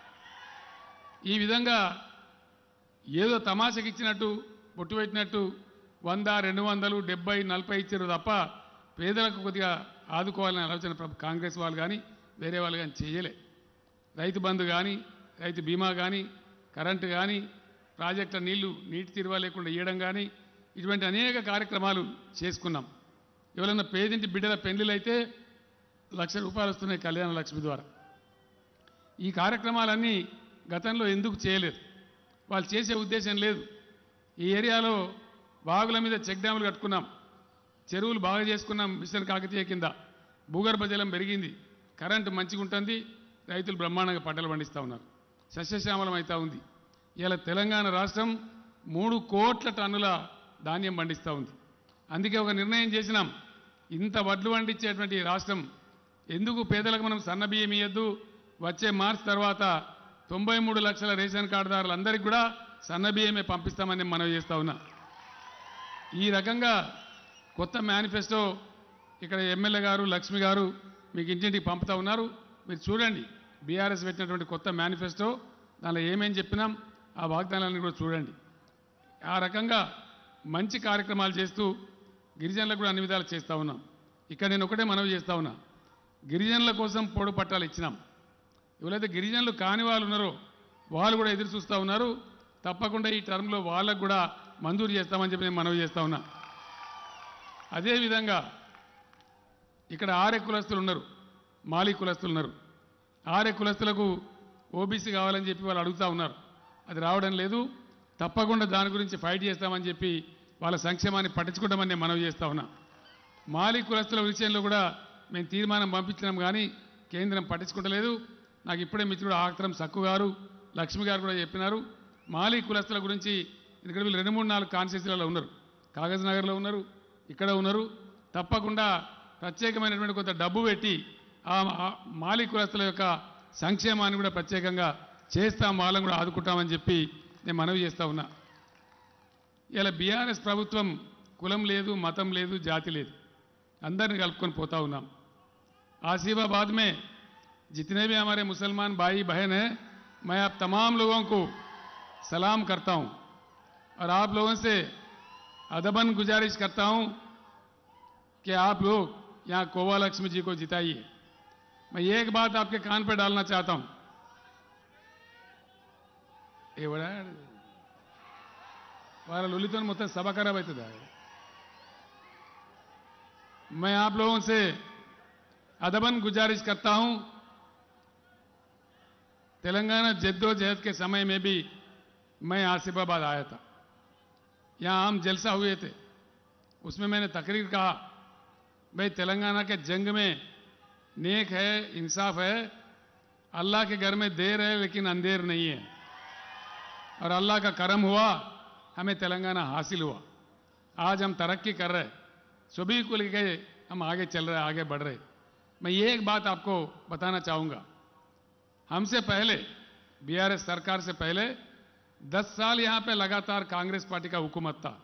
ఈ విధంగా ఏదో తమాషకి ఇచ్చినట్టు బొట్టు పెట్టినట్టు వంద రెండు వందలు డెబ్బై నలభై ఇచ్చారు తప్ప పేదలకు కొద్దిగా ఆదుకోవాలనే ఆలోచన ప్రభు- కాంగ్రెస్ వాళ్ళు కానీ వేరే వాళ్ళు కానీ చేయలే రైతు బంధు కానీ రైతు బీమా కానీ కరెంటు కానీ ప్రాజెక్టుల నీళ్లు నీటి తీరువ లేకుండా ఇవ్వడం కానీ ఇటువంటి అనేక కార్యక్రమాలు చేసుకున్నాం ఎవరైనా పేదింటి బిడ్డల పెళ్లిళ్ళు అయితే లక్ష రూపాయలు వస్తున్నాయి కళ్యాణ లక్ష్మి ద్వారా ఈ కార్యక్రమాలన్నీ గతంలో ఎందుకు చేయలేదు వాళ్ళు చేసే ఉద్దేశం లేదు ఈ ఏరియాలో వాగుల మీద చెక్ డ్యాములు కట్టుకున్నాం చెరువులు బాగా చేసుకున్నాం మిషన్ కాకతీయ కింద భూగర్భ జలం పెరిగింది కరెంటు మంచిగా ఉంటుంది రైతులు బ్రహ్మాండంగా పంటలు పండిస్తూ ఉన్నారు సస్యశ్యామలం అవుతా ఉంది ఇలా తెలంగాణ రాష్ట్రం మూడు కోట్ల టన్నుల ధాన్యం పండిస్తూ ఉంది అందుకే ఒక నిర్ణయం చేసినాం ఇంత వడ్లు పండించేటువంటి రాష్ట్రం ఎందుకు పేదలకు మనం సన్న బియ్యం ఇవ్వద్దు వచ్చే మార్చ్ తర్వాత తొంభై మూడు లక్షల రేషన్ కార్డుదారులందరికీ కూడా సన్న బియ్యమే పంపిస్తామని మనం చేస్తా ఉన్నా ఈ రకంగా కొత్త మేనిఫెస్టో ఇక్కడ ఎమ్మెల్యే గారు లక్ష్మి గారు మీకు ఇంటింటికి పంపుతా ఉన్నారు మీరు చూడండి బీఆర్ఎస్ పెట్టినటువంటి కొత్త మేనిఫెస్టో దానిలో ఏమేం చెప్పినాం ఆ వాగ్దానాలను కూడా చూడండి ఆ రకంగా మంచి కార్యక్రమాలు చేస్తూ గిరిజనులకు కూడా అన్ని విధాలు చేస్తూ ఉన్నాం ఇక్కడ నేను ఒకటే మనవి చేస్తా ఉన్నా గిరిజనుల కోసం పొడు పట్టాలు ఇచ్చినాం ఎవరైతే గిరిజనులు కాని వాళ్ళు ఉన్నారో వాళ్ళు కూడా ఎదురు చూస్తూ ఉన్నారు తప్పకుండా ఈ టర్మ్లో వాళ్ళకు కూడా మంజూరు చేస్తామని చెప్పి నేను మనవి చేస్తా ఉన్నా అదేవిధంగా ఇక్కడ ఆరే కులస్తులు ఉన్నారు మాలి కులస్తులు ఉన్నారు ఆరే కులస్తులకు ఓబీసీ కావాలని చెప్పి వాళ్ళు అడుగుతా ఉన్నారు అది రావడం లేదు తప్పకుండా దాని గురించి ఫైట్ చేస్తామని చెప్పి వాళ్ళ సంక్షేమాన్ని పట్టించుకుంటామని నేను మనవి చేస్తా ఉన్నా మాలి కులస్తుల విషయంలో కూడా మేము తీర్మానం పంపించినాం కానీ కేంద్రం పట్టించుకుంటలేదు నాకు ఇప్పుడే మిత్రుడు ఆక్తరం సక్కు గారు లక్ష్మి గారు కూడా చెప్పినారు మాలి కులస్తుల గురించి ఇక్కడ వీళ్ళు రెండు మూడు నాలుగు కాన్స్టిట్యూన్సీలలో ఉన్నారు కాగజ్ నగర్లో ఉన్నారు ఇక్కడ ఉన్నారు తప్పకుండా ప్రత్యేకమైనటువంటి కొంత డబ్బు పెట్టి ఆ ఆ మాలి కులస్తుల యొక్క సంక్షేమాన్ని కూడా ప్రత్యేకంగా చేస్తాం వాళ్ళని కూడా ఆదుకుంటామని చెప్పి నేను మనవి చేస్తా ఉన్నా ఇలా బీఆర్ఎస్ ప్రభుత్వం కులం లేదు మతం లేదు జాతి లేదు అందరిని కలుపుకొని పోతా ఉన్నాం आसिफाबाद में जितने भी हमारे मुसलमान भाई बहन हैं मैं आप तमाम लोगों को सलाम करता हूं और आप लोगों से अदबन गुजारिश करता हूं कि आप लोग यहां कोवा लक्ष्मी जी को जिताइए मैं एक बात आपके कान पे डालना चाहता हूं ये बड़ा వాళ్ళ లొల్లితో మొత్తం సభ ఖరాబ్ అవుతుందా मैं आप लोगों से अदबन गुजारिश करता हूं तेलंगाना जद्दोजहद के समय में भी मैं आसिफाबाद आया था यहां आम जलसा हुए थे उसमें मैंने तकरीर कहा भाई तेलंगाना के जंग में नेक है इंसाफ है अल्लाह के घर में देर है लेकिन अंधेर नहीं है और अल्लाह का करम हुआ हमें तेलंगाना हासिल हुआ आज हम तरक्की कर रहे हैं सभी को लेके हम आगे चल रहे हैं आगे बढ़ रहे हैं मैं ये एक बात आपको बताना चाहूंगा हमसे पहले बीआरएस सरकार से पहले 10 साल यहां पे लगातार कांग्रेस पार्टी का हुकूमत था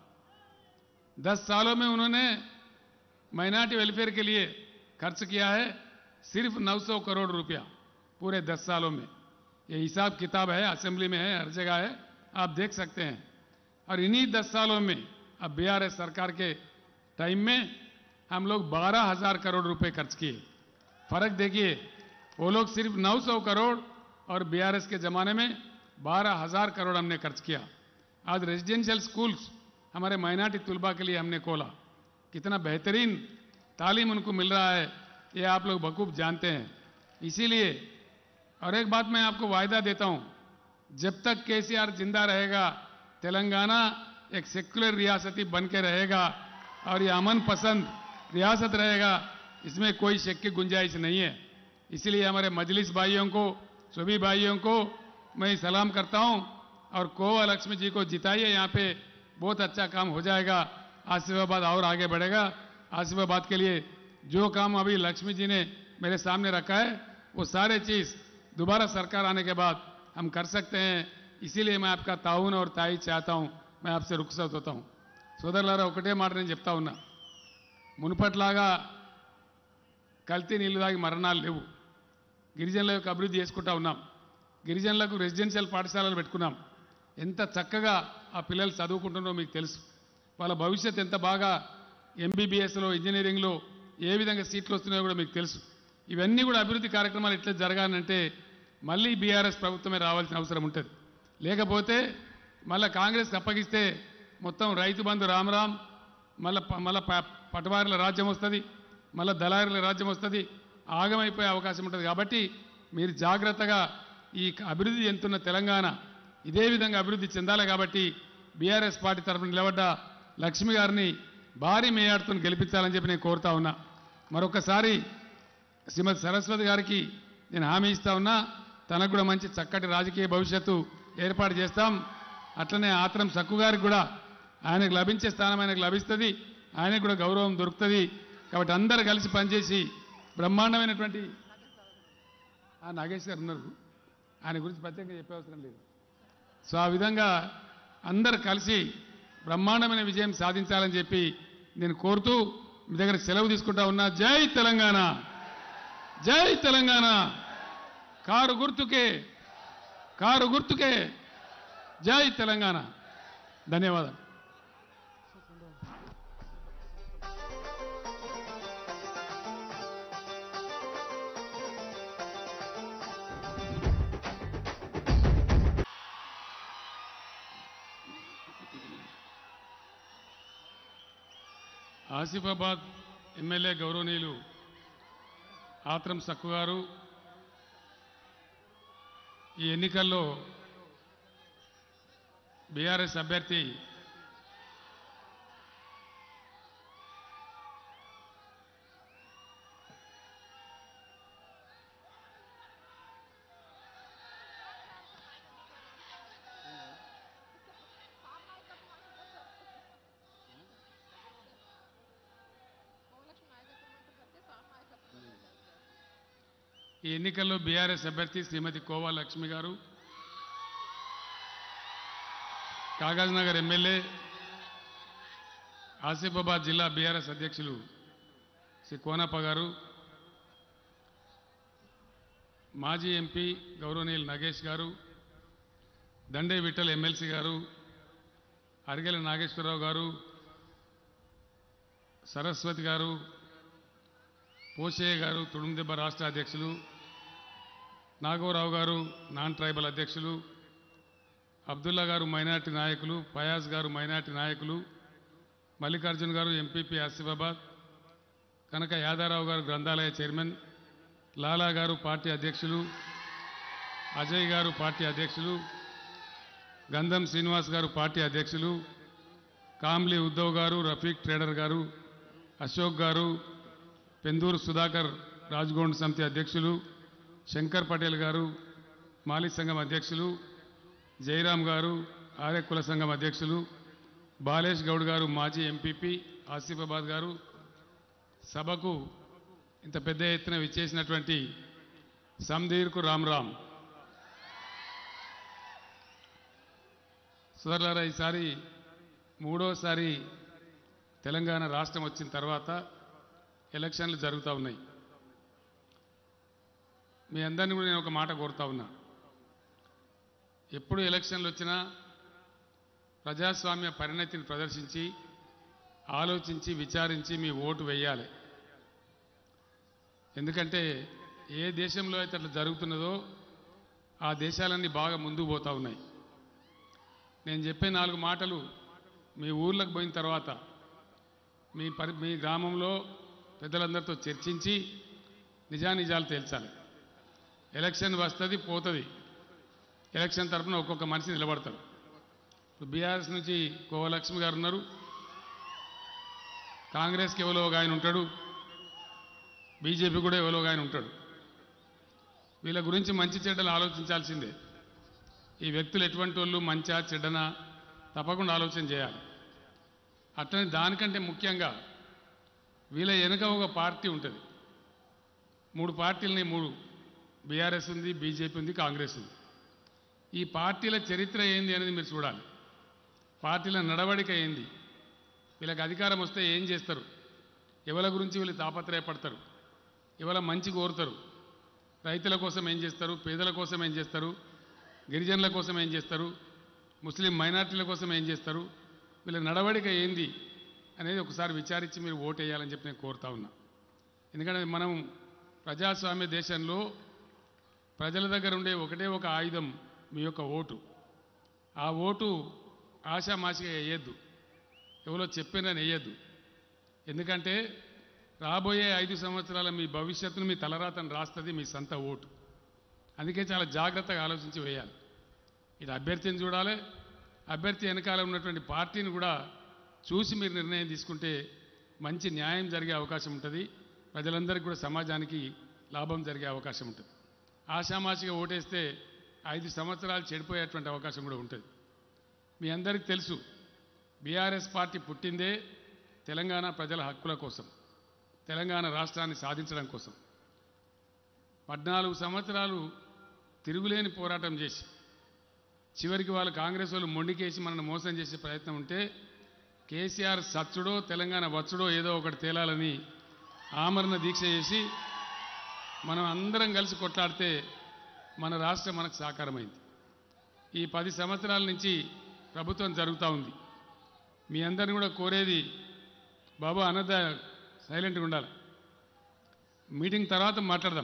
10 सालों में उन्होंने माइनॉरिटी वेलफेयर के लिए खर्च किया है सिर्फ 900 करोड़ रुपया पूरे 10 सालों में ये हिसाब किताब है असेंबली में है हर जगह है आप देख सकते हैं और इन्हीं 10 सालों में अब बीआरएस सरकार के टाइम में हम लोग बारह हजार करोड़ रुपए खर्च किए फर्क देखिए वो लोग सिर्फ 900 करोड़ और बीआरएस के जमाने में बारह हजार करोड़ हमने खर्च किया आज रेजिडेंशियल स्कूल्स हमारे माइनॉरिटी तुलबा के लिए हमने खोला कितना बेहतरीन तालीम उनको मिल रहा है ये आप लोग बखूब जानते हैं इसीलिए और एक बात मैं आपको वायदा देता हूं जब तक केसीआर जिंदा रहेगा तेलंगाना एक सेक्युलर रियासती बन के रहेगा और ये अमन पसंद रियासत रहेगा इसमें कोई शक की गुंजाइश नहीं है इसलिए हमारे मजलिस भाइयों को सभी भाइयों को मैं सलाम करता हूं और कोवा लक्ष्मी जी को जिताइए यहाँ पे बहुत अच्छा काम हो जाएगा आसिफाबाद और आगे बढ़ेगा आसिफाबाद के लिए जो काम अभी लक्ष्मी जी ने मेरे सामने रखा है वो सारे चीज दोबारा सरकार आने के बाद हम कर सकते हैं इसीलिए मैं आपका ताउन और ताई चाहता हूं मैं आपसे रुखसत होता हूं సోదరులారా ఒకటే మాట నేను చెప్తా ఉన్నా మునుపట్లాగా కల్తీ నీళ్లు తాగి మరణాలు లేవు గిరిజనుల యొక్క అభివృద్ధి చేసుకుంటా ఉన్నాం గిరిజనులకు రెసిడెన్షియల్ పాఠశాలలు పెట్టుకున్నాం ఎంత చక్కగా ఆ పిల్లలు చదువుకుంటున్నారో మీకు తెలుసు వాళ్ళ భవిష్యత్ ఎంత బాగా ఎంబీబీఎస్లో ఇంజనీరింగ్లో ఏ విధంగా సీట్లు వస్తున్నాయో కూడా మీకు తెలుసు ఇవన్నీ కూడా అభివృద్ధి కార్యక్రమాలు ఎట్లా జరగాలంటే మళ్ళీ బీఆర్ఎస్ ప్రభుత్వమే రావాల్సిన అవసరం ఉంటుంది లేకపోతే మళ్ళీ కాంగ్రెస్కి అప్పగిస్తే మొత్తం రైతు బంధు రామరామ్ మళ్ళీ మళ్ళీ పటవారుల రాజ్యం వస్తుంది మళ్ళీ దళారుల రాజ్యం వస్తుంది ఆగమైపోయే అవకాశం ఉంటుంది కాబట్టి మీరు జాగ్రత్తగా ఈ అభివృద్ధి చెందుతున్న తెలంగాణ ఇదే విధంగా అభివృద్ధి చెందాలి కాబట్టి బీఆర్ఎస్ పార్టీ తరఫున నిలబడ్డ లక్ష్మి గారిని భారీ మేయాడుతో గెలిపించాలని చెప్పి నేను కోరుతా ఉన్నా మరొకసారి శ్రీమతి సరస్వతి గారికి నేను హామీ ఇస్తా ఉన్నా తనకు కూడా మంచి చక్కటి రాజకీయ భవిష్యత్తు ఏర్పాటు చేస్తాం అట్లనే ఆత్రం సక్కు గారికి కూడా ఆయనకు లభించే స్థానం ఆయనకు లభిస్తుంది ఆయనకు కూడా గౌరవం దొరుకుతుంది కాబట్టి అందరు కలిసి పనిచేసి బ్రహ్మాండమైనటువంటి ఆ నాగేష్ గారు ఉన్నారు ఆయన గురించి ప్రత్యేకంగా చెప్పే అవసరం లేదు సో ఆ విధంగా అందరు కలిసి బ్రహ్మాండమైన విజయం సాధించాలని చెప్పి నేను కోరుతూ మీ దగ్గర సెలవు తీసుకుంటా ఉన్నా జై తెలంగాణ జై తెలంగాణ కారు గుర్తుకే కారు గుర్తుకే జై తెలంగాణ ధన్యవాదాలు ఆసిఫాబాద్ ఎమ్మెల్యే గౌరవనీయులు ఆత్రం సక్కు గారు ఈ ఎన్నికల్లో బీఆర్ఎస్ అభ్యర్థి ఈ ఎన్నికల్లో బీఆర్ఎస్ అభ్యర్థి శ్రీమతి కోవా లక్ష్మి గారు కాగజ్ నగర్ ఎమ్మెల్యే ఆసిఫాబాద్ జిల్లా బీఆర్ఎస్ అధ్యక్షులు శ్రీ కోనప్ప గారు మాజీ ఎంపీ గౌరవనీయులు నగేష్ గారు దండే విఠల్ ఎమ్మెల్సీ గారు అరిగెల నాగేశ్వరరావు గారు సరస్వతి గారు పోషయ్య గారు తుడుందెబ్బ రాష్ట్ర అధ్యక్షులు నాగోరావు గారు నాన్ ట్రైబల్ అధ్యక్షులు అబ్దుల్లా గారు మైనార్టీ నాయకులు ఫయాజ్ గారు మైనార్టీ నాయకులు మల్లికార్జున్ గారు ఎంపీపీ ఆసిఫాబాద్ కనుక యాదారావు గారు గ్రంథాలయ చైర్మన్ లాలా గారు పార్టీ అధ్యక్షులు అజయ్ గారు పార్టీ అధ్యక్షులు గంధం శ్రీనివాస్ గారు పార్టీ అధ్యక్షులు కామ్లీ ఉద్ధవ్ గారు రఫీక్ ట్రేడర్ గారు అశోక్ గారు పెందూరు సుధాకర్ రాజ్గోండ్ సమితి అధ్యక్షులు శంకర్ పటేల్ గారు మాలి సంఘం అధ్యక్షులు జయరాం గారు ఆర్య కుల సంఘం అధ్యక్షులు బాలేష్ గౌడ్ గారు మాజీ ఎంపీపీ ఆసిఫాబాద్ గారు సభకు ఇంత పెద్ద ఎత్తున విచ్చేసినటువంటి సంధీర్కు రామ్ రామ్ సోదరులారా ఈసారి మూడోసారి తెలంగాణ రాష్ట్రం వచ్చిన తర్వాత ఎలక్షన్లు జరుగుతూ ఉన్నాయి మీ అందరినీ కూడా నేను ఒక మాట కోరుతా ఉన్నా ఎప్పుడు ఎలక్షన్లు వచ్చినా ప్రజాస్వామ్య పరిణతిని ప్రదర్శించి ఆలోచించి విచారించి మీ ఓటు వేయాలి ఎందుకంటే ఏ దేశంలో అయితే అట్లా జరుగుతున్నదో ఆ దేశాలన్నీ బాగా ముందుకు పోతూ ఉన్నాయి నేను చెప్పే నాలుగు మాటలు మీ ఊర్లకు పోయిన తర్వాత మీ పరి మీ గ్రామంలో పెద్దలందరితో చర్చించి నిజానిజాలు తేల్చాలి ఎలక్షన్ వస్తుంది పోతుంది ఎలక్షన్ తరఫున ఒక్కొక్క మనిషి నిలబడతారు ఇప్పుడు బీఆర్ఎస్ నుంచి కోవలక్ష్మి గారు ఉన్నారు కాంగ్రెస్కి ఎవరో ఒక ఆయన ఉంటాడు బీజేపీ కూడా ఎవరో ఒక ఆయన ఉంటాడు వీళ్ళ గురించి మంచి చెడ్డలు ఆలోచించాల్సిందే ఈ వ్యక్తులు ఎటువంటి వాళ్ళు మంచా చెడ్డనా తప్పకుండా ఆలోచన చేయాలి అట్లనే దానికంటే ముఖ్యంగా వీళ్ళ వెనుక ఒక పార్టీ ఉంటుంది మూడు పార్టీలని మూడు బీఆర్ఎస్ ఉంది బీజేపీ ఉంది కాంగ్రెస్ ఉంది ఈ పార్టీల చరిత్ర ఏంది అనేది మీరు చూడాలి పార్టీల నడవడిక ఏంది వీళ్ళకి అధికారం వస్తే ఏం చేస్తారు ఎవరి గురించి వీళ్ళు తాపత్రయపడతారు ఎవరి మంచి కోరుతారు రైతుల కోసం ఏం చేస్తారు పేదల కోసం ఏం చేస్తారు గిరిజనుల కోసం ఏం చేస్తారు ముస్లిం మైనార్టీల కోసం ఏం చేస్తారు వీళ్ళ నడవడిక ఏంది అనేది ఒకసారి విచారించి మీరు ఓటు వేయాలని చెప్పి నేను కోరుతా ఉన్నా ఎందుకంటే మనం ప్రజాస్వామ్య దేశంలో ప్రజల దగ్గర ఉండే ఒకటే ఒక ఆయుధం మీ యొక్క ఓటు ఆ ఓటు ఆశామాషిగా వేయద్దు ఎవరో చెప్పినని వేయద్దు ఎందుకంటే రాబోయే ఐదు సంవత్సరాల మీ భవిష్యత్తును మీ తలరాతను రాస్తుంది మీ సొంత ఓటు అందుకే చాలా జాగ్రత్తగా ఆలోచించి వేయాలి ఇది అభ్యర్థిని చూడాలి అభ్యర్థి వెనకాల ఉన్నటువంటి పార్టీని కూడా చూసి మీరు నిర్ణయం తీసుకుంటే మంచి న్యాయం జరిగే అవకాశం ఉంటుంది ప్రజలందరికీ కూడా సమాజానికి లాభం జరిగే అవకాశం ఉంటుంది ఆషామాషిగా ఓటేస్తే ఐదు సంవత్సరాలు చెడిపోయేటువంటి అవకాశం కూడా ఉంటుంది మీ అందరికీ తెలుసు బీఆర్ఎస్ పార్టీ పుట్టిందే తెలంగాణ ప్రజల హక్కుల కోసం తెలంగాణ రాష్ట్రాన్ని సాధించడం కోసం పద్నాలుగు సంవత్సరాలు తిరుగులేని పోరాటం చేసి చివరికి వాళ్ళు కాంగ్రెస్ వాళ్ళు మొండికేసి మనల్ని మోసం చేసే ప్రయత్నం ఉంటే కేసీఆర్ సచ్చుడో తెలంగాణ వచ్చుడో ఏదో ఒకటి తేలాలని ఆమరణ దీక్ష చేసి మనం అందరం కలిసి కొట్లాడితే మన రాష్ట్రం మనకు సాకారమైంది ఈ పది సంవత్సరాల నుంచి ప్రభుత్వం జరుగుతూ ఉంది మీ అందరిని కూడా కోరేది బాబు అనద సైలెంట్గా ఉండాలి మీటింగ్ తర్వాత మాట్లాడదాం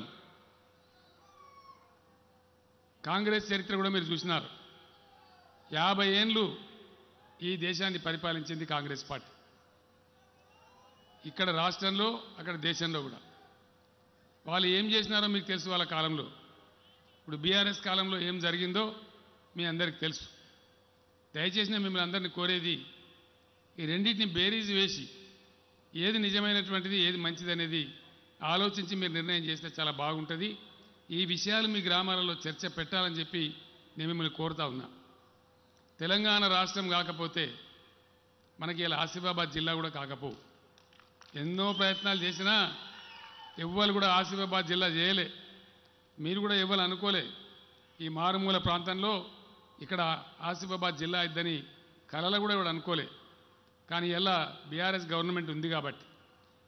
కాంగ్రెస్ చరిత్ర కూడా మీరు చూసినారు యాభై ఏండ్లు ఈ దేశాన్ని పరిపాలించింది కాంగ్రెస్ పార్టీ ఇక్కడ రాష్ట్రంలో అక్కడ దేశంలో కూడా వాళ్ళు ఏం చేసినారో మీకు తెలుసు వాళ్ళ కాలంలో ఇప్పుడు బీఆర్ఎస్ కాలంలో ఏం జరిగిందో మీ అందరికి తెలుసు దయచేసి నేను మిమ్మల్ని అందరినీ కోరేది ఈ రెండింటిని బేరీజ్ వేసి ఏది నిజమైనటువంటిది ఏది మంచిది అనేది ఆలోచించి మీరు నిర్ణయం చేస్తే చాలా బాగుంటుంది ఈ విషయాలు మీ గ్రామాలలో చర్చ పెట్టాలని చెప్పి నేను మిమ్మల్ని కోరుతా ఉన్నా తెలంగాణ రాష్ట్రం కాకపోతే మనకి ఇలా ఆసిఫాబాద్ జిల్లా కూడా కాకపోవు ఎన్నో ప్రయత్నాలు చేసినా ఎవ్వరు కూడా ఆసిఫాబాద్ జిల్లా చేయలే మీరు కూడా ఎవ్వరు అనుకోలే ఈ మారుమూల ప్రాంతంలో ఇక్కడ ఆసిఫాబాద్ జిల్లా ఇద్దని కళలు కూడా ఎవడు అనుకోలే కానీ ఎలా బీఆర్ఎస్ గవర్నమెంట్ ఉంది కాబట్టి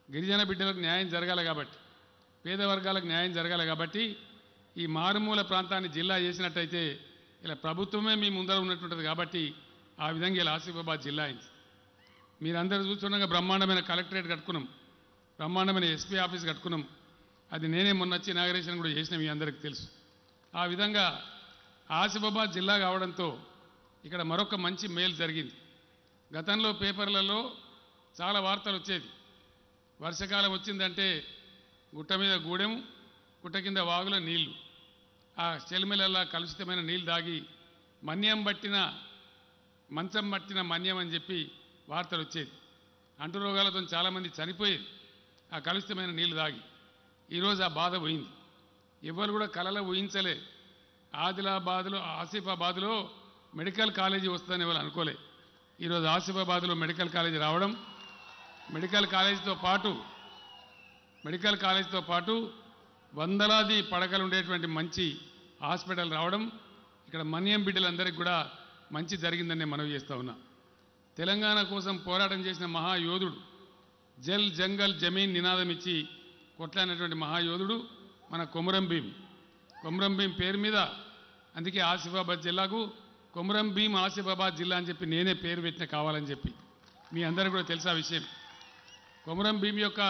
గిరిజన బిడ్డలకు న్యాయం జరగాలి కాబట్టి పేద వర్గాలకు న్యాయం జరగాలి కాబట్టి ఈ మారుమూల ప్రాంతాన్ని జిల్లా చేసినట్టయితే ఇలా ప్రభుత్వమే మీ ముందర ఉన్నట్టుంటుంది కాబట్టి ఆ విధంగా ఇలా ఆసిఫాబాద్ జిల్లా అయింది మీరందరూ చూస్తుండగా బ్రహ్మాండమైన కలెక్టరేట్ కట్టుకున్నాం బ్రహ్మాండమైన ఎస్పీ ఆఫీస్ కట్టుకున్నాం అది నేనే మొన్న వచ్చి ఇనాగరేషన్ కూడా చేసిన మీ అందరికీ తెలుసు ఆ విధంగా ఆసిఫాబాద్ జిల్లా కావడంతో ఇక్కడ మరొక మంచి మేలు జరిగింది గతంలో పేపర్లలో చాలా వార్తలు వచ్చేది వర్షాకాలం వచ్చిందంటే గుట్ట మీద గూడెం గుట్ట కింద వాగుల నీళ్లు ఆ చెలిమెలల్లా కలుషితమైన నీళ్లు దాగి మన్యం పట్టిన మంచం పట్టిన మన్యం అని చెప్పి వార్తలు వచ్చేది అంటు రోగాలతో చాలామంది చనిపోయేది ఆ కలుషితమైన నీళ్లు దాగి ఈరోజు ఆ బాధ పోయింది ఎవరు కూడా కలలో ఊహించలే ఆదిలాబాద్లో ఆసిఫాబాద్లో మెడికల్ కాలేజీ వస్తుందని ఎవరు అనుకోలే ఈరోజు ఆసిఫాబాద్లో మెడికల్ కాలేజీ రావడం మెడికల్ కాలేజీతో పాటు మెడికల్ కాలేజీతో పాటు వందలాది పడకలు ఉండేటువంటి మంచి హాస్పిటల్ రావడం ఇక్కడ మన్యం బిడ్డలందరికీ కూడా మంచి జరిగిందని నేను మనవి చేస్తా ఉన్నా తెలంగాణ కోసం పోరాటం చేసిన మహాయోధుడు జల్ జంగల్ జమీన్ నినాదం ఇచ్చి కొట్లాడినటువంటి మహాయోధుడు మన కొమురం భీం కొమురం భీం పేరు మీద అందుకే ఆసిఫాబాద్ జిల్లాకు కొమురం భీం ఆసిఫాబాద్ జిల్లా అని చెప్పి నేనే పేరు పెట్టిన కావాలని చెప్పి మీ అందరికీ కూడా తెలుసా విషయం కొమురం భీం యొక్క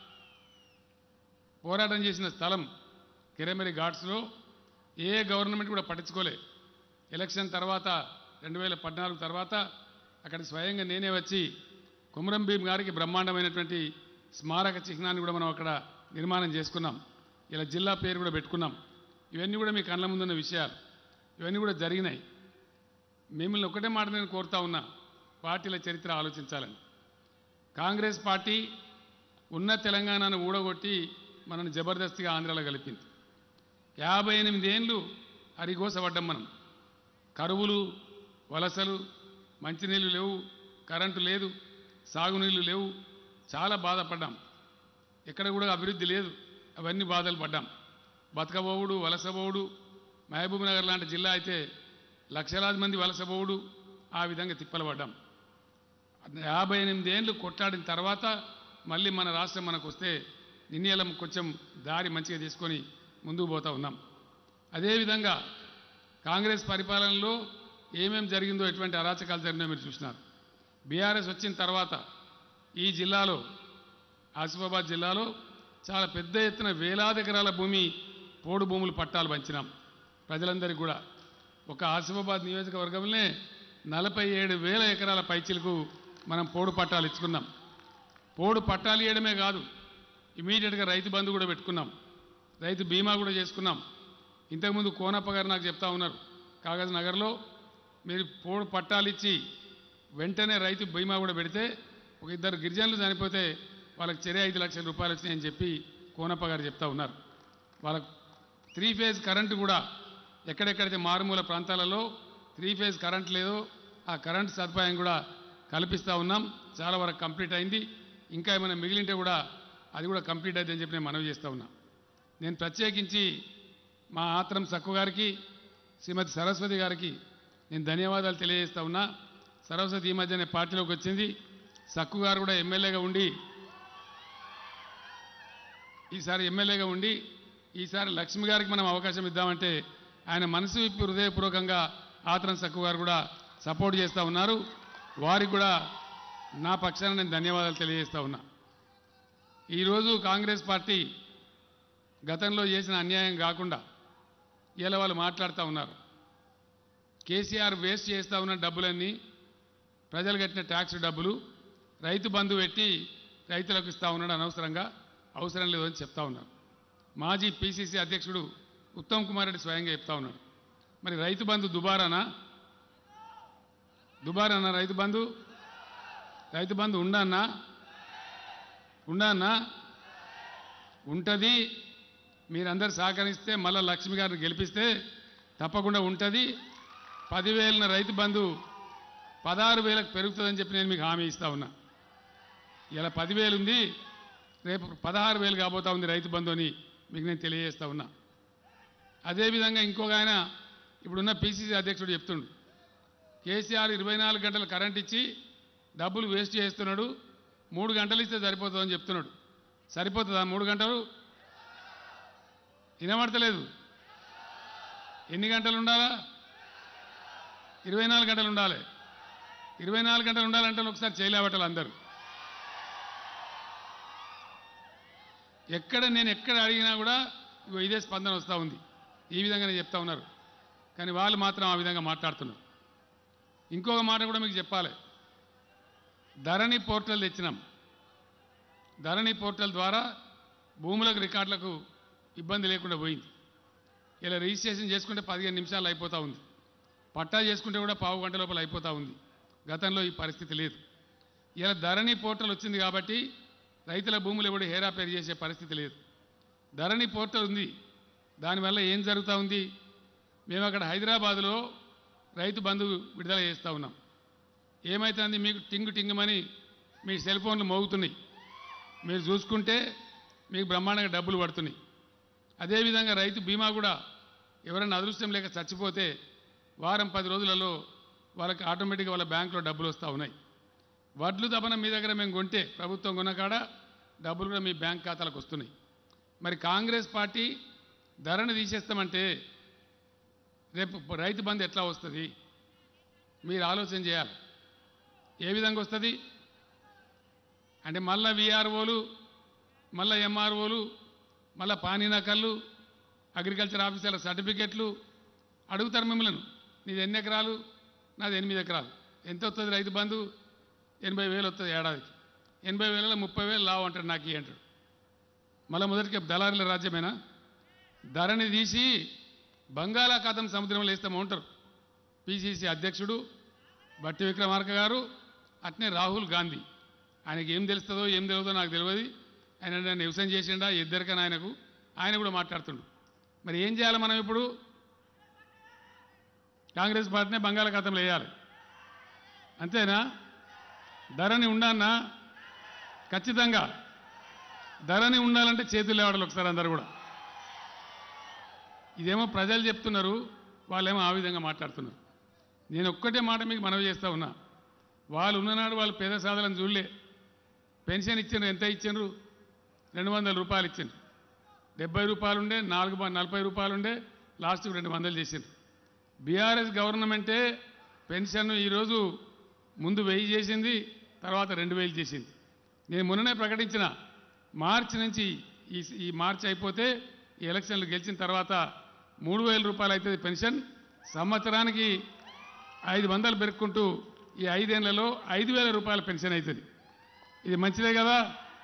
పోరాటం చేసిన స్థలం కిరమరి ఘాట్స్లో ఏ గవర్నమెంట్ కూడా పట్టించుకోలే ఎలక్షన్ తర్వాత రెండు వేల పద్నాలుగు తర్వాత అక్కడికి స్వయంగా నేనే వచ్చి కుమరం భీం గారికి బ్రహ్మాండమైనటువంటి స్మారక చిహ్నాన్ని కూడా మనం అక్కడ నిర్మాణం చేసుకున్నాం ఇలా జిల్లా పేరు కూడా పెట్టుకున్నాం ఇవన్నీ కూడా మీ కళ్ళ ముందున్న విషయాలు ఇవన్నీ కూడా జరిగినాయి మిమ్మల్ని ఒకటే మాట నేను కోరుతా ఉన్నా పార్టీల చరిత్ర ఆలోచించాలని కాంగ్రెస్ పార్టీ ఉన్న తెలంగాణను ఊడగొట్టి మనల్ని జబర్దస్తిగా ఆంధ్రాలో కలిపింది యాభై ఎనిమిది ఏండ్లు అరిగోసపడ్డాం మనం కరువులు వలసలు మంచినీళ్ళు లేవు కరెంటు లేదు సాగునీళ్ళు లేవు చాలా బాధపడ్డాం ఎక్కడ కూడా అభివృద్ధి లేదు అవన్నీ బాధలు పడ్డాం బతకబోవుడు వలసబోవుడు మహబూబ్ నగర్ లాంటి జిల్లా అయితే లక్షలాది మంది వలసబోవుడు ఆ విధంగా తిప్పలు పడ్డాం యాభై ఎనిమిది ఏళ్ళు కొట్లాడిన తర్వాత మళ్ళీ మన రాష్ట్రం మనకు వస్తే నిన్నీలం కొంచెం దారి మంచిగా తీసుకొని ముందుకు పోతా ఉన్నాం అదేవిధంగా కాంగ్రెస్ పరిపాలనలో ఏమేం జరిగిందో ఎటువంటి అరాచకాలు జరిగినాయో మీరు చూసినారు బీఆర్ఎస్ వచ్చిన తర్వాత ఈ జిల్లాలో ఆసిఫాబాద్ జిల్లాలో చాలా పెద్ద ఎత్తున వేలాది ఎకరాల భూమి పోడు భూములు పట్టాలు పంచినాం ప్రజలందరికీ కూడా ఒక ఆసిఫాబాద్ నియోజకవర్గంలోనే నలభై ఏడు వేల ఎకరాల పైచిలకు మనం పోడు పట్టాలు ఇచ్చుకున్నాం పోడు పట్టాలు ఇవ్వడమే కాదు ఇమీడియట్గా రైతు బంధు కూడా పెట్టుకున్నాం రైతు బీమా కూడా చేసుకున్నాం ఇంతకుముందు కోనప్ప గారు నాకు చెప్తా ఉన్నారు కాగజ్ నగర్లో మీరు పోడు పట్టాలు ఇచ్చి వెంటనే రైతు బీమా కూడా పెడితే ఒక ఇద్దరు గిరిజనులు చనిపోతే వాళ్ళకి చెరే ఐదు లక్షల రూపాయలు వచ్చినాయని చెప్పి కోనప్ప గారు చెప్తా ఉన్నారు వాళ్ళకు త్రీ ఫేజ్ కరెంటు కూడా ఎక్కడెక్కడైతే మారుమూల ప్రాంతాలలో త్రీ ఫేజ్ కరెంట్ లేదో ఆ కరెంట్ సదుపాయం కూడా కల్పిస్తూ ఉన్నాం చాలా వరకు కంప్లీట్ అయింది ఇంకా ఏమైనా మిగిలింటే కూడా అది కూడా కంప్లీట్ అయిందని చెప్పి నేను మనవి చేస్తూ ఉన్నా నేను ప్రత్యేకించి మా ఆత్రం సక్కు గారికి శ్రీమతి సరస్వతి గారికి నేను ధన్యవాదాలు తెలియజేస్తా ఉన్నా సరస్వతి ఈ మధ్యనే పార్టీలోకి వచ్చింది సక్కు గారు కూడా ఎమ్మెల్యేగా ఉండి ఈసారి ఎమ్మెల్యేగా ఉండి ఈసారి లక్ష్మి గారికి మనం అవకాశం ఇద్దామంటే ఆయన మనసు విప్పి హృదయపూర్వకంగా ఆత్రం సక్కు గారు కూడా సపోర్ట్ చేస్తూ ఉన్నారు వారికి కూడా నా పక్షాన నేను ధన్యవాదాలు తెలియజేస్తా ఉన్నా ఈరోజు కాంగ్రెస్ పార్టీ గతంలో చేసిన అన్యాయం కాకుండా ఇలా వాళ్ళు మాట్లాడుతూ ఉన్నారు కేసీఆర్ వేస్ట్ చేస్తూ ఉన్న డబ్బులన్నీ ప్రజలు కట్టిన ట్యాక్స్ డబ్బులు రైతు బంధు పెట్టి రైతులకు ఇస్తా ఉన్నాడు అనవసరంగా అవసరం లేదు అని చెప్తా ఉన్నారు మాజీ పిసిసి అధ్యక్షుడు ఉత్తమ్ కుమార్ రెడ్డి స్వయంగా చెప్తా ఉన్నాడు మరి రైతు బంధు దుబారానా దుబారానా రైతు బంధు రైతు బంధు ఉండన్నా ఉండన్నా ఉంటుంది మీరందరూ సహకరిస్తే మళ్ళీ లక్ష్మి గారిని గెలిపిస్తే తప్పకుండా ఉంటుంది పదివేల రైతు బంధు పదహారు వేలకు పెరుగుతుందని చెప్పి నేను మీకు హామీ ఇస్తా ఉన్నా ఇలా పదివేలు ఉంది రేపు పదహారు వేలు కాబోతా ఉంది రైతు బంధు అని మీకు నేను తెలియజేస్తా ఉన్నా అదేవిధంగా ఇంకొక ఆయన ఇప్పుడున్న పిసిసి అధ్యక్షుడు చెప్తుండు కేసీఆర్ ఇరవై నాలుగు గంటలు కరెంట్ ఇచ్చి డబ్బులు వేస్ట్ చేస్తున్నాడు మూడు గంటలు ఇస్తే సరిపోతుందని చెప్తున్నాడు సరిపోతుందా మూడు గంటలు వినబడతలేదు ఎన్ని గంటలు ఉండాలా ఇరవై నాలుగు గంటలు ఉండాలి ఇరవై నాలుగు గంటలు ఉండాలంటే ఒకసారి చేయలేబట్టాలి అందరూ ఎక్కడ నేను ఎక్కడ అడిగినా కూడా ఇగో ఇదే స్పందన వస్తూ ఉంది ఈ విధంగానే చెప్తా ఉన్నారు కానీ వాళ్ళు మాత్రం ఆ విధంగా మాట్లాడుతున్నారు ఇంకొక మాట కూడా మీకు చెప్పాలి ధరణి పోర్టల్ తెచ్చినాం ధరణి పోర్టల్ ద్వారా భూములకు రికార్డులకు ఇబ్బంది లేకుండా పోయింది ఇలా రిజిస్ట్రేషన్ చేసుకుంటే పదిహేను నిమిషాలు అయిపోతూ ఉంది పట్టా చేసుకుంటే కూడా పావు గంట లోపల అయిపోతూ ఉంది గతంలో ఈ పరిస్థితి లేదు ఇలా ధరణి పోర్టల్ వచ్చింది కాబట్టి రైతుల భూములు ఎవడు హేరాపేరు చేసే పరిస్థితి లేదు ధరణి పోర్టల్ ఉంది దానివల్ల ఏం జరుగుతూ ఉంది మేము అక్కడ హైదరాబాదులో రైతు బంధు విడుదల చేస్తూ ఉన్నాం ఏమైతుంది మీకు టింగు టింగుమని మీ సెల్ ఫోన్లు మోగుతున్నాయి మీరు చూసుకుంటే మీకు బ్రహ్మాండంగా డబ్బులు పడుతున్నాయి అదేవిధంగా రైతు బీమా కూడా ఎవరైనా అదృష్టం లేక చచ్చిపోతే వారం పది రోజులలో వాళ్ళకి ఆటోమేటిక్గా వాళ్ళ బ్యాంకులో డబ్బులు వస్తూ ఉన్నాయి వడ్లు దపన మీ దగ్గర మేము కొంటే ప్రభుత్వం కొన్న కాడ డబ్బులు కూడా మీ బ్యాంక్ ఖాతాలకు వస్తున్నాయి మరి కాంగ్రెస్ పార్టీ ధరను తీసేస్తామంటే రేపు రైతు బంధు ఎట్లా వస్తుంది మీరు ఆలోచన చేయాలి ఏ విధంగా వస్తుంది అంటే మళ్ళా విఆర్ఓలు మళ్ళా ఎంఆర్ఓలు మళ్ళా పానీనకళ్ళు అగ్రికల్చర్ ఆఫీసర్ల సర్టిఫికెట్లు అడుగుతారు మిమ్మల్ని నీది ఎన్ని ఎకరాలు నాది ఎనిమిది ఎకరాలు ఎంత వస్తుంది రైతు బంధు ఎనభై వేలు వస్తుంది ఏడాదికి ఎనభై వేలలో ముప్పై వేలు లావు అంటాడు నాకు ఈ అంటాడు మళ్ళీ మొదటికి దళారుల రాజ్యమేనా ధరని తీసి బంగాళాఖాతం సముద్రంలో వేస్తామంటారు పిసిసి అధ్యక్షుడు బట్టి విక్రమార్క గారు అట్నే రాహుల్ గాంధీ ఆయనకి ఏం తెలుస్తుందో ఏం తెలియదో నాకు తెలియదు ఆయన నన్ను వ్యవసాయం చేసిండా ఇద్దరికని ఆయనకు ఆయన కూడా మాట్లాడుతుండు మరి ఏం చేయాలి మనం ఇప్పుడు కాంగ్రెస్ పార్టీనే బంగాళాఖాతంలో వేయాలి అంతేనా ధరని ఉండన్నా ఖచ్చితంగా ధరని ఉండాలంటే చేతులు లేవాడాలి ఒకసారి అందరు కూడా ఇదేమో ప్రజలు చెప్తున్నారు వాళ్ళేమో ఆ విధంగా మాట్లాడుతున్నారు నేను ఒక్కటే మాట మీకు మనవి చేస్తా ఉన్నా వాళ్ళు ఉన్ననాడు వాళ్ళు పేద సాధలను చూడలే పెన్షన్ ఇచ్చిండ్రు ఎంత ఇచ్చిండ్రు రెండు వందల రూపాయలు ఇచ్చిండ్రు డెబ్బై రూపాయలు ఉండే నాలుగు బ- నలభై రూపాయలు ఉండే లాస్ట్కి రెండు వందలు చేసిండ్రు బీఆర్ఎస్ గవర్నమెంటే పెన్షన్ ఈరోజు ముందు వెయ్యి చేసింది తర్వాత రెండు వేలు చేసింది నేను మొన్ననే ప్రకటించిన మార్చి నుంచి ఈ ఈ మార్చి అయిపోతే ఈ ఎలక్షన్లు గెలిచిన తర్వాత మూడు వేల రూపాయలు అవుతుంది పెన్షన్ సంవత్సరానికి ఐదు వందలు పెరుక్కుంటూ ఈ ఐదేళ్లలో ఐదు వేల రూపాయల పెన్షన్ అవుతుంది ఇది మంచిదే కదా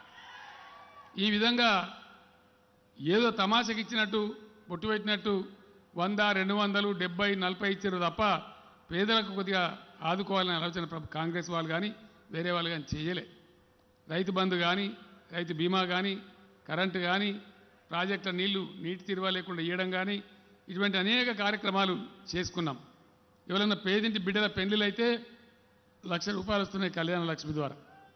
ఈ విధంగా ఏదో తమాషకి ఇచ్చినట్టు బొట్టు పెట్టినట్టు వంద రెండు వందలు డెబ్బై నలభై ఇచ్చారు తప్ప పేదలకు కొద్దిగా ఆదుకోవాలనే ఆలోచన ప్ర- కాంగ్రెస్ వాళ్ళు కానీ వేరే వాళ్ళు కానీ చేయలే రైతు బంధు కానీ రైతు బీమా కానీ కరెంటు కానీ ప్రాజెక్టుల నీళ్లు నీటి తీరువ లేకుండా ఇవ్వడం కానీ ఇటువంటి అనేక కార్యక్రమాలు చేసుకున్నాం ఎవరైనా పేదింటి బిడ్డల పెళ్లిళ్ళు అయితే లక్ష రూపాయలు వస్తున్నాయి కళ్యాణ లక్ష్మి ద్వారా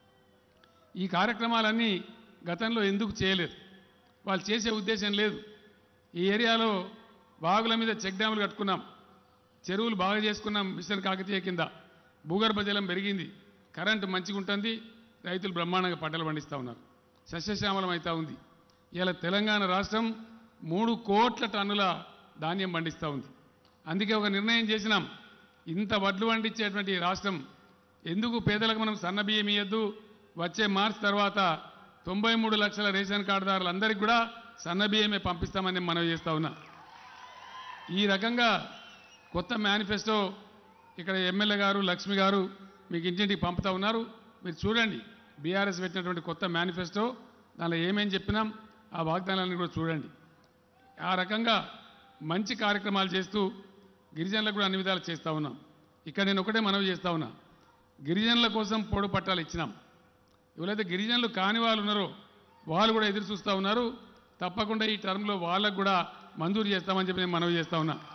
ఈ కార్యక్రమాలన్నీ గతంలో ఎందుకు చేయలేదు వాళ్ళు చేసే ఉద్దేశం లేదు ఈ ఏరియాలో వాగుల మీద చెక్ డ్యాములు కట్టుకున్నాం చెరువులు బాగా చేసుకున్నాం మిషన్ కాకతీయ కింద భూగర్భ జలం పెరిగింది కరెంటు మంచిగా ఉంటుంది రైతులు బ్రహ్మాండంగా పంటలు పండిస్తూ ఉన్నారు సస్యశ్యామలం అవుతా ఉంది ఇలా తెలంగాణ రాష్ట్రం మూడు కోట్ల టన్నుల ధాన్యం పండిస్తూ ఉంది అందుకే ఒక నిర్ణయం చేసినాం ఇంత వడ్లు పండించేటువంటి ఈ రాష్ట్రం ఎందుకు పేదలకు మనం సన్న బియ్యం ఇవ్వద్దు వచ్చే మార్చి తర్వాత తొంభై మూడు లక్షల రేషన్ కార్డుదారులందరికీ కూడా సన్న బియ్యమే పంపిస్తామని మనం చేస్తా ఉన్నా ఈ రకంగా కొత్త మేనిఫెస్టో ఇక్కడ ఎమ్మెల్యే గారు లక్ష్మి గారు మీకు ఇంటింటికి పంపుతా ఉన్నారు మీరు చూడండి బీఆర్ఎస్ పెట్టినటువంటి కొత్త మేనిఫెస్టో దానిలో ఏమేం చెప్పినాం ఆ వాగ్దానాలను కూడా చూడండి ఆ రకంగా మంచి కార్యక్రమాలు చేస్తూ గిరిజనులకు కూడా అన్ని విధాలు చేస్తూ ఉన్నాం ఇక్కడ నేను ఒకటే మనవి చేస్తా ఉన్నా గిరిజనుల కోసం పొడు పట్టాలు ఇచ్చినాం ఎవరైతే గిరిజనులు కాని వాళ్ళు ఉన్నారో వాళ్ళు కూడా ఎదురు చూస్తూ ఉన్నారు తప్పకుండా ఈ టర్మ్లో వాళ్ళకు కూడా మంజూరు చేస్తామని చెప్పి నేను మనవి చేస్తా ఉన్నా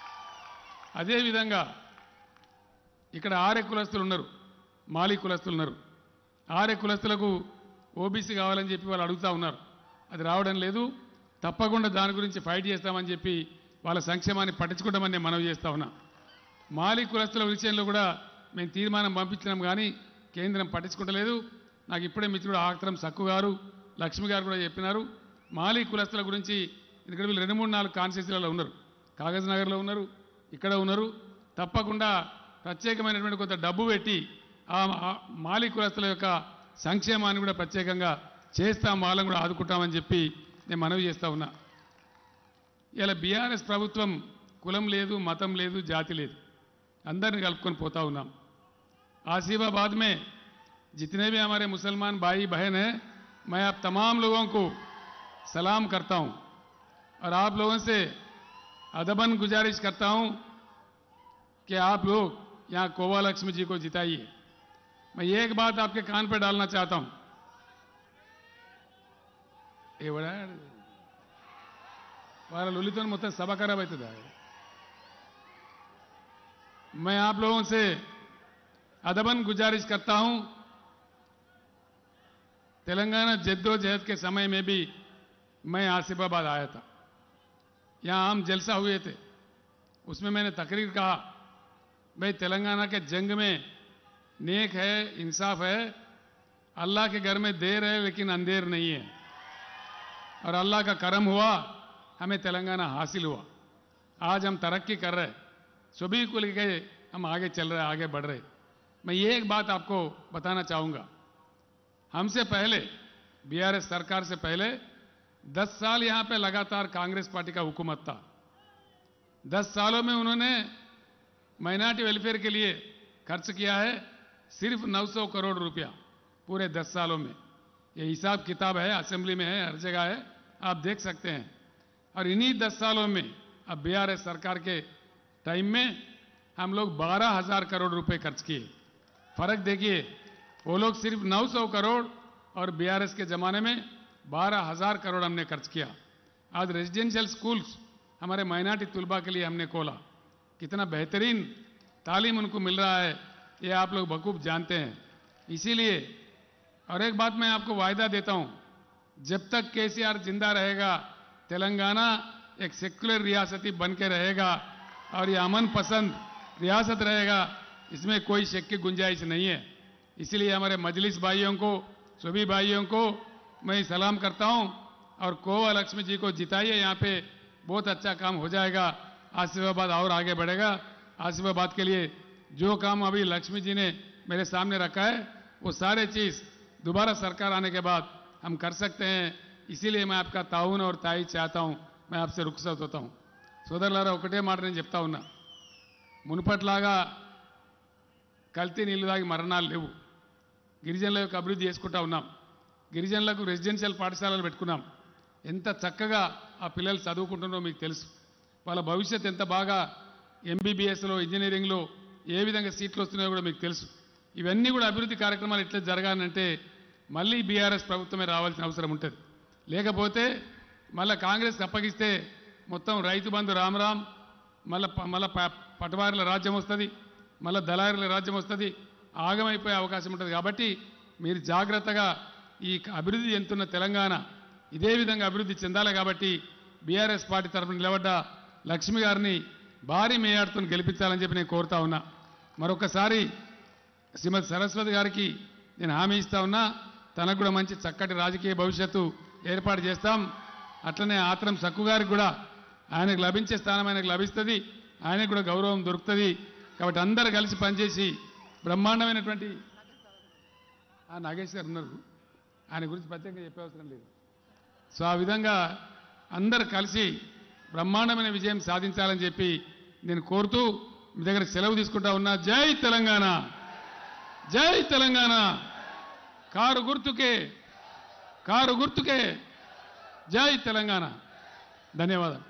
అదేవిధంగా ఇక్కడ ఆరే కులస్తులు ఉన్నారు మాలి కులస్తులు ఉన్నారు ఆరే కులస్తులకు ఓబీసీ కావాలని చెప్పి వాళ్ళు అడుగుతా ఉన్నారు అది రావడం లేదు తప్పకుండా దాని గురించి ఫైట్ చేస్తామని చెప్పి వాళ్ళ సంక్షేమాన్ని పట్టించుకుంటామని నేను మనవి చేస్తా ఉన్నా మాలి కులస్తుల విషయంలో కూడా మేము తీర్మానం పంపించినాం కానీ కేంద్రం పట్టించుకుంటలేదు నాకు ఇప్పుడే మిత్రుడు ఆక్తరం సక్కు గారు లక్ష్మి గారు కూడా చెప్పినారు మాలీ కులస్తుల గురించి ఇక్కడ వీళ్ళు రెండు మూడు నాలుగు కాన్స్టిట్యూన్సీలలో ఉన్నారు కాగజ్ నగర్లో ఉన్నారు ఇక్కడ ఉన్నారు తప్పకుండా ప్రత్యేకమైనటువంటి కొంత డబ్బు పెట్టి ఆ ఆ మాలీ కులస్తుల యొక్క సంక్షేమాన్ని కూడా ప్రత్యేకంగా చేస్తాం వాళ్ళని కూడా ఆదుకుంటామని చెప్పి నేను మనవి చేస్తా ఉన్నా ఇలా బీఆర్ఎస్ ప్రభుత్వం కులం లేదు మతం లేదు జాతి లేదు అందరిని కలుపుకొని పోతా ఉన్నాం आसिफाबाद में जितने भी हमारे मुसलमान भाई बहन हैं मैं आप तमाम लोगों को सलाम करता हूं और आप लोगों से अदबन गुजारिश करता हूं कि आप लोग यहां कोवा लक्ष्मी जी को जिताइए मैं एक बात आपके कान पर डालना चाहता हूं ये बड़ा వాళ్ళ లొల్లితో మొత్తం సభ ఖరాబ్ అవుతుందా मैं आप लोगों से अदबन गुजारिश करता हूं तेलंगाना जद्दोजहद के समय में भी मैं आसिफाबाद आया था यहां आम जलसा हुए थे उसमें मैंने तकरीर कहा भाई तेलंगाना के जंग में नेक है इंसाफ है अल्लाह के घर में देर है लेकिन अंधेर नहीं है और अल्लाह का करम हुआ हमें तेलंगाना हासिल हुआ आज हम तरक्की कर रहे हैं सभी को लेके हम आगे चल रहे हैं आगे बढ़ रहे हैं मैं ये एक बात आपको बताना चाहूंगा हमसे पहले बीआरएस सरकार से पहले 10 साल यहां पे लगातार कांग्रेस पार्टी का हुकूमत था 10 सालों में उन्होंने माइनॉरिटी वेलफेयर के लिए खर्च किया है सिर्फ 900 करोड़ रुपया पूरे 10 सालों में ये हिसाब किताब है असेंबली में है हर जगह है आप देख सकते हैं और इन्हीं 10 सालों में अब बीआरएस सरकार के टाइम में हम लोग बारह हजार करोड़ रुपए खर्च किए फर्क देखिए वो लोग सिर्फ 900 करोड़ और बीआरएस के जमाने में बारह हजार करोड़ हमने खर्च किया आज रेजिडेंशियल स्कूल्स हमारे माइनॉरिटी तलबा के लिए हमने खोला कितना बेहतरीन तालीम उनको मिल रहा है ये आप लोग बखूब जानते हैं इसीलिए और एक बात मैं आपको वायदा देता हूं जब तक केसीआर जिंदा रहेगा तेलंगाना एक सेक्युलर रियासती बन के रहेगा और ये अमन पसंद रियासत रहेगा इसमें कोई शक की गुंजाइश नहीं है इसलिए हमारे मजलिस भाइयों को सभी भाइयों को मैं सलाम करता हूं और कोवा लक्ष्मी जी को जिताइए यहाँ पे बहुत अच्छा काम हो जाएगा आसिफाबाद और आगे बढ़ेगा आसिफाबाद के लिए जो काम अभी लक्ष्मी जी ने मेरे सामने रखा है वो सारे चीज दोबारा सरकार आने के बाद हम कर सकते हैं इसीलिए मैं आपका ताउन और ताई चाहता हूं मैं आपसे रुखसत होता हूं సోదరులారా ఒకటే మాట నేను చెప్తా ఉన్నా మునుపట్లాగా కల్తీ నీళ్లు తాగి మరణాలు లేవు గిరిజనుల యొక్క అభివృద్ధి చేసుకుంటా ఉన్నాం గిరిజనులకు రెసిడెన్షియల్ పాఠశాలలు పెట్టుకున్నాం ఎంత చక్కగా ఆ పిల్లలు చదువుకుంటున్నారో మీకు తెలుసు వాళ్ళ భవిష్యత్ ఎంత బాగా ఎంబీబీఎస్లో ఇంజనీరింగ్లో ఏ విధంగా సీట్లు వస్తున్నాయో కూడా మీకు తెలుసు ఇవన్నీ కూడా అభివృద్ధి కార్యక్రమాలు ఎట్లా జరగాలంటే మళ్ళీ బీఆర్ఎస్ ప్రభుత్వమే రావాల్సిన అవసరం ఉంటుంది లేకపోతే మళ్ళీ కాంగ్రెస్ అప్పగిస్తే మొత్తం రైతు బంధు రామరామ్ మళ్ళీ మళ్ళీ పటవారుల రాజ్యం వస్తుంది మళ్ళీ దళారుల రాజ్యం వస్తుంది ఆగమైపోయే అవకాశం ఉంటుంది కాబట్టి మీరు జాగ్రత్తగా ఈ అభివృద్ధి చెందుతున్న తెలంగాణ ఇదే విధంగా అభివృద్ధి చెందాలి కాబట్టి బీఆర్ఎస్ పార్టీ తరఫున నిలబడ్డ లక్ష్మి గారిని భారీ మేయాడుతో గెలిపించాలని చెప్పి నేను కోరుతా ఉన్నా మరొకసారి శ్రీమతి సరస్వతి గారికి నేను హామీ ఇస్తా ఉన్నా తనకు కూడా మంచి చక్కటి రాజకీయ భవిష్యత్తు ఏర్పాటు చేస్తాం అట్లనే ఆత్రం సక్కు గారికి కూడా ఆయనకు లభించే స్థానం ఆయనకు లభిస్తుంది ఆయనకు కూడా గౌరవం దొరుకుతుంది కాబట్టి అందరూ కలిసి పనిచేసి బ్రహ్మాండమైనటువంటి ఆ నాగేష్ గారు ఉన్నారు ఆయన గురించి ప్రత్యేకంగా చెప్పే అవసరం లేదు సో ఆ విధంగా అందరు కలిసి బ్రహ్మాండమైన విజయం సాధించాలని చెప్పి నేను కోరుతూ మీ దగ్గర సెలవు తీసుకుంటా ఉన్నా జై తెలంగాణ జై తెలంగాణ కారు గుర్తుకే కారు గుర్తుకే జై తెలంగాణ ధన్యవాదాలు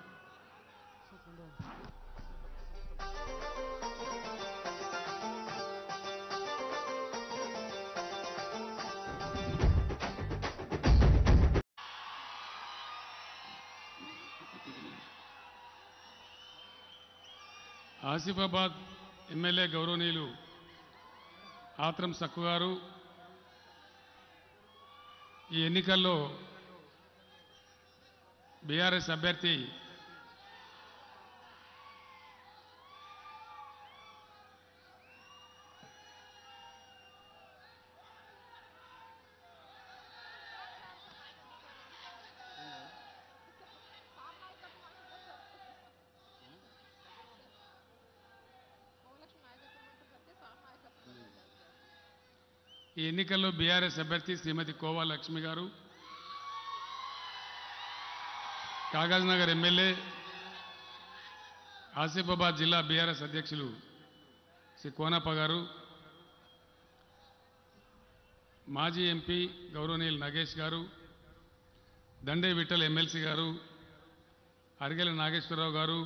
ఆసిఫాబాద్ ఎమ్మెల్యే గౌరవనీయులు ఆత్రం సక్కు గారు ఈ ఎన్నికల్లో బీఆర్ఎస్ అభ్యర్థి ఈ ఎన్నికల్లో బీఆర్ఎస్ అభ్యర్థి శ్రీమతి కోవా లక్ష్మి గారు కాగజ్ నగర్ ఎమ్మెల్యే ఆసిఫాబాద్ జిల్లా బీఆర్ఎస్ అధ్యక్షులు శ్రీ కోనప్ప గారు మాజీ ఎంపీ గౌరవనీయులు నగేష్ గారు దండే విఠల్ ఎమ్మెల్సీ గారు అరిగెల నాగేశ్వరరావు గారు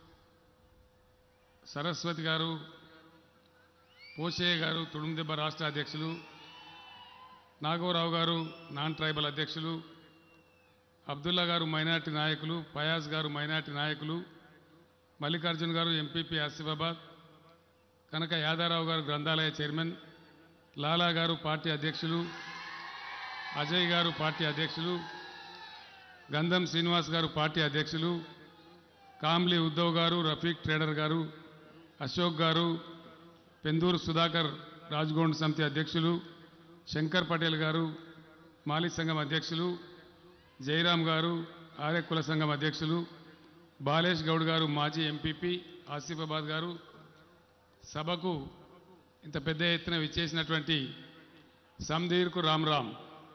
సరస్వతి గారు పోషయ్య గారు తుడుందెబ్బ రాష్ట్ర అధ్యక్షులు నాగోరావు గారు నాన్ ట్రైబల్ అధ్యక్షులు అబ్దుల్లా గారు మైనార్టీ నాయకులు ఫయాజ్ గారు మైనార్టీ నాయకులు మల్లికార్జున్ గారు ఎంపీపీ ఆసిఫాబాద్ కనుక యాదారావు గారు గ్రంథాలయ చైర్మన్ లాలా గారు పార్టీ అధ్యక్షులు అజయ్ గారు పార్టీ అధ్యక్షులు గంధం శ్రీనివాస్ గారు పార్టీ అధ్యక్షులు కామ్లీ ఉద్ధవ్ గారు రఫీక్ ట్రేడర్ గారు అశోక్ గారు పెందూరు సుధాకర్ రాజ్గోండ్ సమితి అధ్యక్షులు శంకర్ పటేల్ గారు మాలి సంఘం అధ్యక్షులు జయరాం గారు ఆర్య కుల సంఘం అధ్యక్షులు బాలేష్ గౌడ్ గారు మాజీ ఎంపీపీ ఆసిఫాబాద్ గారు సభకు ఇంత పెద్ద ఎత్తున విచ్చేసినటువంటి సంధీర్కు రామ్ రామ్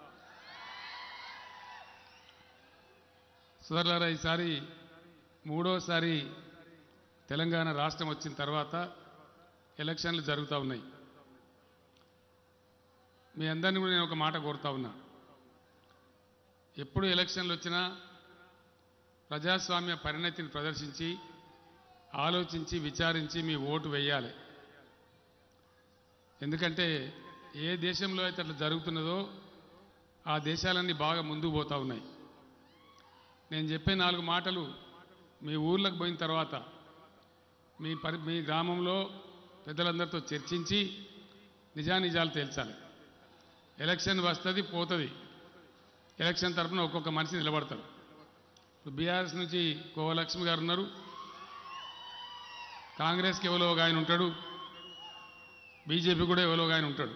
సోదరులారా ఈసారి మూడోసారి తెలంగాణ రాష్ట్రం వచ్చిన తర్వాత ఎలక్షన్లు జరుగుతూ ఉన్నాయి మీ అందరినీ కూడా నేను ఒక మాట కోరుతా ఉన్నా ఎప్పుడు ఎలక్షన్లు వచ్చినా ప్రజాస్వామ్య పరిణతిని ప్రదర్శించి ఆలోచించి విచారించి మీ ఓటు వేయాలి ఎందుకంటే ఏ దేశంలో అయితే అట్లా జరుగుతున్నదో ఆ దేశాలన్నీ బాగా ముందుకు పోతూ ఉన్నాయి నేను చెప్పే నాలుగు మాటలు మీ ఊర్లకు పోయిన తర్వాత మీ పరి మీ గ్రామంలో పెద్దలందరితో చర్చించి నిజానిజాలు తేల్చాలి ఎలక్షన్ వస్తుంది పోతుంది ఎలక్షన్ తరఫున ఒక్కొక్క మనిషి నిలబడతారు ఇప్పుడు బీఆర్ఎస్ నుంచి కోవలక్ష్మి గారు ఉన్నారు కాంగ్రెస్కి ఎవరో ఒక ఆయన ఉంటాడు బీజేపీ కూడా ఎవరో ఒక ఆయన ఉంటాడు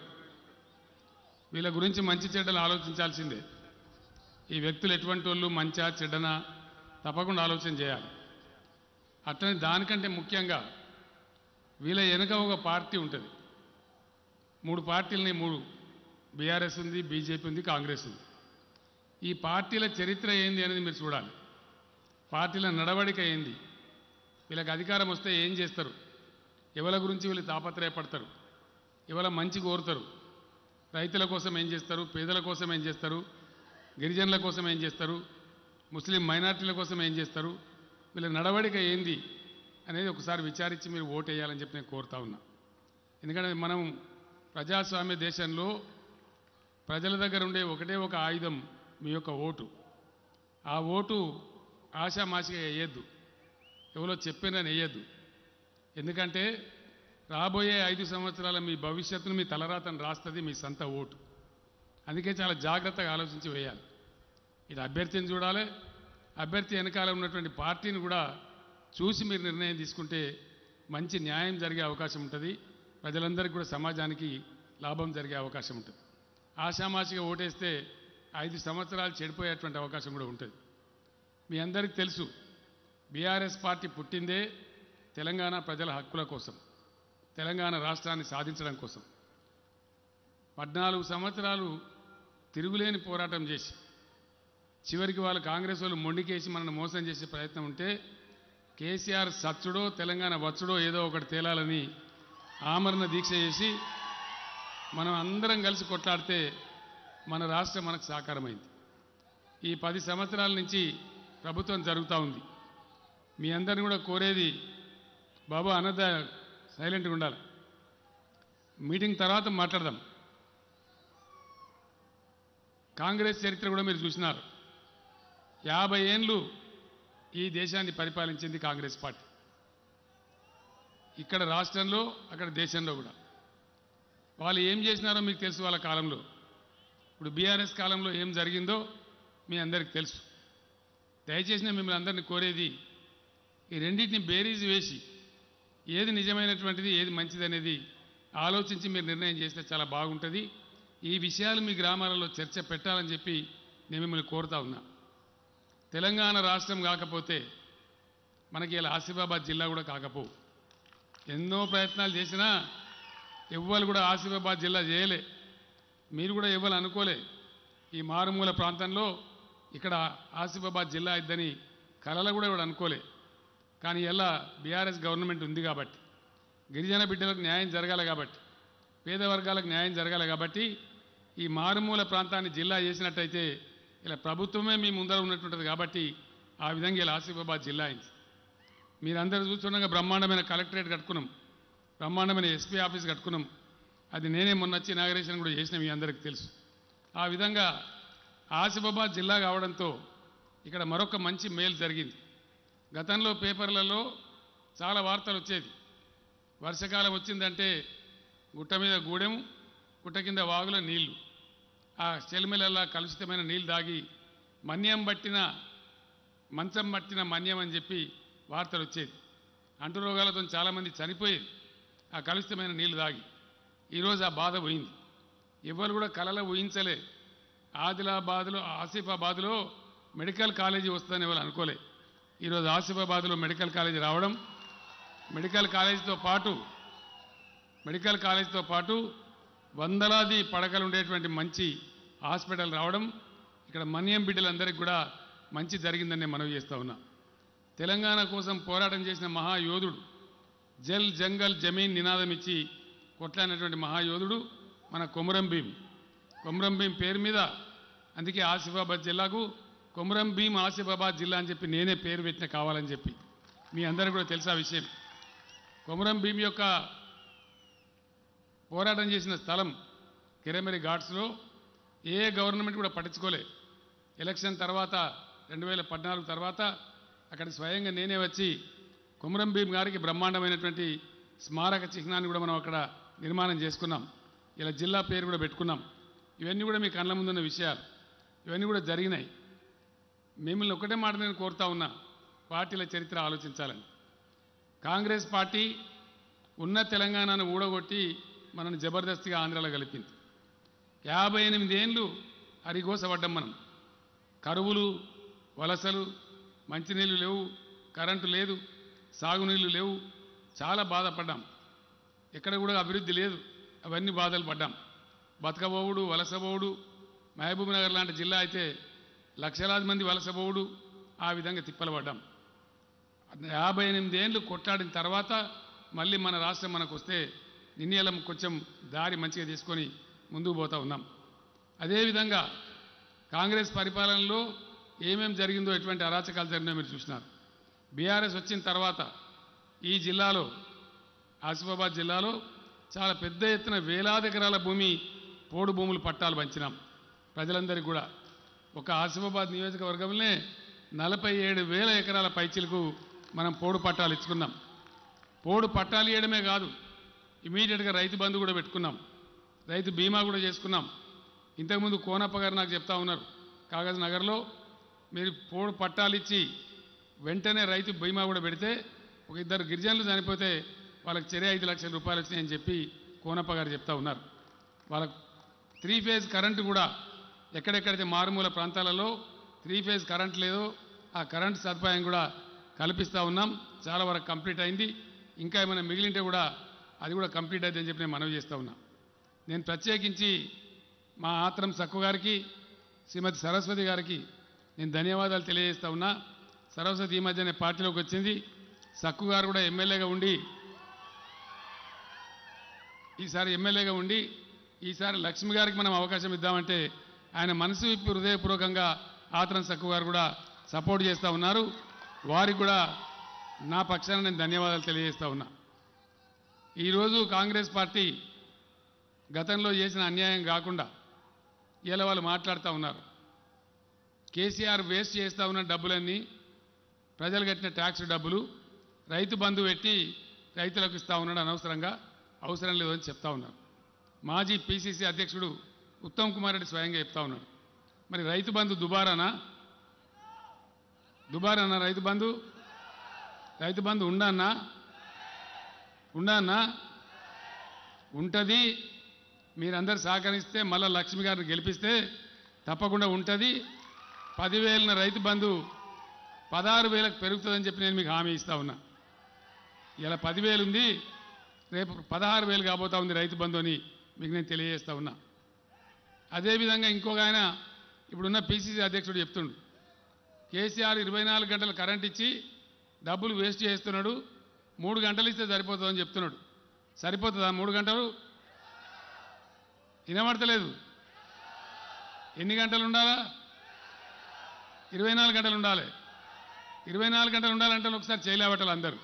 వీళ్ళ గురించి మంచి చెడ్డలు ఆలోచించాల్సిందే ఈ వ్యక్తులు ఎటువంటి వాళ్ళు మంచా చెడ్డనా తప్పకుండా ఆలోచన చేయాలి అట్లనే దానికంటే ముఖ్యంగా వీళ్ళ వెనుక ఒక పార్టీ ఉంటుంది మూడు పార్టీలని మూడు బీఆర్ఎస్ ఉంది బీజేపీ ఉంది కాంగ్రెస్ ఉంది ఈ పార్టీల చరిత్ర ఏంది అనేది మీరు చూడాలి పార్టీల నడవడిక ఏంది వీళ్ళకి అధికారం వస్తే ఏం చేస్తారు ఎవరి గురించి వీళ్ళు తాపత్రయపడతారు ఎవరి మంచి కోరుతారు రైతుల కోసం ఏం చేస్తారు పేదల కోసం ఏం చేస్తారు గిరిజనుల కోసం ఏం చేస్తారు ముస్లిం మైనార్టీల కోసం ఏం చేస్తారు వీళ్ళ నడవడిక ఏంది అనేది ఒకసారి విచారించి మీరు ఓటు వేయాలని చెప్పి నేను కోరుతా ఉన్నా ఎందుకంటే మనం ప్రజాస్వామ్య దేశంలో ప్రజల దగ్గర ఉండే ఒకటే ఒక ఆయుధం మీ యొక్క ఓటు ఆ ఓటు ఆశామాషిగా వేయద్దు ఎవరో చెప్పినని వేయద్దు ఎందుకంటే రాబోయే ఐదు సంవత్సరాల మీ భవిష్యత్తును మీ తలరాతను రాస్తుంది మీ సొంత ఓటు అందుకే చాలా జాగ్రత్తగా ఆలోచించి వేయాలి ఇది అభ్యర్థిని చూడాలి అభ్యర్థి వెనకాల ఉన్నటువంటి పార్టీని కూడా చూసి మీరు నిర్ణయం తీసుకుంటే మంచి న్యాయం జరిగే అవకాశం ఉంటుంది ప్రజలందరికీ కూడా సమాజానికి లాభం జరిగే అవకాశం ఉంటుంది ఆషామాషిగా ఓటేస్తే ఐదు సంవత్సరాలు చెడిపోయేటువంటి అవకాశం కూడా ఉంటుంది మీ అందరికీ తెలుసు బీఆర్ఎస్ పార్టీ పుట్టిందే తెలంగాణ ప్రజల హక్కుల కోసం తెలంగాణ రాష్ట్రాన్ని సాధించడం కోసం పద్నాలుగు సంవత్సరాలు తిరుగులేని పోరాటం చేసి చివరికి వాళ్ళు కాంగ్రెస్ వాళ్ళు మొండికేసి మనల్ని మోసం చేసే ప్రయత్నం ఉంటే కేసీఆర్ సచ్చుడో తెలంగాణ వచ్చుడో ఏదో ఒకటి తేలాలని ఆమరణ దీక్ష చేసి మనం అందరం కలిసి కొట్లాడితే మన రాష్ట్రం మనకు సాకారమైంది ఈ పది సంవత్సరాల నుంచి ప్రభుత్వం జరుగుతూ ఉంది మీ అందరిని కూడా కోరేది బాబు అన్నద సైలెంట్గా ఉండాలి మీటింగ్ తర్వాత మాట్లాడదాం కాంగ్రెస్ చరిత్ర కూడా మీరు చూసినారు యాభై ఏండ్లు ఈ దేశాన్ని పరిపాలించింది కాంగ్రెస్ పార్టీ ఇక్కడ రాష్ట్రంలో అక్కడ దేశంలో కూడా వాళ్ళు ఏం చేసినారో మీకు తెలుసు వాళ్ళ కాలంలో ఇప్పుడు బీఆర్ఎస్ కాలంలో ఏం జరిగిందో మీ అందరికి తెలుసు దయచేసి నేను మిమ్మల్ని అందరినీ కోరేది ఈ రెండింటిని బేరీజ్ వేసి ఏది నిజమైనటువంటిది ఏది మంచిది అనేది ఆలోచించి మీరు నిర్ణయం చేస్తే చాలా బాగుంటుంది ఈ విషయాలు మీ గ్రామాలలో చర్చ పెట్టాలని చెప్పి నేను మిమ్మల్ని కోరుతా ఉన్నా తెలంగాణ రాష్ట్రం కాకపోతే మనకి ఇలా ఆసిఫాబాద్ జిల్లా కూడా కాకపోవు ఎన్నో ప్రయత్నాలు చేసినా ఎవ్వరు కూడా ఆసిఫాబాద్ జిల్లా చేయలే మీరు కూడా ఇవ్వాలి అనుకోలే ఈ మారుమూల ప్రాంతంలో ఇక్కడ ఆసిఫాబాద్ జిల్లా ఇద్దని కలలు కూడా ఇవ్వడు అనుకోలే కానీ ఎలా బీఆర్ఎస్ గవర్నమెంట్ ఉంది కాబట్టి గిరిజన బిడ్డలకు న్యాయం జరగాలి కాబట్టి పేద వర్గాలకు న్యాయం జరగాలి కాబట్టి ఈ మారుమూల ప్రాంతాన్ని జిల్లా చేసినట్టయితే ఇలా ప్రభుత్వమే మీ ముందర ఉన్నట్టుంటుంది కాబట్టి ఆ విధంగా ఇలా ఆసిఫాబాద్ జిల్లా అయింది మీరందరూ చూస్తుండగా బ్రహ్మాండమైన కలెక్టరేట్ కట్టుకున్నాం బ్రహ్మాండమైన ఎస్పీ ఆఫీస్ కట్టుకున్నాం అది నేనే మొన్న వచ్చి ఇనాగరేషన్ కూడా చేసిన మీ అందరికీ తెలుసు ఆ విధంగా ఆసిఫాబాద్ జిల్లా కావడంతో ఇక్కడ మరొక మంచి మేలు జరిగింది గతంలో పేపర్లలో చాలా వార్తలు వచ్చేది వర్షాకాలం వచ్చిందంటే గుట్ట మీద గూడెం గుట్ట కింద వాగుల నీళ్లు ఆ చెలిమెలలా కలుషితమైన నీళ్లు దాగి మన్యం పట్టిన మంచం పట్టిన మన్యం అని చెప్పి వార్తలు వచ్చేది అంటు రోగాలతో చాలామంది చనిపోయేది ఆ కలుషితమైన నీళ్లు దాగి ఈరోజు ఆ బాధ పోయింది ఎవరు కూడా కలలో ఊహించలే ఆదిలాబాద్లో ఆసిఫాబాద్లో మెడికల్ కాలేజీ వస్తుందని ఎవరు అనుకోలే ఈరోజు ఆసిఫాబాద్లో మెడికల్ కాలేజీ రావడం మెడికల్ కాలేజీతో పాటు మెడికల్ కాలేజీతో పాటు వందలాది పడకలు ఉండేటువంటి మంచి హాస్పిటల్ రావడం ఇక్కడ మన్యం బిడ్డలందరికీ కూడా మంచి జరిగిందని నేను మనవి చేస్తా ఉన్నా తెలంగాణ కోసం పోరాటం చేసిన మహాయోధుడు జల్ జంగల్ జమీన్ నినాదం ఇచ్చి కొట్లాడినటువంటి మహాయోధుడు మన కొమరం భీం కొమరం భీం పేరు మీద అందుకే ఆసిఫాబాద్ జిల్లాకు కొమరం భీం ఆసిఫాబాద్ జిల్లా అని చెప్పి నేనే పేరు పెట్టిన కావాలని చెప్పి మీ అందరికీ కూడా తెలుసా విషయం కొమరం భీం యొక్క పోరాటం చేసిన స్థలం కిరమెరి ఘాట్స్లో ఏ గవర్నమెంట్ కూడా పట్టించుకోలే ఎలక్షన్ తర్వాత రెండు వేల పద్నాలుగు తర్వాత అక్కడ స్వయంగా నేనే వచ్చి కుమరం భీం గారికి బ్రహ్మాండమైనటువంటి స్మారక చిహ్నాన్ని కూడా మనం అక్కడ నిర్మాణం చేసుకున్నాం ఇలా జిల్లా పేరు కూడా పెట్టుకున్నాం ఇవన్నీ కూడా మీ కళ్ళ ముందున్న విషయాలు ఇవన్నీ కూడా జరిగినాయి మిమ్మల్ని ఒకటే మాట నేను కోరుతా ఉన్నా పార్టీల చరిత్ర ఆలోచించాలని కాంగ్రెస్ పార్టీ ఉన్న తెలంగాణను ఊడగొట్టి మనల్ని జబర్దస్తిగా ఆంధ్రాలో కలిపింది యాభై ఎనిమిది ఏండ్లు అరిగోసపడ్డం మనం కరువులు వలసలు మంచినీళ్ళు లేవు కరెంటు లేదు సాగునీళ్ళు లేవు చాలా బాధపడ్డాం ఎక్కడ కూడా అభివృద్ధి లేదు అవన్నీ బాధలు పడ్డాం బతకబోవుడు వలసబోవుడు మహబూబ్ నగర్ లాంటి జిల్లా అయితే లక్షలాది మంది వలసబోవుడు ఆ విధంగా తిప్పలు పడ్డాం యాభై ఎనిమిది ఏళ్ళు కొట్లాడిన తర్వాత మళ్ళీ మన రాష్ట్రం మనకు వస్తే నిన్నెలం కొంచెం దారి మంచిగా తీసుకొని ముందుకు పోతా ఉన్నాం అదేవిధంగా కాంగ్రెస్ పరిపాలనలో ఏమేం జరిగిందో ఎటువంటి అరాచకాలు జరిగినాయో మీరు చూసినారు బీఆర్ఎస్ వచ్చిన తర్వాత ఈ జిల్లాలో ఆసిఫాబాద్ జిల్లాలో చాలా పెద్ద ఎత్తున వేలాది ఎకరాల భూమి పోడు భూములు పట్టాలు పంచినాం ప్రజలందరికీ కూడా ఒక ఆసిఫాబాద్ నియోజకవర్గంలోనే నలభై ఏడు వేల ఎకరాల పైచిలకు మనం పోడు పట్టాలు ఇచ్చుకున్నాం పోడు పట్టాలు ఇవ్వడమే కాదు ఇమీడియట్గా రైతు బంధు కూడా పెట్టుకున్నాం రైతు బీమా కూడా చేసుకున్నాం ఇంతకుముందు కోనప్ప గారు నాకు చెప్తా ఉన్నారు కాగజ్ నగర్లో మీరు పోడు పట్టాలు ఇచ్చి వెంటనే రైతు బీమా కూడా పెడితే ఒక ఇద్దరు గిరిజనులు చనిపోతే వాళ్ళకి చెరే ఐదు లక్షల రూపాయలు వచ్చినాయని చెప్పి కోనప్ప గారు చెప్తా ఉన్నారు వాళ్ళకు త్రీ ఫేజ్ కరెంటు కూడా ఎక్కడెక్కడైతే మారుమూల ప్రాంతాలలో త్రీ ఫేజ్ కరెంట్ లేదో ఆ కరెంట్ సదుపాయం కూడా కల్పిస్తూ ఉన్నాం చాలా వరకు కంప్లీట్ అయింది ఇంకా ఏమైనా మిగిలింటే కూడా అది కూడా కంప్లీట్ అయిందని చెప్పి నేను మనవి చేస్తూ ఉన్నా నేను ప్రత్యేకించి మా ఆత్రం సక్కు గారికి శ్రీమతి సరస్వతి గారికి నేను ధన్యవాదాలు తెలియజేస్తా ఉన్నా సరస్వతి ఈ మధ్యనే పార్టీలోకి వచ్చింది సక్కు గారు కూడా ఎమ్మెల్యేగా ఉండి ఈసారి ఎమ్మెల్యేగా ఉండి ఈసారి లక్ష్మి గారికి మనం అవకాశం ఇద్దామంటే ఆయన మనసు విప్పి హృదయపూర్వకంగా ఆత్రం సక్కు గారు కూడా సపోర్ట్ చేస్తూ ఉన్నారు వారికి కూడా నా పక్షాన నేను ధన్యవాదాలు తెలియజేస్తా ఉన్నా ఈరోజు కాంగ్రెస్ పార్టీ గతంలో చేసిన అన్యాయం కాకుండా ఇలా వాళ్ళు మాట్లాడుతూ ఉన్నారు కేసీఆర్ వేస్ట్ చేస్తూ ఉన్న డబ్బులన్నీ ప్రజలు కట్టిన ట్యాక్స్ డబ్బులు రైతు బంధు పెట్టి రైతులకు ఇస్తా ఉన్నాడు అనవసరంగా అవసరం లేదని చెప్తా ఉన్నారు మాజీ పిసిసి అధ్యక్షుడు ఉత్తమ్ కుమార్ రెడ్డి స్వయంగా చెప్తా ఉన్నాడు మరి రైతు బంధు దుబారానా దుబారానా రైతు బంధు రైతు బంధు ఉండన్నా ఉండన్నా ఉంటుంది మీరందరు సహకరిస్తే మళ్ళా లక్ష్మి గారిని గెలిపిస్తే తప్పకుండా ఉంటుంది పదివేల రైతు బంధు పదహారు వేలకు పెరుగుతుందని చెప్పి నేను మీకు హామీ ఇస్తా ఉన్నా ఇలా పదివేలు ఉంది రేపు పదహారు వేలు కాబోతా ఉంది రైతు బంధు అని మీకు నేను తెలియజేస్తా ఉన్నా అదేవిధంగా ఇంకొక ఆయన ఇప్పుడున్న పిసిసి అధ్యక్షుడు చెప్తుండు కేసీఆర్ ఇరవై నాలుగు గంటలు కరెంట్ ఇచ్చి డబ్బులు వేస్ట్ చేస్తున్నాడు మూడు గంటలు ఇస్తే సరిపోతుందని చెప్తున్నాడు సరిపోతుందా మూడు గంటలు వినబడతలేదు ఎన్ని గంటలు ఉండాలా ఇరవై నాలుగు గంటలు ఉండాలి ఇరవై నాలుగు గంటలు ఉండాలంటే ఒకసారి చేయలేబట్టాలి అందరూ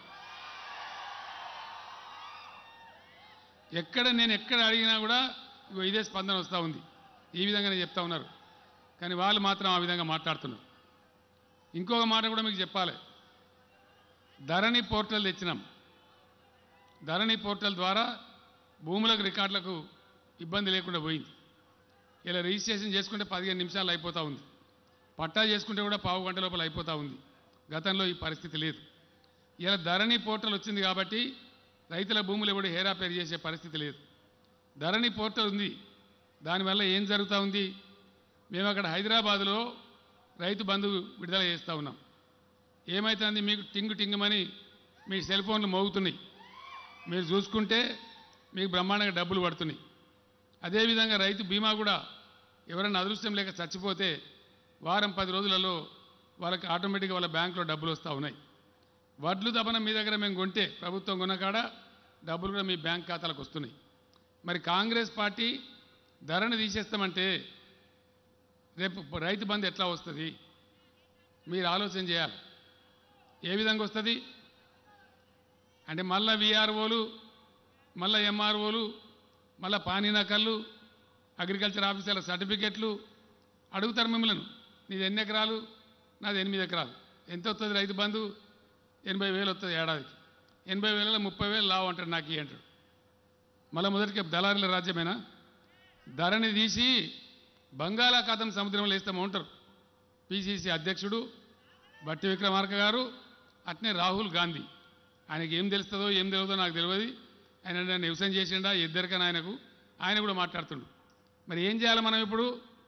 ఎక్కడ నేను ఎక్కడ అడిగినా కూడా ఇగో ఇదే స్పందన వస్తూ ఉంది ఈ విధంగానే చెప్తా ఉన్నారు కానీ వాళ్ళు మాత్రం ఆ విధంగా మాట్లాడుతున్నారు ఇంకొక మాట కూడా మీకు చెప్పాలి ధరణి పోర్టల్ తెచ్చినాం ధరణి పోర్టల్ ద్వారా భూములకు రికార్డులకు ఇబ్బంది లేకుండా పోయింది ఇలా రిజిస్ట్రేషన్ చేసుకుంటే పదిహేను నిమిషాలు అయిపోతూ ఉంది పట్టా చేసుకుంటే కూడా పావు గంట లోపల అయిపోతూ ఉంది గతంలో ఈ పరిస్థితి లేదు ఇలా ధరణి పోర్టల్ వచ్చింది కాబట్టి రైతుల భూములు ఎవడు హేరాపేరు చేసే పరిస్థితి లేదు ధరణి పోర్టల్ ఉంది దానివల్ల ఏం జరుగుతూ ఉంది మేము అక్కడ హైదరాబాదులో రైతు బంధు విడుదల చేస్తూ ఉన్నాం ఏమైతుంది మీకు టింగు టింగుమని మీ సెల్ ఫోన్లు మోగుతున్నాయి మీరు చూసుకుంటే మీకు బ్రహ్మాండంగా డబ్బులు పడుతున్నాయి అదేవిధంగా రైతు బీమా కూడా ఎవరైనా అదృష్టం లేక చచ్చిపోతే వారం పది రోజులలో వాళ్ళకి ఆటోమేటిక్గా వాళ్ళ బ్యాంకులో డబ్బులు వస్తూ ఉన్నాయి వడ్లు దపన మీ దగ్గర మేము కొంటే ప్రభుత్వం కొనకాడ డబ్బులు కూడా మీ బ్యాంక్ ఖాతాలకు వస్తున్నాయి మరి కాంగ్రెస్ పార్టీ ధరను తీసేస్తామంటే రేపు రైతు బంధు ఎట్లా వస్తుంది మీరు ఆలోచన చేయాలి ఏ విధంగా వస్తుంది అంటే మళ్ళా విఆర్ఓలు మళ్ళా ఎంఆర్ఓలు మళ్ళా పానీనకళ్ళు అగ్రికల్చర్ ఆఫీసర్ల సర్టిఫికెట్లు అడుగుతారు మిమ్మల్ని నీది ఎన్ని ఎకరాలు నాది ఎనిమిది ఎకరాలు ఎంత వస్తుంది రైతు బంధు ఎనభై వేలు వస్తుంది ఏడాదికి ఎనభై వేలలో ముప్పై వేలు లావు అంటాడు నాకు ఇయ్యి అంటాడు మళ్ళీ మొదటికి దళారుల రాజ్యమేనా ధరని తీసి బంగాళాఖాతం సముద్రంలో వేస్తామంటారు పిసిసి అధ్యక్షుడు బట్టి విక్రమార్క గారు అట్నే రాహుల్ గాంధీ ఆయనకి ఏం తెలుస్తుందో ఏం తెలియదో నాకు తెలియదు ఆయన నన్ను వ్యవసాయం చేసిండా ఇద్దరికైనా ఆయనకు ఆయన కూడా మాట్లాడుతుండు మరి ఏం చేయాలి మనం ఇప్పుడు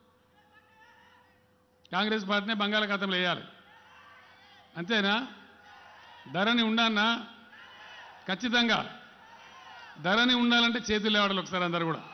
కాంగ్రెస్ పార్టీనే బంగాళాఖాతంలో వేయాలి అంతేనా ధరని ఉండన్నా ఖచ్చితంగా ధరని ఉండాలంటే చేతులు లేవాడాలి ఒకసారి అందరు కూడా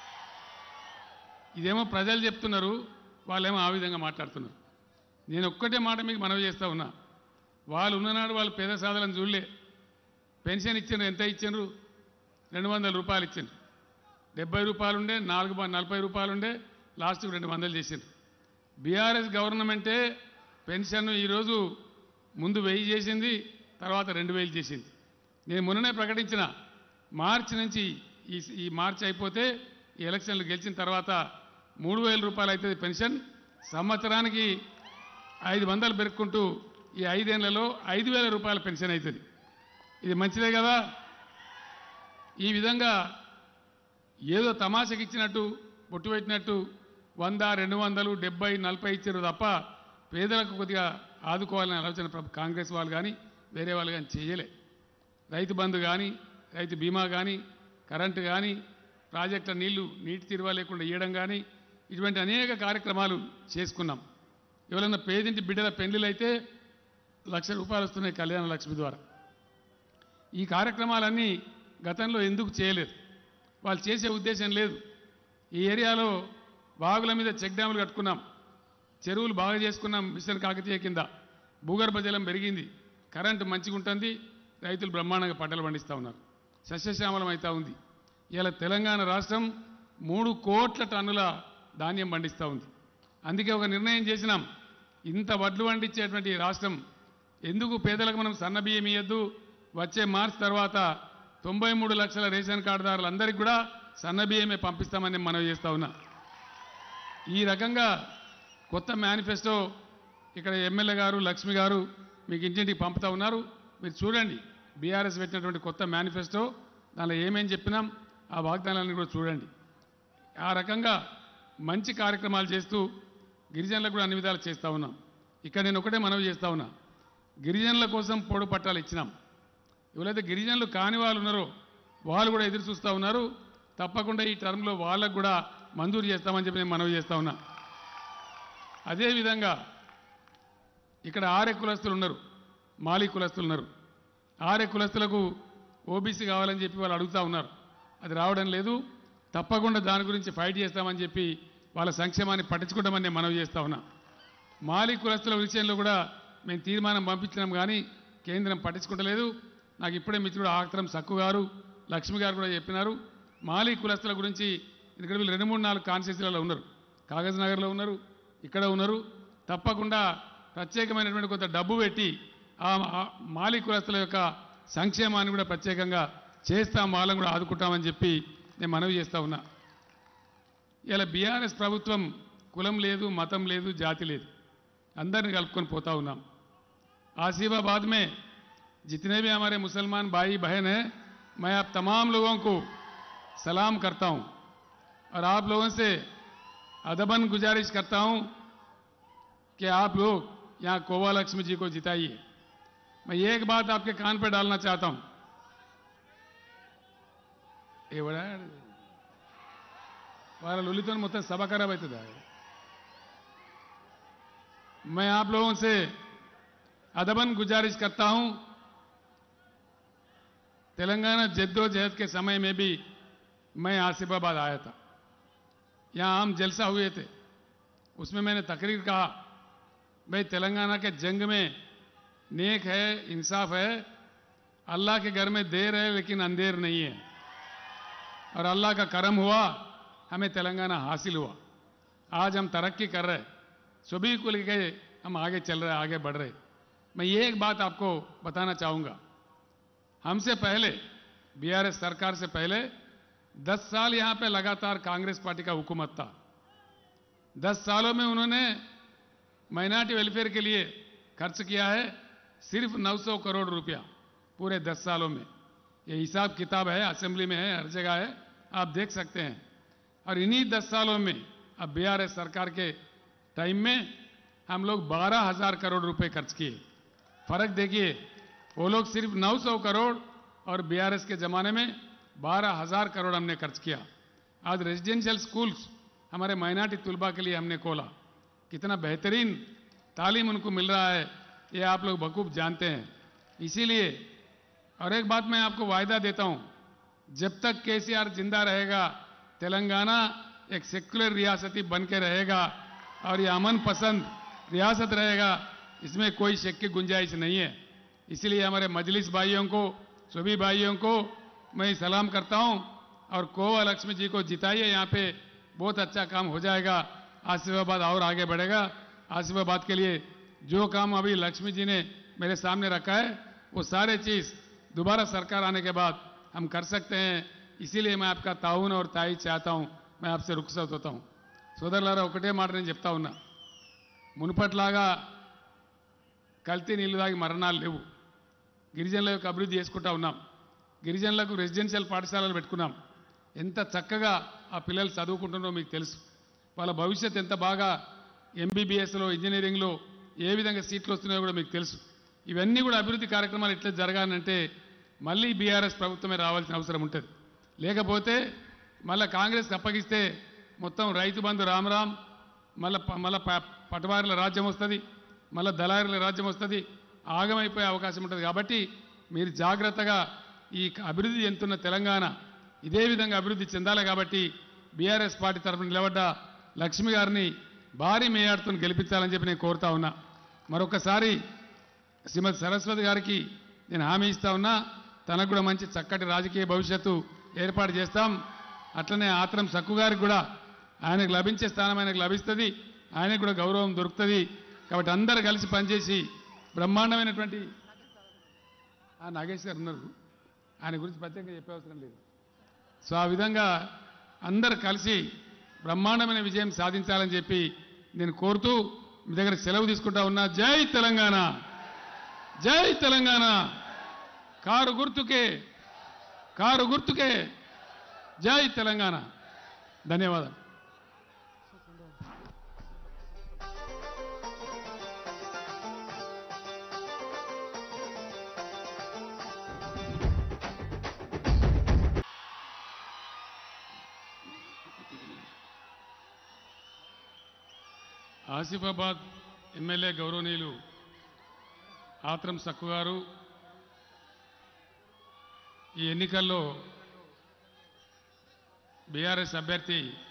ఇదేమో ప్రజలు చెప్తున్నారు వాళ్ళేమో ఆ విధంగా మాట్లాడుతున్నారు నేను ఒక్కటే మాట మీకు మనవి చేస్తా ఉన్నా వాళ్ళు ఉన్ననాడు వాళ్ళు పేద సాధలను చూడలే పెన్షన్ ఇచ్చిండ్రు ఎంత ఇచ్చిండ్రు రెండు వందల రూపాయలు ఇచ్చిండ్రు డెబ్బై రూపాయలు ఉండే నాలుగు బ- నలభై రూపాయలు ఉండే లాస్ట్కి రెండు వందలు చేసిండ్రు బీఆర్ఎస్ గవర్నమెంటే పెన్షన్ ఈరోజు ముందు వెయ్యి చేసింది తర్వాత రెండు వేలు చేసింది నేను మొన్ననే ప్రకటించిన మార్చి నుంచి ఈ ఈ మార్చి అయిపోతే ఈ ఎలక్షన్లు గెలిచిన తర్వాత మూడు వేల రూపాయలు అవుతుంది పెన్షన్ సంవత్సరానికి ఐదు వందలు పెరుక్కుంటూ ఈ ఐదేళ్లలో ఐదు వేల రూపాయల పెన్షన్ అవుతుంది ఇది మంచిదే కదా ఈ విధంగా ఏదో తమాషకి ఇచ్చినట్టు బొట్టు పెట్టినట్టు వంద రెండు వందలు డెబ్బై నలభై ఇచ్చారు తప్ప పేదలకు కొద్దిగా ఆదుకోవాలనే ఆలోచన ప్రభు- కాంగ్రెస్ వాళ్ళు కానీ వేరే వాళ్ళు కానీ చేయలే రైతు బంధు కానీ రైతు బీమా కానీ కరెంటు కానీ ప్రాజెక్టుల నీళ్లు నీటి తీరువా లేకుండా ఇవ్వడం కానీ ఇటువంటి అనేక కార్యక్రమాలు చేసుకున్నాం ఎవరైనా పేదింటి బిడ్డల పెళ్లిళ్ళు అయితే లక్ష రూపాయలు వస్తున్నాయి కళ్యాణ లక్ష్మి ద్వారా ఈ కార్యక్రమాలన్నీ గతంలో ఎందుకు చేయలేదు వాళ్ళు చేసే ఉద్దేశం లేదు ఈ ఏరియాలో వాగుల మీద చెక్ డ్యాములు కట్టుకున్నాం చెరువులు బాగా చేసుకున్నాం మిషన్ కాకతీయ కింద భూగర్భ జలం పెరిగింది కరెంటు మంచిగా ఉంటుంది రైతులు బ్రహ్మాండంగా పంటలు పండిస్తూ ఉన్నారు సస్యశ్యామలం అవుతా ఉంది ఇలా తెలంగాణ రాష్ట్రం మూడు కోట్ల టన్నుల ధాన్యం పండిస్తూ ఉంది అందుకే ఒక నిర్ణయం చేసినాం ఇంత వడ్లు పండించేటువంటి ఈ రాష్ట్రం ఎందుకు పేదలకు మనం సన్న బియ్యం ఇవ్వద్దు వచ్చే మార్చ్ తర్వాత తొంభై మూడు లక్షల రేషన్ కార్డుదారులందరికీ కూడా సన్న బియ్యమే పంపిస్తామని మనవి చేస్తా ఉన్నా ఈ రకంగా కొత్త మేనిఫెస్టో ఇక్కడ ఎమ్మెల్యే గారు లక్ష్మి గారు మీకు ఇంటింటికి పంపుతా ఉన్నారు మీరు చూడండి బీఆర్ఎస్ పెట్టినటువంటి కొత్త మేనిఫెస్టో దానిలో ఏమేం చెప్పినాం ఆ వాగ్దానాలను కూడా చూడండి ఆ రకంగా మంచి కార్యక్రమాలు చేస్తూ గిరిజనులకు కూడా అన్ని విధాలు చేస్తూ ఉన్నాం ఇక్కడ నేను ఒకటే మనవి చేస్తా ఉన్నా గిరిజనుల కోసం పొడు పట్టాలు ఇచ్చినాం ఎవరైతే గిరిజనులు కాని వాళ్ళు ఉన్నారో వాళ్ళు కూడా ఎదురు చూస్తూ ఉన్నారు తప్పకుండా ఈ టర్మ్లో వాళ్ళకు కూడా మంజూరు చేస్తామని చెప్పి నేను మనవి చేస్తా ఉన్నా అదేవిధంగా ఇక్కడ ఆరే కులస్తులు ఉన్నారు మాలీ కులస్తులు ఉన్నారు ఆరే కులస్తులకు ఓబీసీ కావాలని చెప్పి వాళ్ళు అడుగుతూ ఉన్నారు అది రావడం లేదు తప్పకుండా దాని గురించి ఫైట్ చేస్తామని చెప్పి వాళ్ళ సంక్షేమాన్ని పట్టించుకుంటామని నేను మనవి చేస్తా ఉన్నా మాలి కులస్తుల విషయంలో కూడా మేము తీర్మానం పంపించినాం కానీ కేంద్రం పట్టించుకుంటలేదు నాకు ఇప్పుడే మిత్రుడు ఆక్తరం సక్కు గారు లక్ష్మి గారు కూడా చెప్పినారు మాలి కులస్తుల గురించి ఇక్కడ వీళ్ళు రెండు మూడు నాలుగు కాన్స్టిట్యూన్సీలలో ఉన్నారు కాగజ్ నగర్లో ఉన్నారు ఇక్కడ ఉన్నారు తప్పకుండా ప్రత్యేకమైనటువంటి కొంత డబ్బు పెట్టి ఆ ఆ మాలి కులస్తుల యొక్క సంక్షేమాన్ని కూడా ప్రత్యేకంగా చేస్తాం వాళ్ళని కూడా ఆదుకుంటామని చెప్పి నేను మనవి చేస్తా ఉన్నా ఇలా బీఆర్ఎస్ ప్రభుత్వం కులం లేదు మతం లేదు జాతి లేదు అందరిని కలుపుకొని పోతా ఉన్నాం आसिफाबाद में जितने भी हमारे मुसलमान भाई बहन हैं मैं आप तमाम लोगों को सलाम करता हूं और आप लोगों से अदबन गुजारिश करता हूं कि आप लोग यहां कोवा लक्ष्मी जी को जिताइए मैं एक बात आपके कान पे डालना चाहता हूं ये बड़ा వాళ్ళ లొల్లితో మొత్తం సభ ఖరాబ్ అవుతుందా मैं आप लोगों से अदबन गुजारिश करता हूं तेलंगाना जद्दोजहद के समय में भी मैं आसिफाबाद आया था यहां हम जलसा हुए थे उसमें मैंने तकरीर कहा भाई तेलंगाना के जंग में नेक है इंसाफ है अल्लाह के घर में देर है लेकिन अंधेर नहीं है और अल्लाह का करम हुआ हमें तेलंगाना हासिल हुआ आज हम तरक्की कर रहे सभी को लेके हम आगे चल रहे आगे बढ़ रहे मैं ये एक बात आपको बताना चाहूंगा हमसे पहले बीआरएस सरकार से पहले 10 साल यहां पे लगातार कांग्रेस पार्टी का हुकूमत था 10 सालों में उन्होंने माइनॉरिटी वेलफेयर के लिए खर्च किया है सिर्फ 900 करोड़ रुपया पूरे 10 सालों में ये हिसाब किताब है असेंबली में है हर जगह है आप देख सकते हैं और इन्हीं 10 सालों में अब बीआरएस सरकार के टाइम में हम लोग बारह हजार करोड़ रुपए खर्च किए फर्क देखिए वो लोग सिर्फ 900 करोड़ और बीआरएस के जमाने में बारह हजार करोड़ हमने खर्च किया आज रेजिडेंशियल स्कूल्स हमारे माइनॉरिटी तुलबा के लिए हमने खोला कितना बेहतरीन तालीम उनको मिल रहा है ये आप लोग बखूब जानते हैं इसीलिए और एक बात मैं आपको वायदा देता हूं जब तक केसीआर जिंदा रहेगा तेलंगाना एक सेक्युलर रियासती बन के रहेगा और ये अमन पसंद रियासत रहेगा इसमें कोई शक की गुंजाइश नहीं है इसलिए हमारे मजलिस भाइयों को सभी भाइयों को मैं सलाम करता हूं और कोवा लक्ष्मी जी को जिताइए यहाँ पे बहुत अच्छा काम हो जाएगा आसिफाबाद और आगे बढ़ेगा आसिफाबाद के लिए जो काम अभी लक्ष्मी जी ने मेरे सामने रखा है वो सारे चीज दोबारा सरकार आने के बाद हम कर सकते हैं इसीलिए मैं आपका ताउन और ताई चाहता हूं मैं आपसे रुखसत होता हूं సోదరులారా ఒకటే మాట నేను చెప్తా ఉన్నా మునుపట్లాగా కల్తీ నీళ్లు తాగి మరణాలు లేవు గిరిజనుల యొక్క అభివృద్ధి చేసుకుంటా ఉన్నాం గిరిజనులకు రెసిడెన్షియల్ పాఠశాలలు పెట్టుకున్నాం ఎంత చక్కగా ఆ పిల్లలు చదువుకుంటున్నారో మీకు తెలుసు వాళ్ళ భవిష్యత్ ఎంత బాగా ఎంబీబీఎస్లో ఇంజనీరింగ్లో ఏ విధంగా సీట్లు వస్తున్నాయో కూడా మీకు తెలుసు ఇవన్నీ కూడా అభివృద్ధి కార్యక్రమాలు ఎట్లా జరగాలంటే మళ్ళీ బీఆర్ఎస్ ప్రభుత్వమే రావాల్సిన అవసరం ఉంటుంది లేకపోతే మళ్ళీ కాంగ్రెస్కి అప్పగిస్తే మొత్తం రైతు బంధు రామరామ్ మళ్ళీ మళ్ళీ పటవారీల రాజ్యం వస్తుంది మళ్ళీ దళారీల రాజ్యం వస్తుంది ఆగమైపోయే అవకాశం ఉంటుంది కాబట్టి మీరు జాగ్రత్తగా ఈ అభివృద్ధి చెందుతున్న తెలంగాణ ఇదే విధంగా అభివృద్ధి చెందాలి కాబట్టి బీఆర్ఎస్ పార్టీ తరఫున నిలబడ్డ లక్ష్మి గారిని భారీ మేయాడుతో గెలిపించాలని చెప్పి నేను కోరుతా ఉన్నా మరొకసారి శ్రీమతి సరస్వతి గారికి నేను హామీ ఇస్తా ఉన్నా తనకు కూడా మంచి చక్కటి రాజకీయ భవిష్యత్తు ఏర్పాటు చేస్తాం అట్లనే ఆత్రం సక్కు గారికి కూడా ఆయనకు లభించే స్థానం ఆయనకు లభిస్తుంది ఆయనకు కూడా గౌరవం దొరుకుతుంది కాబట్టి అందరు కలిసి పనిచేసి బ్రహ్మాండమైనటువంటి ఆ నాగేష్ గారు ఉన్నారు ఆయన గురించి ప్రత్యేకంగా చెప్పే అవసరం లేదు సో ఆ విధంగా అందరు కలిసి బ్రహ్మాండమైన విజయం సాధించాలని చెప్పి నేను కోరుతూ మీ దగ్గర సెలవు తీసుకుంటా ఉన్నా జై తెలంగాణ జై తెలంగాణ కారు గుర్తుకే కారు గుర్తుకే జై తెలంగాణ ధన్యవాదాలు ఆసిఫాబాద్ ఎమ్మెల్యే గౌరవనీయులు ఆత్రం సక్కు గారు ఈ ఎన్నికల్లో బీఆర్ఎస్ అభ్యర్థి